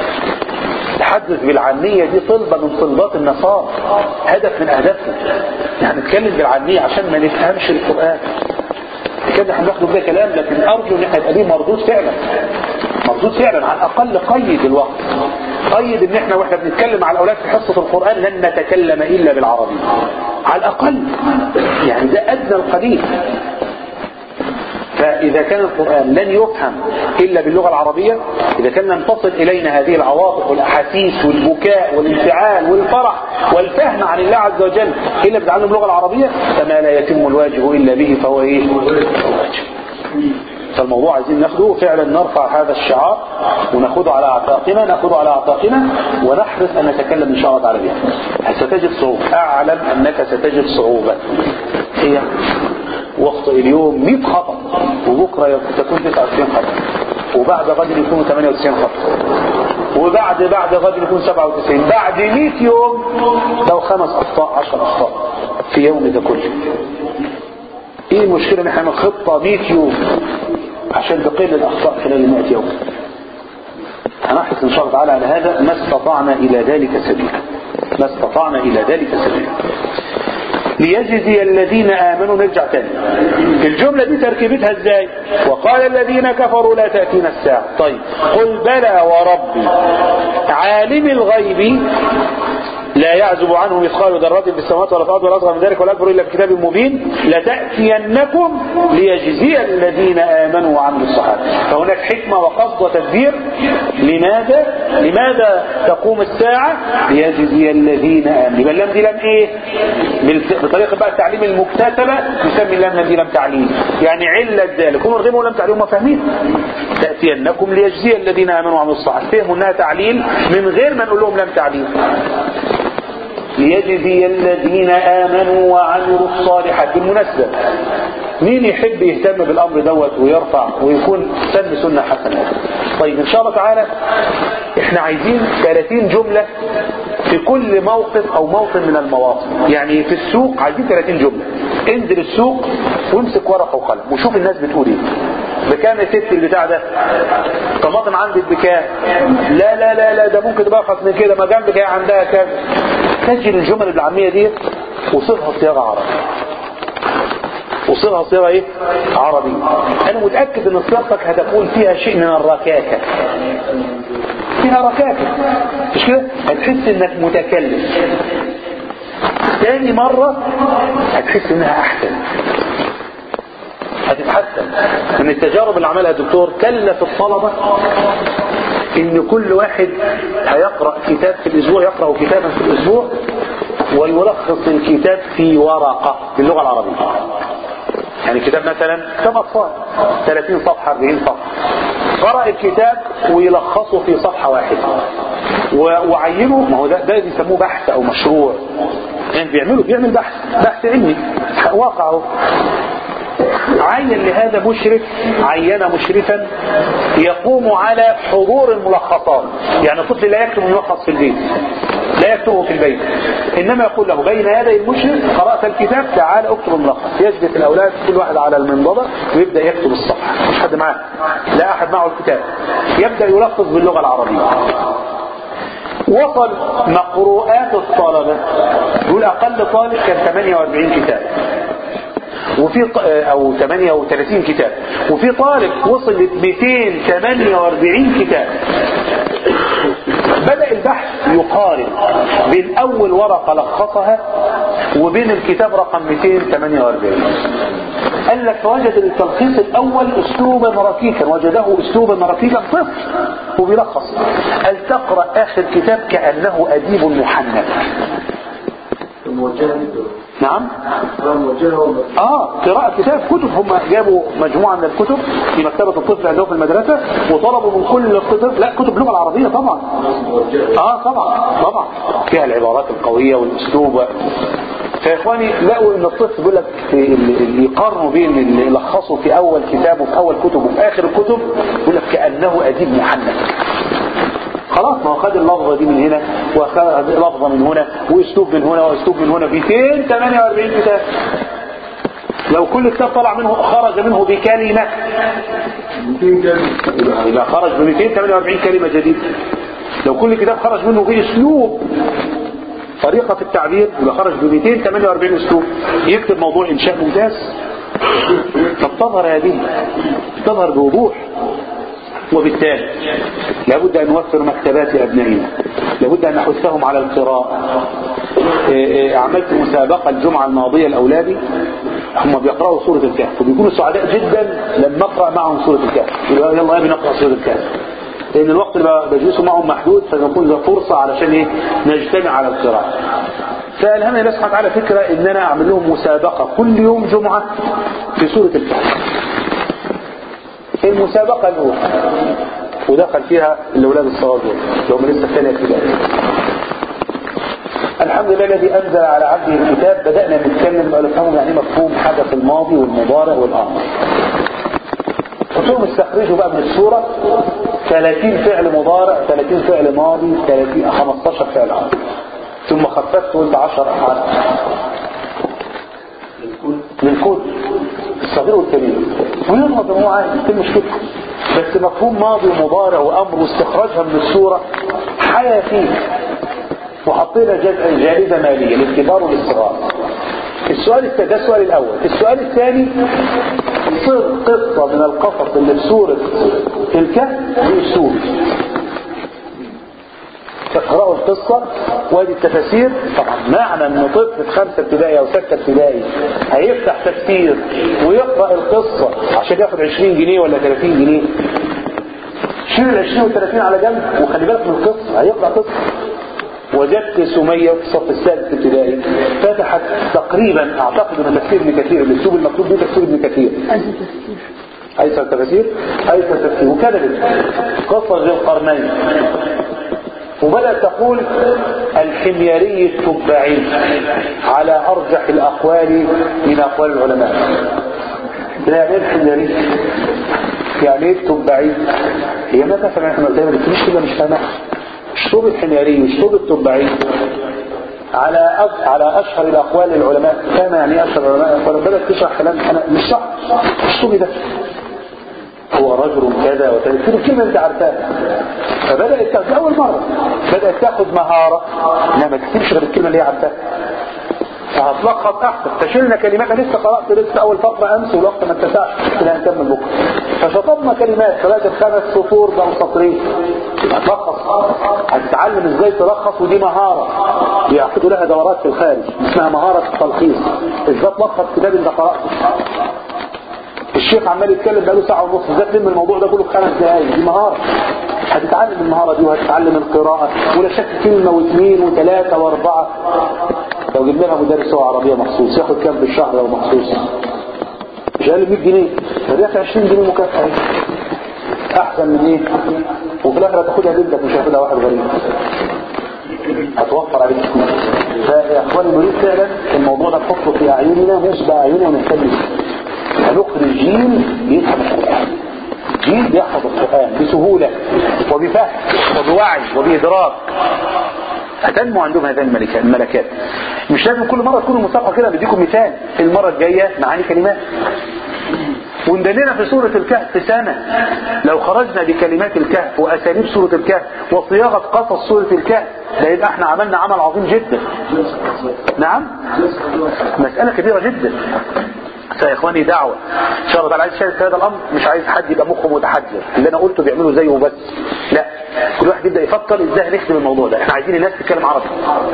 تحدث بالعامية دي طلبة من طلبات النصارى هدف من اهدافهم يعني نتكلم بالعامية عشان ما نفهمش القرآن كده احنا بناخد بيه كلام لكن ارجو ان احنا يبقى ليه مردود فعلا مردود فعلا على الاقل قيد الوقت قيد ان احنا واحنا بنتكلم على الاولاد في حصة القرآن لن نتكلم الا بالعربي على الاقل يعني ده ادنى القليل فإذا كان القرآن لن يفهم إلا باللغة العربية إذا كان لم تصل إلينا هذه العواطف والأحاسيس والبكاء والانفعال والفرح والفهم عن الله عز وجل إلا بتعلم اللغة العربية فما لا يتم الواجب إلا به فهو إيه واجب فالموضوع عايزين ناخده فعلا نرفع هذا الشعار وناخده على اعتاقنا ناخده على اعتاقنا ونحرص ان نتكلم ان شاء الله تعالى بها ستجد صعوبة اعلم انك ستجد صعوبة هي واخطئ اليوم 100 خطأ وبكرة تكون 99 خطأ وبعد غد يكون 98 خطأ وبعد بعد غد يكون 97 بعد 100 يوم لو خمس اخطاء 10 اخطاء في يوم ده كله ايه المشكلة ان احنا نعمل خطة 100 يوم عشان تقل الاخطاء خلال 100 يوم هنحرص ان شاء الله تعالى على هذا ما استطعنا الى ذلك سبيلا ما استطعنا الى ذلك سبيلا ليجزي الذين آمنوا نرجع تاني الجملة دي تركيبتها ازاي وقال الذين كفروا لا تأتينا الساعة طيب قل بلى وربي عالم الغيب لا يعزب عنه مثقال ذرة في السماوات ولا في الأرض ولا أصغر من ذلك ولا أكبر إلا في كتاب مبين لتأتينكم ليجزي الذين آمنوا وعملوا الصالحات فهناك حكمة وقصد وتدبير لماذا لماذا تقوم الساعة ليجزي الذين آمنوا يبقى اللام دي لام إيه بالت- بطريقة بقى التعليم المكتسبة نسمي اللام دي لام تعليم يعني علة ذلك هم الغيب ولم تعليم هم فاهمين تأتينكم ليجزي الذين آمنوا وعملوا الصالحات فهموا انها تعليل من غير ما نقول لهم لم تعليل ليجزي الذين آمنوا وعملوا الصالحات بالمناسبة مين يحب يهتم بالأمر دوت ويرفع ويكون سن سنة حسنة طيب إن شاء الله تعالى احنا عايزين 30 جملة في كل موقف أو موطن من المواطن يعني في السوق عايزين 30 جملة انزل السوق وامسك ورقة وقلم وشوف الناس بتقول ايه بكام يا ست البتاع ده طماطم عندك بكام لا لا لا لا ده ممكن تبقى ارخص من كده ما جنبك هي عندها كام سجل الجمل العامية دي وصيغها صياغة عربية وصيغها صيغة ايه عربي انا متأكد ان صياغتك هتكون فيها شيء من الركاكة فيها ركاكة مش كده هتحس انك متكلم تاني مرة هتحس انها احسن هتتحسن من التجارب اللي عملها الدكتور كلف الطلبة ان كل واحد هيقرأ كتاب في الاسبوع يقرأ كتابا في الاسبوع ويلخص الكتاب في ورقة باللغة العربية يعني كتاب مثلا كتاب اطفال 30 صفحة 40 صفحة قرأ الكتاب ويلخصه في صفحة واحدة و- وعينه ما هو ده ده بيسموه بحث او مشروع يعني بيعملوا بيعمل بحث بحث علمي واقع اهو عين لهذا مشرف عين مشرفا يقوم على حضور الملخصات يعني الطفل لا يكتب الملخص في البيت لا يكتبه في البيت انما يقول له بين يدي المشرف قرأت الكتاب تعال اكتب الملخص يجلس الاولاد كل واحد على المنضدة ويبدأ يكتب الصفحة مش حد معاه لا احد معه الكتاب يبدأ يلخص باللغة العربية وصل مقروءات الطلبة يقول اقل طالب كان 48 كتاب وفي ط- او 38 كتاب وفي طالب وصل ل 248 كتاب بدأ البحث يقارن بين اول ورقة لخصها وبين الكتاب رقم 248 قال لك فوجد التلخيص الاول اسلوبا ركيكا وجده اسلوبا ركيكا طفل وبيلخص قال تقرأ اخر كتاب كأنه اديب محنك موجهة نعم موجهة ولا اه قراءة كتاب كتب هم جابوا مجموعة من الكتب في مكتبة الطفل عندهم في المدرسة وطلبوا من كل طفل لا كتب لغة العربية طبعا اه طبعا طبعا فيها العبارات القوية والاسلوب فيا اخواني لقوا ان الطفل بيقول لك اللي اللي يقارنوا بين اللي لخصوا في اول كتاب وفي اول كتب وفي اخر الكتب بيقول لك كانه اديب محنك خلاص ما هو خد اللفظة دي من هنا وخد لفظة من هنا واسلوب من هنا واسلوب من هنا 248 كتاب لو كل كتاب طلع منه خرج منه بكلمة 200 كلمة يبقى خرج ب 248 كلمة جديدة لو كل كتاب خرج منه باسلوب طريقة في التعبير يبقى خرج ب 248 اسلوب يكتب موضوع انشاء ممتاز طب تظهر هذه تظهر بوضوح وبالتالي لابد أن نوفر مكتبات لأبنائنا لابد أن نحثهم على القراءة إيه إيه عملت مسابقة الجمعة الماضية لأولادي هم بيقرأوا سورة الكهف وبيكونوا سعداء جدا لما أقرأ معهم سورة الكهف يقولوا يلا يا ابني نقرأ سورة الكهف لأن الوقت اللي بجلسه معهم محدود فنكون ده فرصة علشان إيه نجتمع على القراءة فألهمني الله سبحانه وتعالى فكرة إن أنا أعمل لهم مسابقة كل يوم جمعة في سورة الكهف المسابقة الأولى ودخل فيها الأولاد الصغار دول لو هم لسه في ثانية ابتدائي الحمد لله الذي أنزل على عبده الكتاب بدأنا نتكلم بقى نفهمهم يعني مفهوم حاجة في الماضي والمضارع والأمر قلت لهم استخرجوا بقى من السورة 30 فعل مضارع 30 فعل ماضي 30 15 فعل أمر ثم خففت وقلت 10 أفعال للكل الصغير والكبير ويغلط هو عادي في مشكلة بس مفهوم ماضي ومضارع وامر واستخراجها من الصورة حياة فيه وحطينا جزء جائزة مالية للكبار وللصغار السؤال الثاني ده السؤال الاول السؤال الثاني صر قصة من القصص اللي في سورة الكهف بأسلوب تقرأوا القصة وادي التفاسير طبعا معنى ان طفل في خمسة ابتدائي او ستة ابتدائي هيفتح تفسير ويقرأ القصة عشان ياخد 20 جنيه ولا 30 جنيه شيل ال 20 وال 30 على جنب وخلي بالك من القصة هيقرأ قصة وجدت سمية في الصف السادس ابتدائي فتحت تقريبا اعتقد ان تفسير ابن كثير الاسلوب المكتوب به تفسير ابن كثير ايسر تفاسير ايسر تفسير وكذبت قصة ذي القرنين وبدأت تقول الحميري التبعي على ارجح الاقوال من اقوال العلماء ده يعني ايه الحميري يعني ايه التبعي هي ما تفهم احنا قدام مش كده مش فاهمها اسلوب الحميري واسلوب التبعي على أب... على اشهر الاقوال العلماء كان يعني إيه اشهر العلماء فبدات تشرح كلام انا مش صح اسلوبي ده هو رجل كذا وكذا كل كلمه انت عارفاها فبدات تاخد اول مره بدات تاخد مهاره لا ما تكتبش غير الكلمه اللي هي عارفاها فهتلخص احسن فشلنا كلمات أنا لسه قرات لسه اول فقره امس والوقت ما اتسعش الى نكمل بكره فشطبنا كلمات فبقت خمس سطور بقوا سطرين هتلخص هتتعلم ازاي تلخص ودي مهاره بيعقدوا لها دورات في الخارج اسمها مهاره التلخيص ازاي تلخص كتاب انت قراته الشيخ عمال يتكلم بقاله ساعه ونص ازاي تلم الموضوع ده كله في خمس دقائق دي مهاره هتتعلم المهاره دي وهتتعلم القراءه ولا شك كلمه واثنين وثلاثه واربعه لو جبنا لها مدرس لغه عربيه مخصوص ياخد كام في الشهر لو مخصوص مش اقل 100 جنيه فدافع 20 جنيه مكافاه احسن من ايه وفي الاخر هتاخدها بنتك مش هتاخدها واحد غريب هتوفر عليك كتير فيا اخواني نريد فعلا الموضوع ده نحطه في اعيننا نصب اعيننا ونهتم بيه هنخرج جيل بيفهم القران جيل بيحفظ القران بسهوله وبفهم وبوعي وبادراك هتنمو عندهم هذه الملكات الملكات مش لازم كل مرة تكونوا مسابقة كده بديكم مثال المرة الجاية معاني كلمات وندلنا في سورة الكهف سنة لو خرجنا بكلمات الكهف وأساليب سورة الكهف وصياغة قصص سورة الكهف ده يبقى احنا عملنا عمل عظيم جدا نعم مسألة كبيرة جدا يا اخواني دعوة ان شاء الله تعالى عايز شارك في هذا الامر مش عايز حد يبقى مخه متحجر اللي انا قلته بيعمله زيه بس لا كل واحد يبدا يفكر ازاي هنخدم الموضوع ده احنا عايزين الناس تتكلم عربي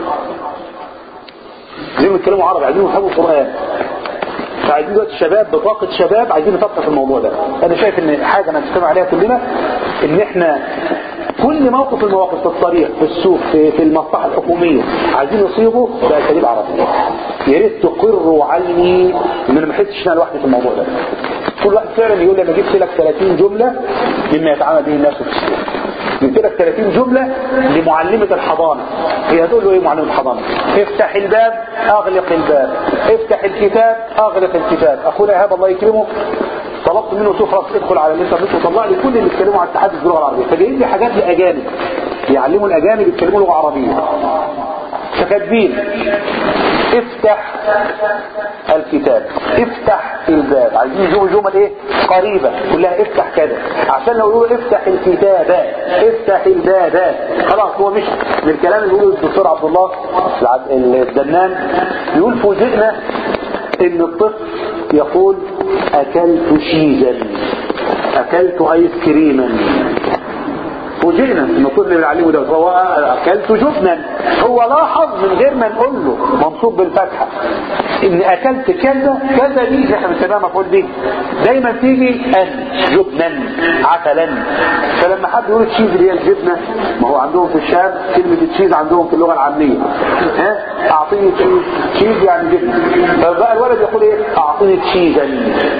عايزين يتكلموا عربي عايزين يفهموا القران فعايزين دلوقتي شباب بطاقة شباب عايزين نفكر في الموضوع ده انا شايف ان حاجة نجتمع عليها كلنا ان احنا كل موقف المواقف في الطريق في السوق في, في المصلحة الحكومية عايزين نصيغه بأساليب عربية يا ريت تقروا عني ان انا ما احسش انا لوحدي في الموضوع ده كل واحد فعلا يقول لي انا جبت لك 30 جملة مما يتعامل به الناس في السوق جبت لك 30 جملة لمعلمة الحضانة هي هتقول له ايه معلمة الحضانة افتح الباب اغلق الباب افتح الكتاب اغلق الكتاب اخونا ايهاب الله يكرمه طلبت منه شوف رأس ادخل على الانترنت وطلع لي كل اللي بيتكلموا عن التحدث باللغه العربيه فجايين لي حاجات لاجانب يعلموا الاجانب يتكلموا لغه عربيه فكاتبين افتح الكتاب افتح الباب عايزين يجيبوا جمل ايه قريبة كلها افتح كذا عشان لو يقولوا افتح الكتاب افتح الباب خلاص هو مش من الكلام اللي بيقوله الدكتور عبد الله العد- الدنان يقول فوجئنا ان الطفل يقول اكلت شيزا اكلت ايس كريما فوجئنا ان الطفل اللي بيعلمه ده هو اكلت جبنا هو لاحظ من غير ما نقول له منصوب بالفتحه ان اكلت كذا كذا دي اللي احنا بنسميها مفعول به دايما تيجي ان جبنا عسلا فلما حد يقول تشيز اللي هي الجبنه ما هو عندهم في الشام كلمه تشيز عندهم في اللغه العاميه ها اعطيني تشيز تشيز يعني جبنه فبقى الولد يقول ايه اعطيني تشيزا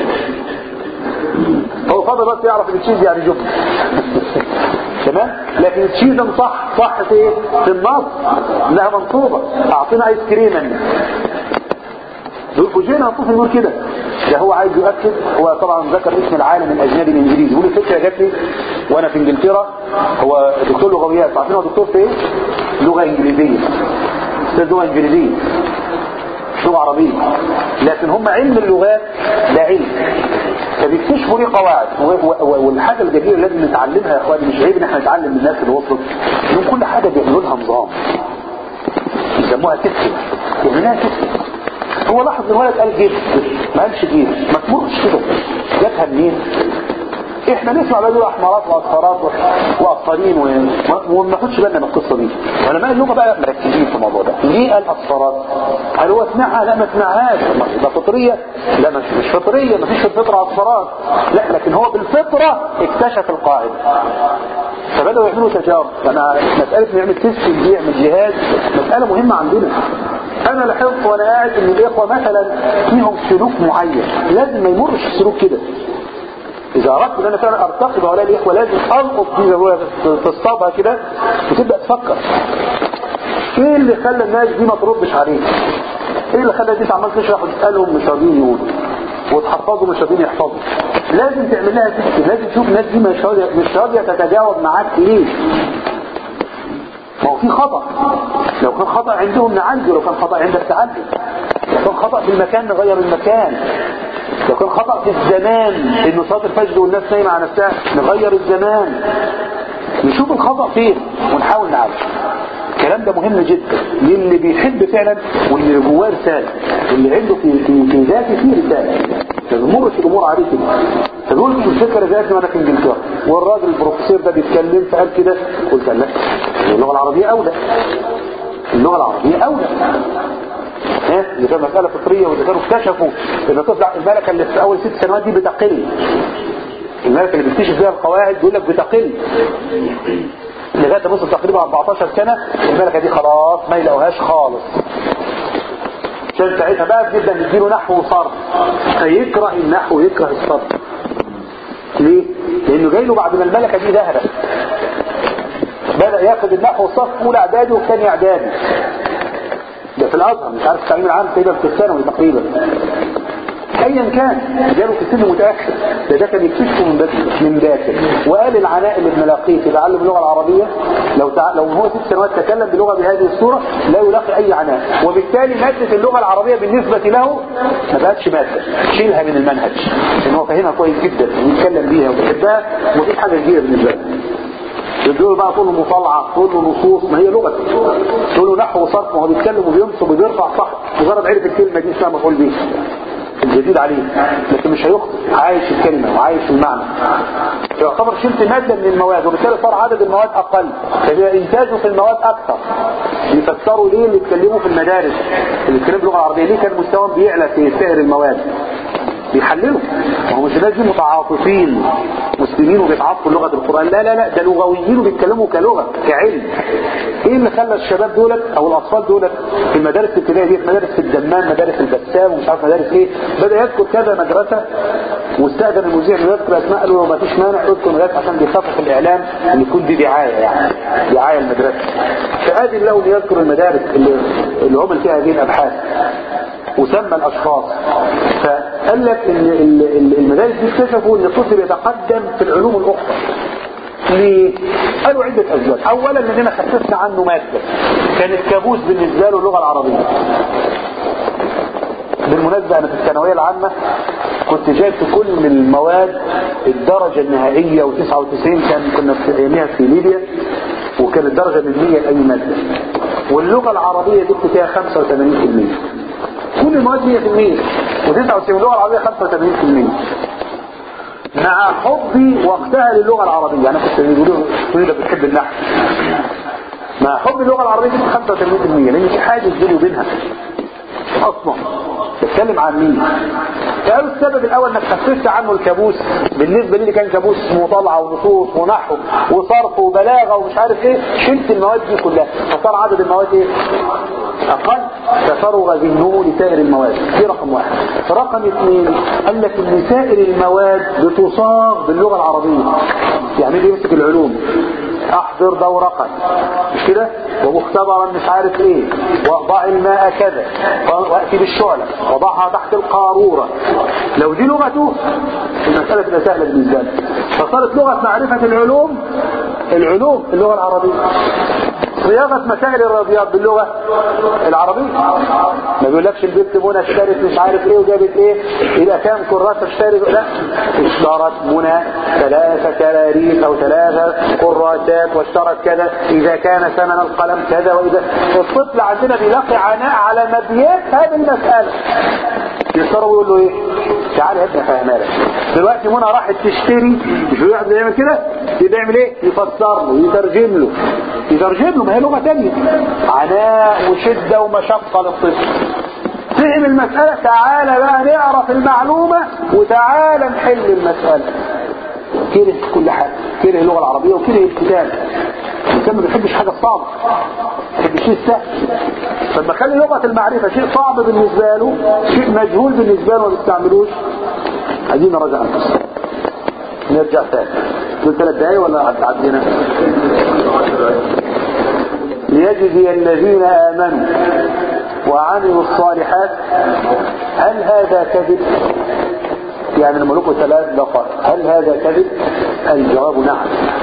هو فضل بس يعرف ان التشيز يعني جبنه تمام لكن التشيز صح صح في ايه في النص انها منصوبه اعطينا ايس كريما دول فوجئنا الطفل يقول كده ده هو عايز يؤكد هو طبعا ذكر اسم العالم الاجنبي الانجليزي يقول الفكره جات لي وانا في انجلترا هو دكتور لغويات عارفين هو دكتور في ايه لغه انجليزيه استاذ لغه انجليزيه مش لغه عربيه لكن هم علم اللغات ده علم فبيكتشفوا ليه قواعد و- و- والحاجه الجديده اللي لازم نتعلمها يا اخواني مش عيب ان احنا نتعلم من الناس اللي وصلت انهم كل حاجه بيعملوا لها نظام يسموها سيستم يعملوها سيستم هو لاحظ ان الولد قال جيب ما قالش جيب ما تمرش كده جابها منين احنا نسمع بقى دول احمرات واصفرات وابطالين و- وما ناخدش بالنا من القصه دي علماء اللغه بقى مركزين في الموضوع ده ليه قال اصفرات هل هو سمعها لا ما سمعهاش طب ده فطريه لا مش مش فطريه ما فيش في الفطره اصفرات لا لكن هو بالفطره اكتشف القاعده فبدأوا يعملوا تجارب أنا مسألة إنه يعمل تيستنج دي يعمل جهاز مسألة مهمة عندنا أنا لاحظت وأنا قاعد إن الإخوة مثلا فيهم سلوك معين لازم ما يمرش السلوك كده إذا أردت إن أنا فعلا أرتقي بهؤلاء الإخوة لازم ألقط دي زي ما بيقولوا تصطادها كده وتبدأ تفكر إيه اللي خلى الناس دي ما تردش عليك؟ إيه اللي خلى الناس عمال تشرح وتسألهم مش راضيين يقولوا وتحفظوا مش راضيين يحفظوا لازم تعمل لها سيستم لازم تشوف الناس دي مش راضيه مش راضيه تتجاوب معاك ليه ما هو في خطأ لو كان خطأ عندهم نعالجه لو كان خطأ عندك تعالجه لو كان خطأ في المكان نغير المكان لو كان خطأ في الزمان انه صلاة الفجر والناس نايمة على نفسها نغير الزمان نشوف الخطأ فين ونحاول نعالجه الكلام ده مهم جدا للي بيحب فعلا واللي جواه رسالة واللي عنده في في في ذاته فيه رسالة ما بيمرش الامور عليه كده فبيقول لي الفكره ذات وانا في انجلترا والراجل البروفيسور ده بيتكلم فقال كده قلت لا اللغه العربيه اولى اللغه العربيه اولى ها دي كانت مساله فطريه واذا كانوا اكتشفوا ان تطلع الملكه اللي في اول ست سنوات دي بتقل الملكه اللي بيكتشف فيها القواعد بيقول لك بتقل لغايه ما وصل تقريبا 14 سنه الملكه دي خلاص ما يلاقوهاش خالص عشان ساعتها بقى بنبدا نديله نحو وصرف فيكره النحو ويكره الصرف ليه؟ لانه جاي له بعد ما الملكه دي ذهبت بدا ياخد النحو والصرف اولى اعدادي وثاني اعدادي ده في الازهر مش عارف التعليم العام تقريبا في الثانوي تقريبا ايا كان جاله في سن متاخر ده ده كان يكتشفه من بدري من باكر وقال العناء اللي بنلاقيه في تعلم اللغه العربيه لو تع... لو هو ست سنوات تكلم بلغه بهذه الصوره لا يلاقي اي عناء وبالتالي ماده اللغه العربيه بالنسبه له ما بقتش ماده شيلها من المنهج لان هو فاهمها كويس جدا ويتكلم بيها وبيحبها ومفيش حاجه جديده بالنسبه له يقول بقى تقول له مطالعة تقول له نصوص ما هي لغة تقول له نحو وصرف ما هو بيتكلم وبينصب وبيرفع صح مجرد عرف الكلمة دي اسمها مفعول به الجديد عليه لكن مش هيخطئ عايش الكلمة وعايش المعنى يعتبر شلت مادة من المواد وبالتالي صار عدد المواد أقل فبقى إنتاجه في المواد أكثر بيفسروا ليه اللي اتكلموا في المدارس اللي اتكلموا باللغة العربية ليه كان مستواهم بيعلى في سعر المواد بيحللوا ما هو مش الناس دي متعاطفين مسلمين وبيتعاطفوا لغه القران لا لا لا ده لغويين وبيتكلموا كلغه كعلم ايه اللي خلى الشباب دولت او الاطفال دولت في المدارس الابتدائيه دي في مدارس في الدمام مدارس البسام ومش عارف مدارس ايه بدا يذكر كذا مدرسه واستاذن المذيع انه يذكر اسماء قالوا له ما فيش مانع اذكر مدارس عشان بيخافوا في الاعلام ان يكون دي دعايه يعني دعايه المدرسه فادي له ليذكر المدارس اللي اللي عمل فيها هذه الابحاث وسمى الاشخاص فقال لك ان ال- ال- المدارس دي اكتشفوا ان الطفل بيتقدم في العلوم الاخرى ليه؟ قالوا عدة أسباب أولا لأننا خففنا عنه مادة كانت كابوس بالنسبة له اللغة العربية بالمناسبة أنا في الثانوية العامة كنت جايب في كل المواد الدرجة النهائية و99 كان كنا في أيامها في ليبيا وكانت درجة من 100 لأي مادة واللغة العربية جبت فيها 85% كل المواد 100% و99 اللغة العربية 85% مع حبي وقتها للغة العربية أنا كنت بيقولوا تقولي ده بتحب النحو مع حب اللغة العربية جبت 85% لأن في حاجز بيني وبينها أصلا بتكلم عن مين قالوا السبب الأول انك خففت عنه الكابوس بالنسبة لي اللي كان كابوس مطالعة ونصوص ونحو وصرف وبلاغة ومش عارف ايه شلت المواد دي كلها فصار عدد المواد ايه أقل ففرغ ذهنه لسائر المواد دي رقم واحد رقم اثنين قال لك ان سائر المواد بتصاغ باللغة العربية يعني اللي يمسك العلوم احضر دورقا مش كده ومختبرا مش عارف ايه وضع الماء كذا واتي بالشعلة وضعها تحت القارورة لو دي لغته المسألة تبقى سهلة بالنسبة له فصارت لغة معرفة العلوم العلوم اللغة العربية صياغة مسائل الرياضيات باللغة العربية ما بيقولكش البنت منى اشترت مش عارف ايه وجابت ايه يبقى كام كراسة اشترت لا اشترت منى ثلاثة كراريس او ثلاثة كراسات واشترت كذا اذا كان ثمن القلم كذا واذا الطفل عندنا بيلاقي عناء على مبيات هذه المسألة يصيروا يقول له ايه تعالى يا ابني افهمها لك دلوقتي منى راحت تشتري مش بيقعد يعمل كده يبقى يعمل ايه يفسر له يترجم له يترجم له ما هي لغه ثانيه عناء وشده ومشقه للطفل فهم المسألة تعالى بقى نعرف المعلومة وتعالى نحل المسألة كره كل حاجة كره اللغة العربية وكره الكتاب الإنسان ما بيحبش حاجة صعبة ما بيحبش شيء سهل فلما خلي لغة المعرفة شيء صعب بالنسبة له شيء مجهول بالنسبة له ما بيستعملوش عايزين نراجع أنفسنا نرجع تاني دول ثلاث دقايق ولا عدينا ليجزي الذين آمنوا وعملوا الصالحات هل هذا كذب يعني لما لكم ثلاث دقائق هل هذا كذب الجواب نعم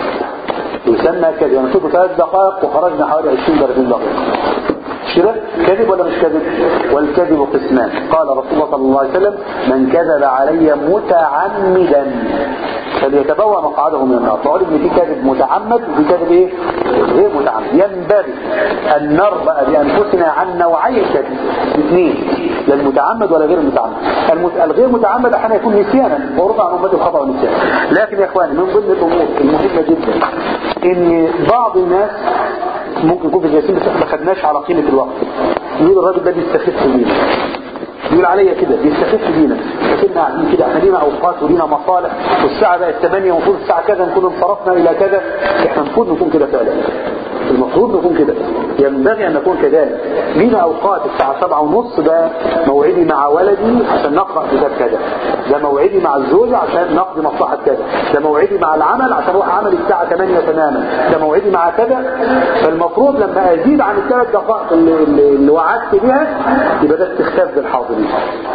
يسمى كذب يعني شوفوا ثلاث دقائق وخرجنا حوالي 20 30 دقيقة مش كده كذب ولا مش كذب والكذب قسمان قال رسول الله صلى الله عليه وسلم من كذب علي متعمدا فليتبوأ مقعده من النار فقال ان في كذب متعمد وفي كذب ايه غير متعمد ينبغي ان نربأ بانفسنا عن نوعي الكذب اثنين لا المتعمد ولا غير المتعمد المت... الغير متعمد احيانا يكون نسيانا ورفع عن امتي الخطا والنسيان لكن يا اخواني من ضمن الامور المهمه جدا ان بعض الناس ممكن يكون في الجاسين بس احنا ما خدناش على قيمه الوقت يقول الراجل ده بيستخف بينا يقول عليا كده بيستخف بينا فكنا قاعدين كده احنا لينا اوقات ولينا مصالح والساعه بقت 8 ومفروض الساعه كذا نكون انصرفنا الى كذا احنا المفروض نكون كده فعلا المفروض نكون كده ينبغي ان نكون كذلك لينا اوقات الساعه 7 ونص ده موعدي مع ولدي عشان نقرا كتاب كذا ده موعدي مع الزوجه عشان نقضي مصلحه كذا ده موعدي مع العمل عشان اروح عملي الساعه 8 تماما ده موعدي مع كذا فالمفروض لما ازيد عن الثلاث دقائق اللي, اللي, اللي وعدت بها يبقى ده استخفاف بالحاضرين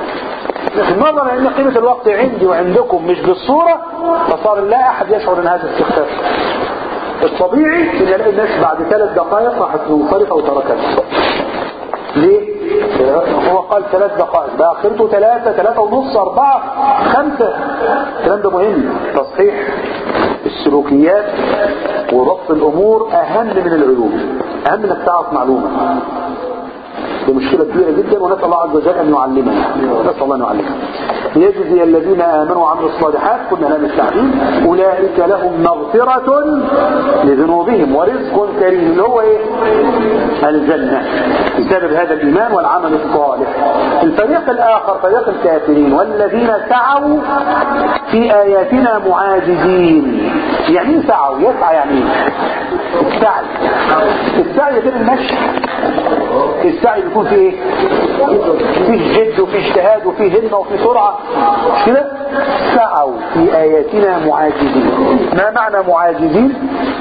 نظرا ان قيمة الوقت عندي وعندكم مش بالصورة فصار لا احد يشعر ان هذا استخفاف الطبيعي ان الاقي الناس بعد ثلاث دقائق راحت منصرفة وتركت ليه؟ هو قال ثلاث دقائق بقى اخرته ثلاثة ثلاثة ونص اربعة خمسة الكلام ده مهم تصحيح السلوكيات وضبط الامور اهم من العلوم اهم انك تعرف معلومة دي مشكلة كبيرة جدا ونسأل الله عز وجل أن يعلمنا نسأل الله أن يعلمنا ليجزي الذين آمنوا وعملوا الصالحات كنا لام التعليم أولئك لهم مغفرة لذنوبهم ورزق كريم اللي هو إيه؟ الجنة بسبب هذا الإيمان والعمل الصالح الفريق الآخر فريق الكافرين والذين سعوا في آياتنا معاجزين يعني ايه سعوا يسعى يعني ايه السعي السعي غير المشي السعي بيكون فيه ايه فيه جد وفيه اجتهاد وفيه همه وفيه سرعه مش كده سعوا في اياتنا معاجزين ما معنى معاجزين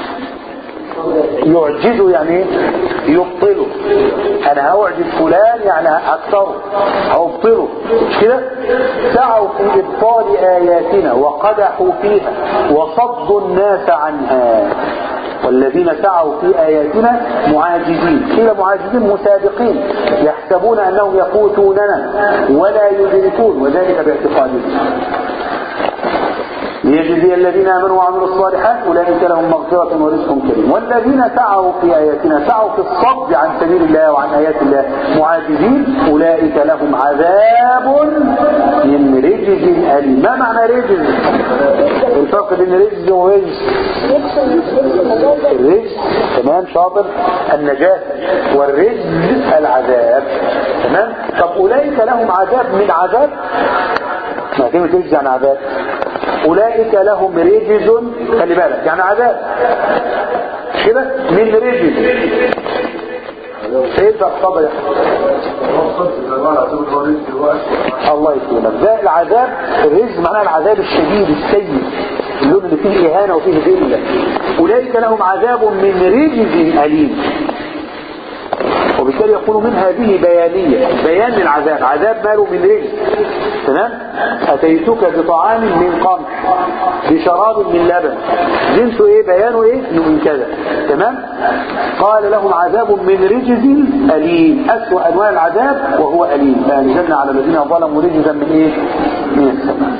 يعجزوا يعني ايه يبطلوا انا هوعجز فلان يعني هكسره هبطله مش كده سعوا في ابطال اياتنا وقدحوا فيها وصدوا الناس عنها والذين سعوا في آياتنا معاجزين قيل معاجزين مسابقين يحسبون أنهم يفوتوننا ولا يدركون وذلك باعتقادهم ليجزي الذين امنوا وعملوا الصالحات اولئك لهم مغفره ورزق كريم والذين سعوا في اياتنا سعوا في الصد عن سبيل الله وعن ايات الله معاجزين اولئك لهم عذاب من رجز اليم ما معنى رجز الفرق بين رجز ورجز الرجز تمام شاطر النجاسه والرجز العذاب تمام طب اولئك لهم عذاب من عذاب ما كلمه رجز عن عذاب أولئك لهم رجز خلي بالك يعني عذاب كده من رجز سيدنا الصبر الله يكرمك ده العذاب الرجز معناه العذاب الشديد السيء اللون اللي فيه إهانة وفيه ذلة أولئك لهم عذاب من رجز أليم وبالتالي يقول من هذه بيانية بيان للعذاب عذاب ماله من رجل تمام أتيتك بطعام من قمح بشراب من لبن جنسه ايه بيانه ايه انه من كذا تمام قال لهم عذاب من رجز أليم أسوأ أنواع العذاب وهو أليم فأنزلنا على الذين ظلموا رجزا من ايه من السماء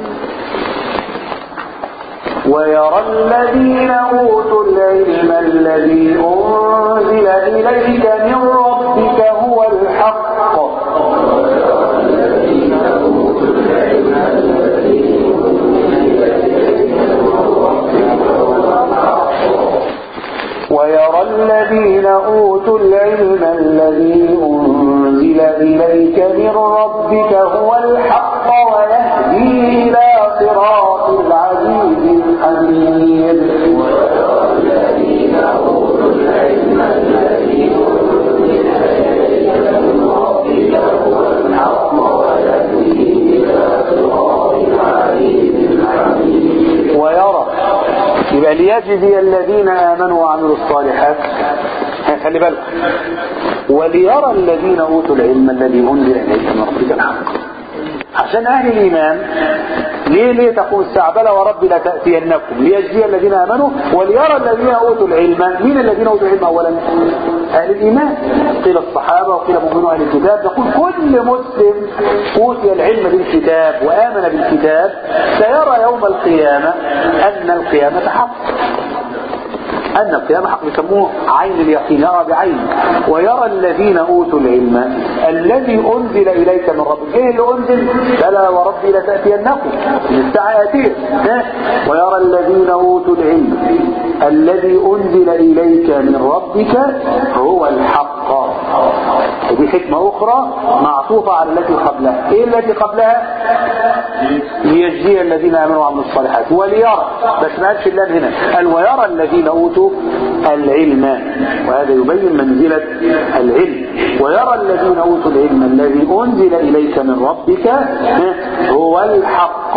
ويرى الذين أوتوا العلم الذي أنزل إليك من ربك هو الحق ويرى الذين أوتوا العلم الذي أنزل إليك من ربك هو الحق ويهدي إلى صراط العزيز الحميد ويرى يبقى ليجزي الذين آمنوا وعملوا الصالحات ها، خلي بالك وليرى الذين أوتوا العلم الذي أنزل إليك من ربك الحق عشان أهل الإيمان ليه ليه تقول الساعة بلى وربي لتأتينكم ليجزي الذين آمنوا وليرى الذين أوتوا العلم مين الذين أوتوا العلم أولا أهل الإيمان قيل الصحابة وقيل مؤمنوا أهل الكتاب نقول كل مسلم أوتي العلم بالكتاب وآمن بالكتاب سيرى يوم القيامة أن القيامة حق أن القيامة حق يسموه عين اليقين يرى بعين ويرى الذين أوتوا العلم الذي أنزل إليك من ربك إيه اللي أنزل بلى وربي لتأتينكم من الساعة آتية ها؟ ويرى الذين أوتوا العلم الذي أنزل إليك من ربك هو الحق ودي حكمة أخرى معطوفة على التي قبلها إيه التي قبلها ليجزي الذين آمنوا وعملوا الصالحات وليرى بس ما قالش اللام هنا قال ويرى الذين أوتوا العلم وهذا يبين منزلة العلم ويرى الذين أوتوا العلم الذي أنزل إليك من ربك ها، هو الحق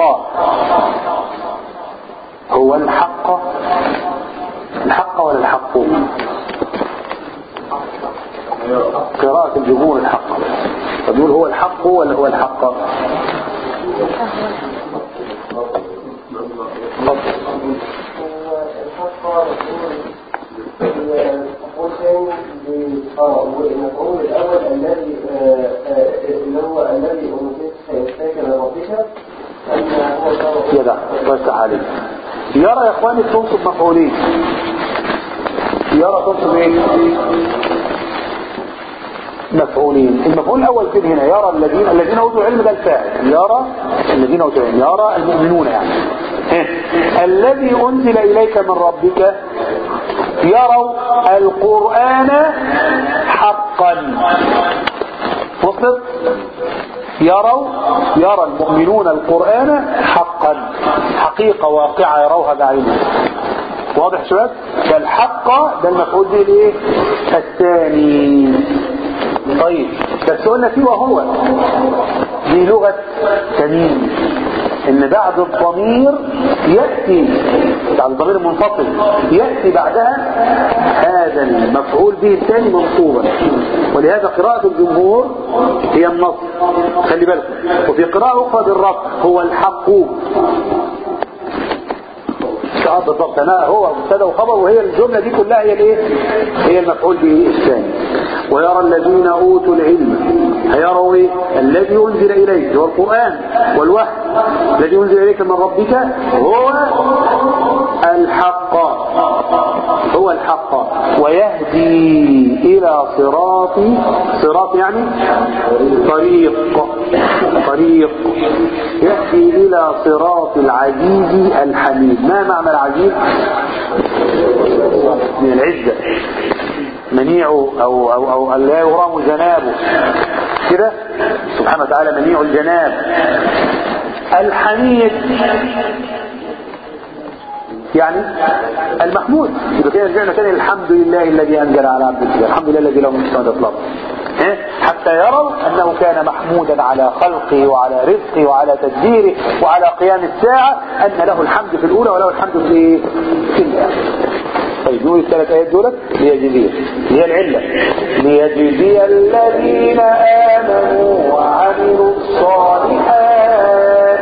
هو الحق الحق ولا الحق قراءة الجمهور الحق فبيقول هو الحق ولا هو الحق الحق المفعول ثاني اه المفعول الاول الذي آه، آه، اللي هو الذي انزلت سيستيك من ربك ان هو شرع يدع وسع عليه يرى يا اخواني تنصب مفعولين يرى تنصب ايه مفعولين المفعول الاول فين هنا يرى الذين الذين اوتوا العلم ده الفاعل يرى الذين اوتوا العلم يرى المؤمنون يعني ها. الذي انزل اليك من ربك يروا القران حقا وصلت يروا يرى المؤمنون القرآن حقا حقيقة واقعة يروها بعينهم واضح شباب فالحق ده المفعول به الايه الثاني طيب بس قلنا فيه وهو دي لغة تميم ان بعد الضمير يأتي بعد الضمير المنفصل يأتي بعدها هذا المفعول به الثاني منصوبا ولهذا قراءة الجمهور هي النص خلي بالكم وفي قراءة أخرى بالرفع هو الحق اه بالضبط انا هو مبتدا وخبر وهي الجمله دي كلها هي الايه هي المفعول به الثاني ويرى الذين اوتوا العلم هيروا ايه الذي انزل اليك هو القران والوحي الذي انزل اليك من ربك هو الحق هو الحق ويهدي الى صراط صراط يعني طريق طريق يهدي الى صراط العزيز الحميد ما معنى العزيز من العزة منيع أو, أو, أو لا يرام جنابه كده سبحانه وتعالى منيع الجناب الحميد يعني المحمود يبقى كده رجعنا تاني الحمد لله الذي انزل على عبده الكتاب الحمد لله الذي له من السماء والارض ها؟ حتى يروا انه كان محمودا على خلقه وعلى رزقه وعلى تدبيره وعلى قيام الساعه ان له الحمد في الاولى وله الحمد في ايه؟ في الاخره طيب نقول الثلاث ايات دولت ليجزيه هي العله ليجزي الذين امنوا وعملوا الصالحات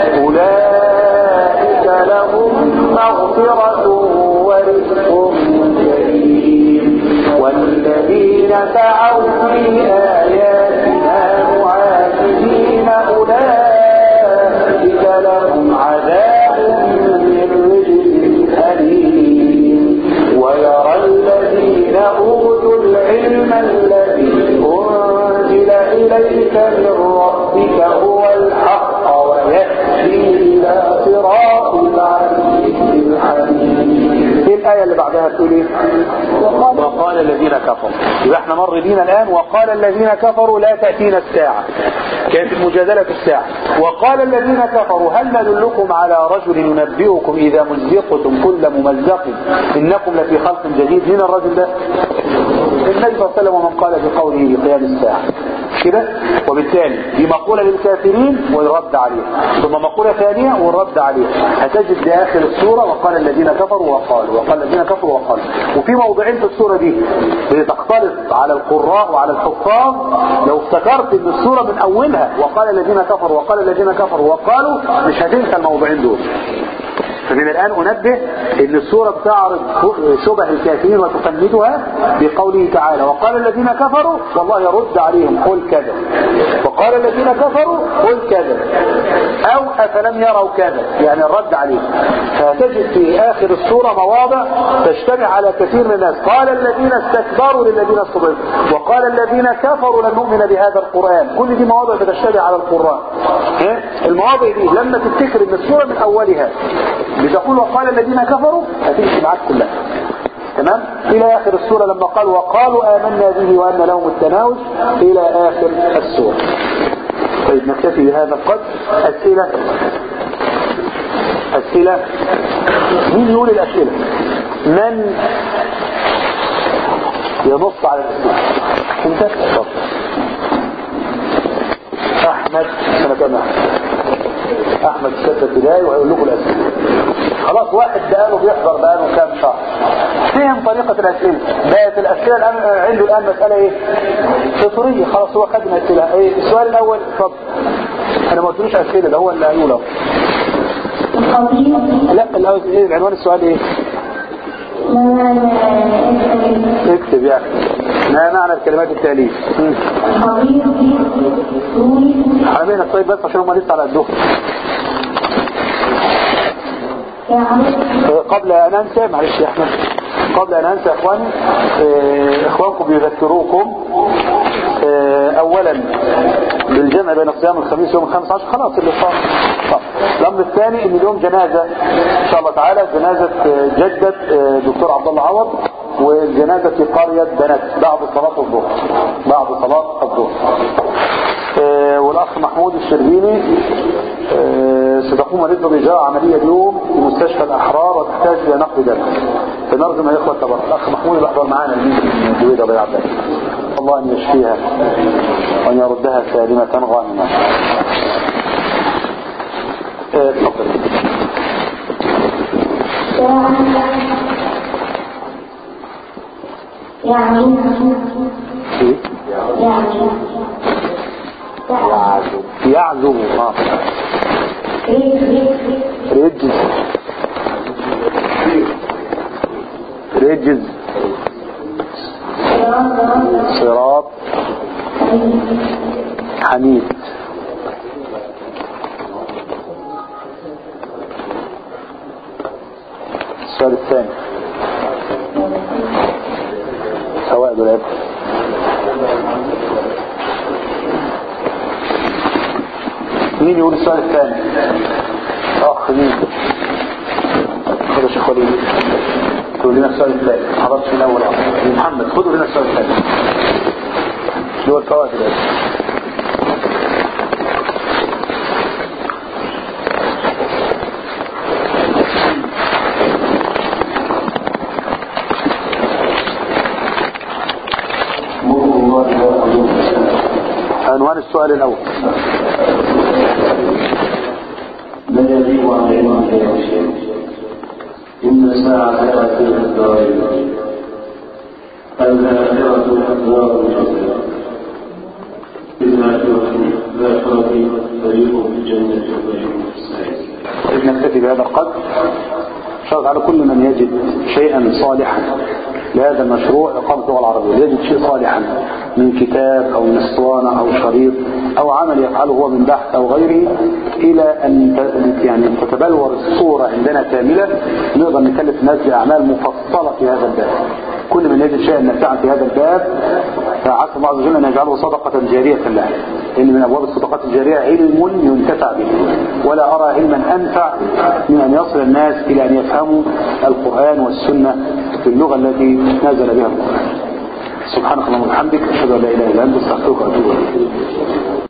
اولئك لهم مغفرة ورزق كريم والذين سعوا في آياتنا معاجزين أولئك لهم عذاب من رجل أليم ويرى الذين أوتوا العلم الذي أنزل إليك من ربك هو الحق ويهدي إلى صراط العزيز الحميد ايه الآية الآية اللي بعدها بتقول ايه وقال الذين كفروا يبقى احنا مر بينا الآن وقال الذين كفروا لا تأتينا الساعة كانت المجادلة في الساعة وقال الذين كفروا هل ندلكم على رجل ينبئكم إذا مزقتم كل ممزق إنكم لفي خلق جديد من الرجل ده النبي صلى الله عليه وسلم ومن قال بقوله لقيام الساعة مش كده وبالتالي دي مقولة للكافرين ويرد عليها ثم مقولة ثانية والرد عليها هتجد لآخر السورة وقال الذين كفروا وقالوا وقال الذين كفروا وقالوا وفي موضعين في السورة دي بتختلط على القراء وعلى الحفاظ لو افتكرت ان السورة من اولها وقال الذين كفروا وقال الذين كفروا وقالوا مش هتنسى الموضعين دول فمن الآن أنبه أن السورة بتعرض شبه الكافرين وتفندها بقوله تعالى وقال الذين كفروا والله يرد عليهم قل كذا وقال الذين كفروا قل كذا أو أفلم يروا كذا يعني الرد عليهم فتجد في آخر السورة مواضع تجتمع على كثير من الناس قال الذين استكبروا للذين استضعفوا وقال الذين كفروا لن نؤمن بهذا القرآن كل دي مواضع بتشتبه على القرآن المواضع دي لما تفتكر ان السورة من أولها بتقول وقال الذين كفروا هتمشي معاك كلها تمام الى اخر السورة لما قال وقالوا امنا به وان لهم التناوش الى اخر السورة طيب نكتفي بهذا القدر اسئلة اسئلة مين يقول الاسئلة من ينص على الاسئلة انت طب. احمد سنة كام احمد احمد السادة ابتدائي وهيقول لكم الاسئلة خلاص واحد بقاله بيحضر بقاله كام شهر فهم طريقة الاسئلة بقت الاسئلة الان عنده الان مسألة ايه فطرية خلاص هو خد الاسئلة ايه السؤال الاول اتفضل انا ما قلتلوش اسئلة ده هو اللي قالوا له لا الاول ايه العنوان السؤال ايه اكتب يعني ما معنى الكلمات التالية حرمينا الطيب بس عشان هم لسه على الدخل قبل ان انسى معلش يا احمد قبل ان انسى اخواني اه اخوانكم بيذكروكم اه اولا بالجمع بين صيام الخميس ويوم الخامس عشر خلاص اللي صار الامر الثاني ان اليوم جنازة ان شاء الله تعالى جنازة جدة دكتور عبد الله عوض والجنازة في قرية بنات بعد صلاة الظهر بعد صلاة الظهر اه والاخ محمود الشربيني ستقوم والدته بإجراء عملية اليوم في مستشفى الأحرار وتحتاج إلى نقل دم فنرجو من الإخوة التبرع الأخ محمود اللي أحضر معانا من جويدة بن عباس الله أن يشفيها وأن يردها سالمة غانمة تفضل يعني يعني يعزو اه رجز رجز صراط حميد السؤال الثاني سواء بالعبد مين يقول السؤال الثاني اخ مين خذ يا شيخ وليد تقول لنا السؤال الثاني ما حضرتش من اول عمر محمد خذوا لنا السؤال الثاني اللي هو الفوائد عنوان السؤال الاول من يجيب عن علم شيء إن الساعة تأتي في الدارين الآخرة أبواب الجنة الآخرة الآخرة فريق في الجنة وفريق في السعير نكتفي بهذا القدر شرط على كل من يجد شيئا صالحا لهذا المشروع إقامة اللغة العربية يجد شيء صالحا من كتاب أو من اسطوانة أو شريط أو عمل يفعله هو من بحث أو غيره إلى أن ت- يعني تتبلور الصورة عندنا كاملة نقدر نكلف الناس بأعمال مفصلة في هذا الباب كل من يجد شيئا نافعا في هذا الباب فعسى أسأل الله عز وجل أن يجعله صدقة جارية له لأن من أبواب الصدقات الجارية علم ينتفع به ولا أرى علما أنفع من أن يصل الناس إلى أن يفهموا القرآن والسنة في اللغة التي نزل بها القرآن سبحانك اللهم وبحمدك أشهد أن لا إله إلا أنت أستغفرك وأتوب إليك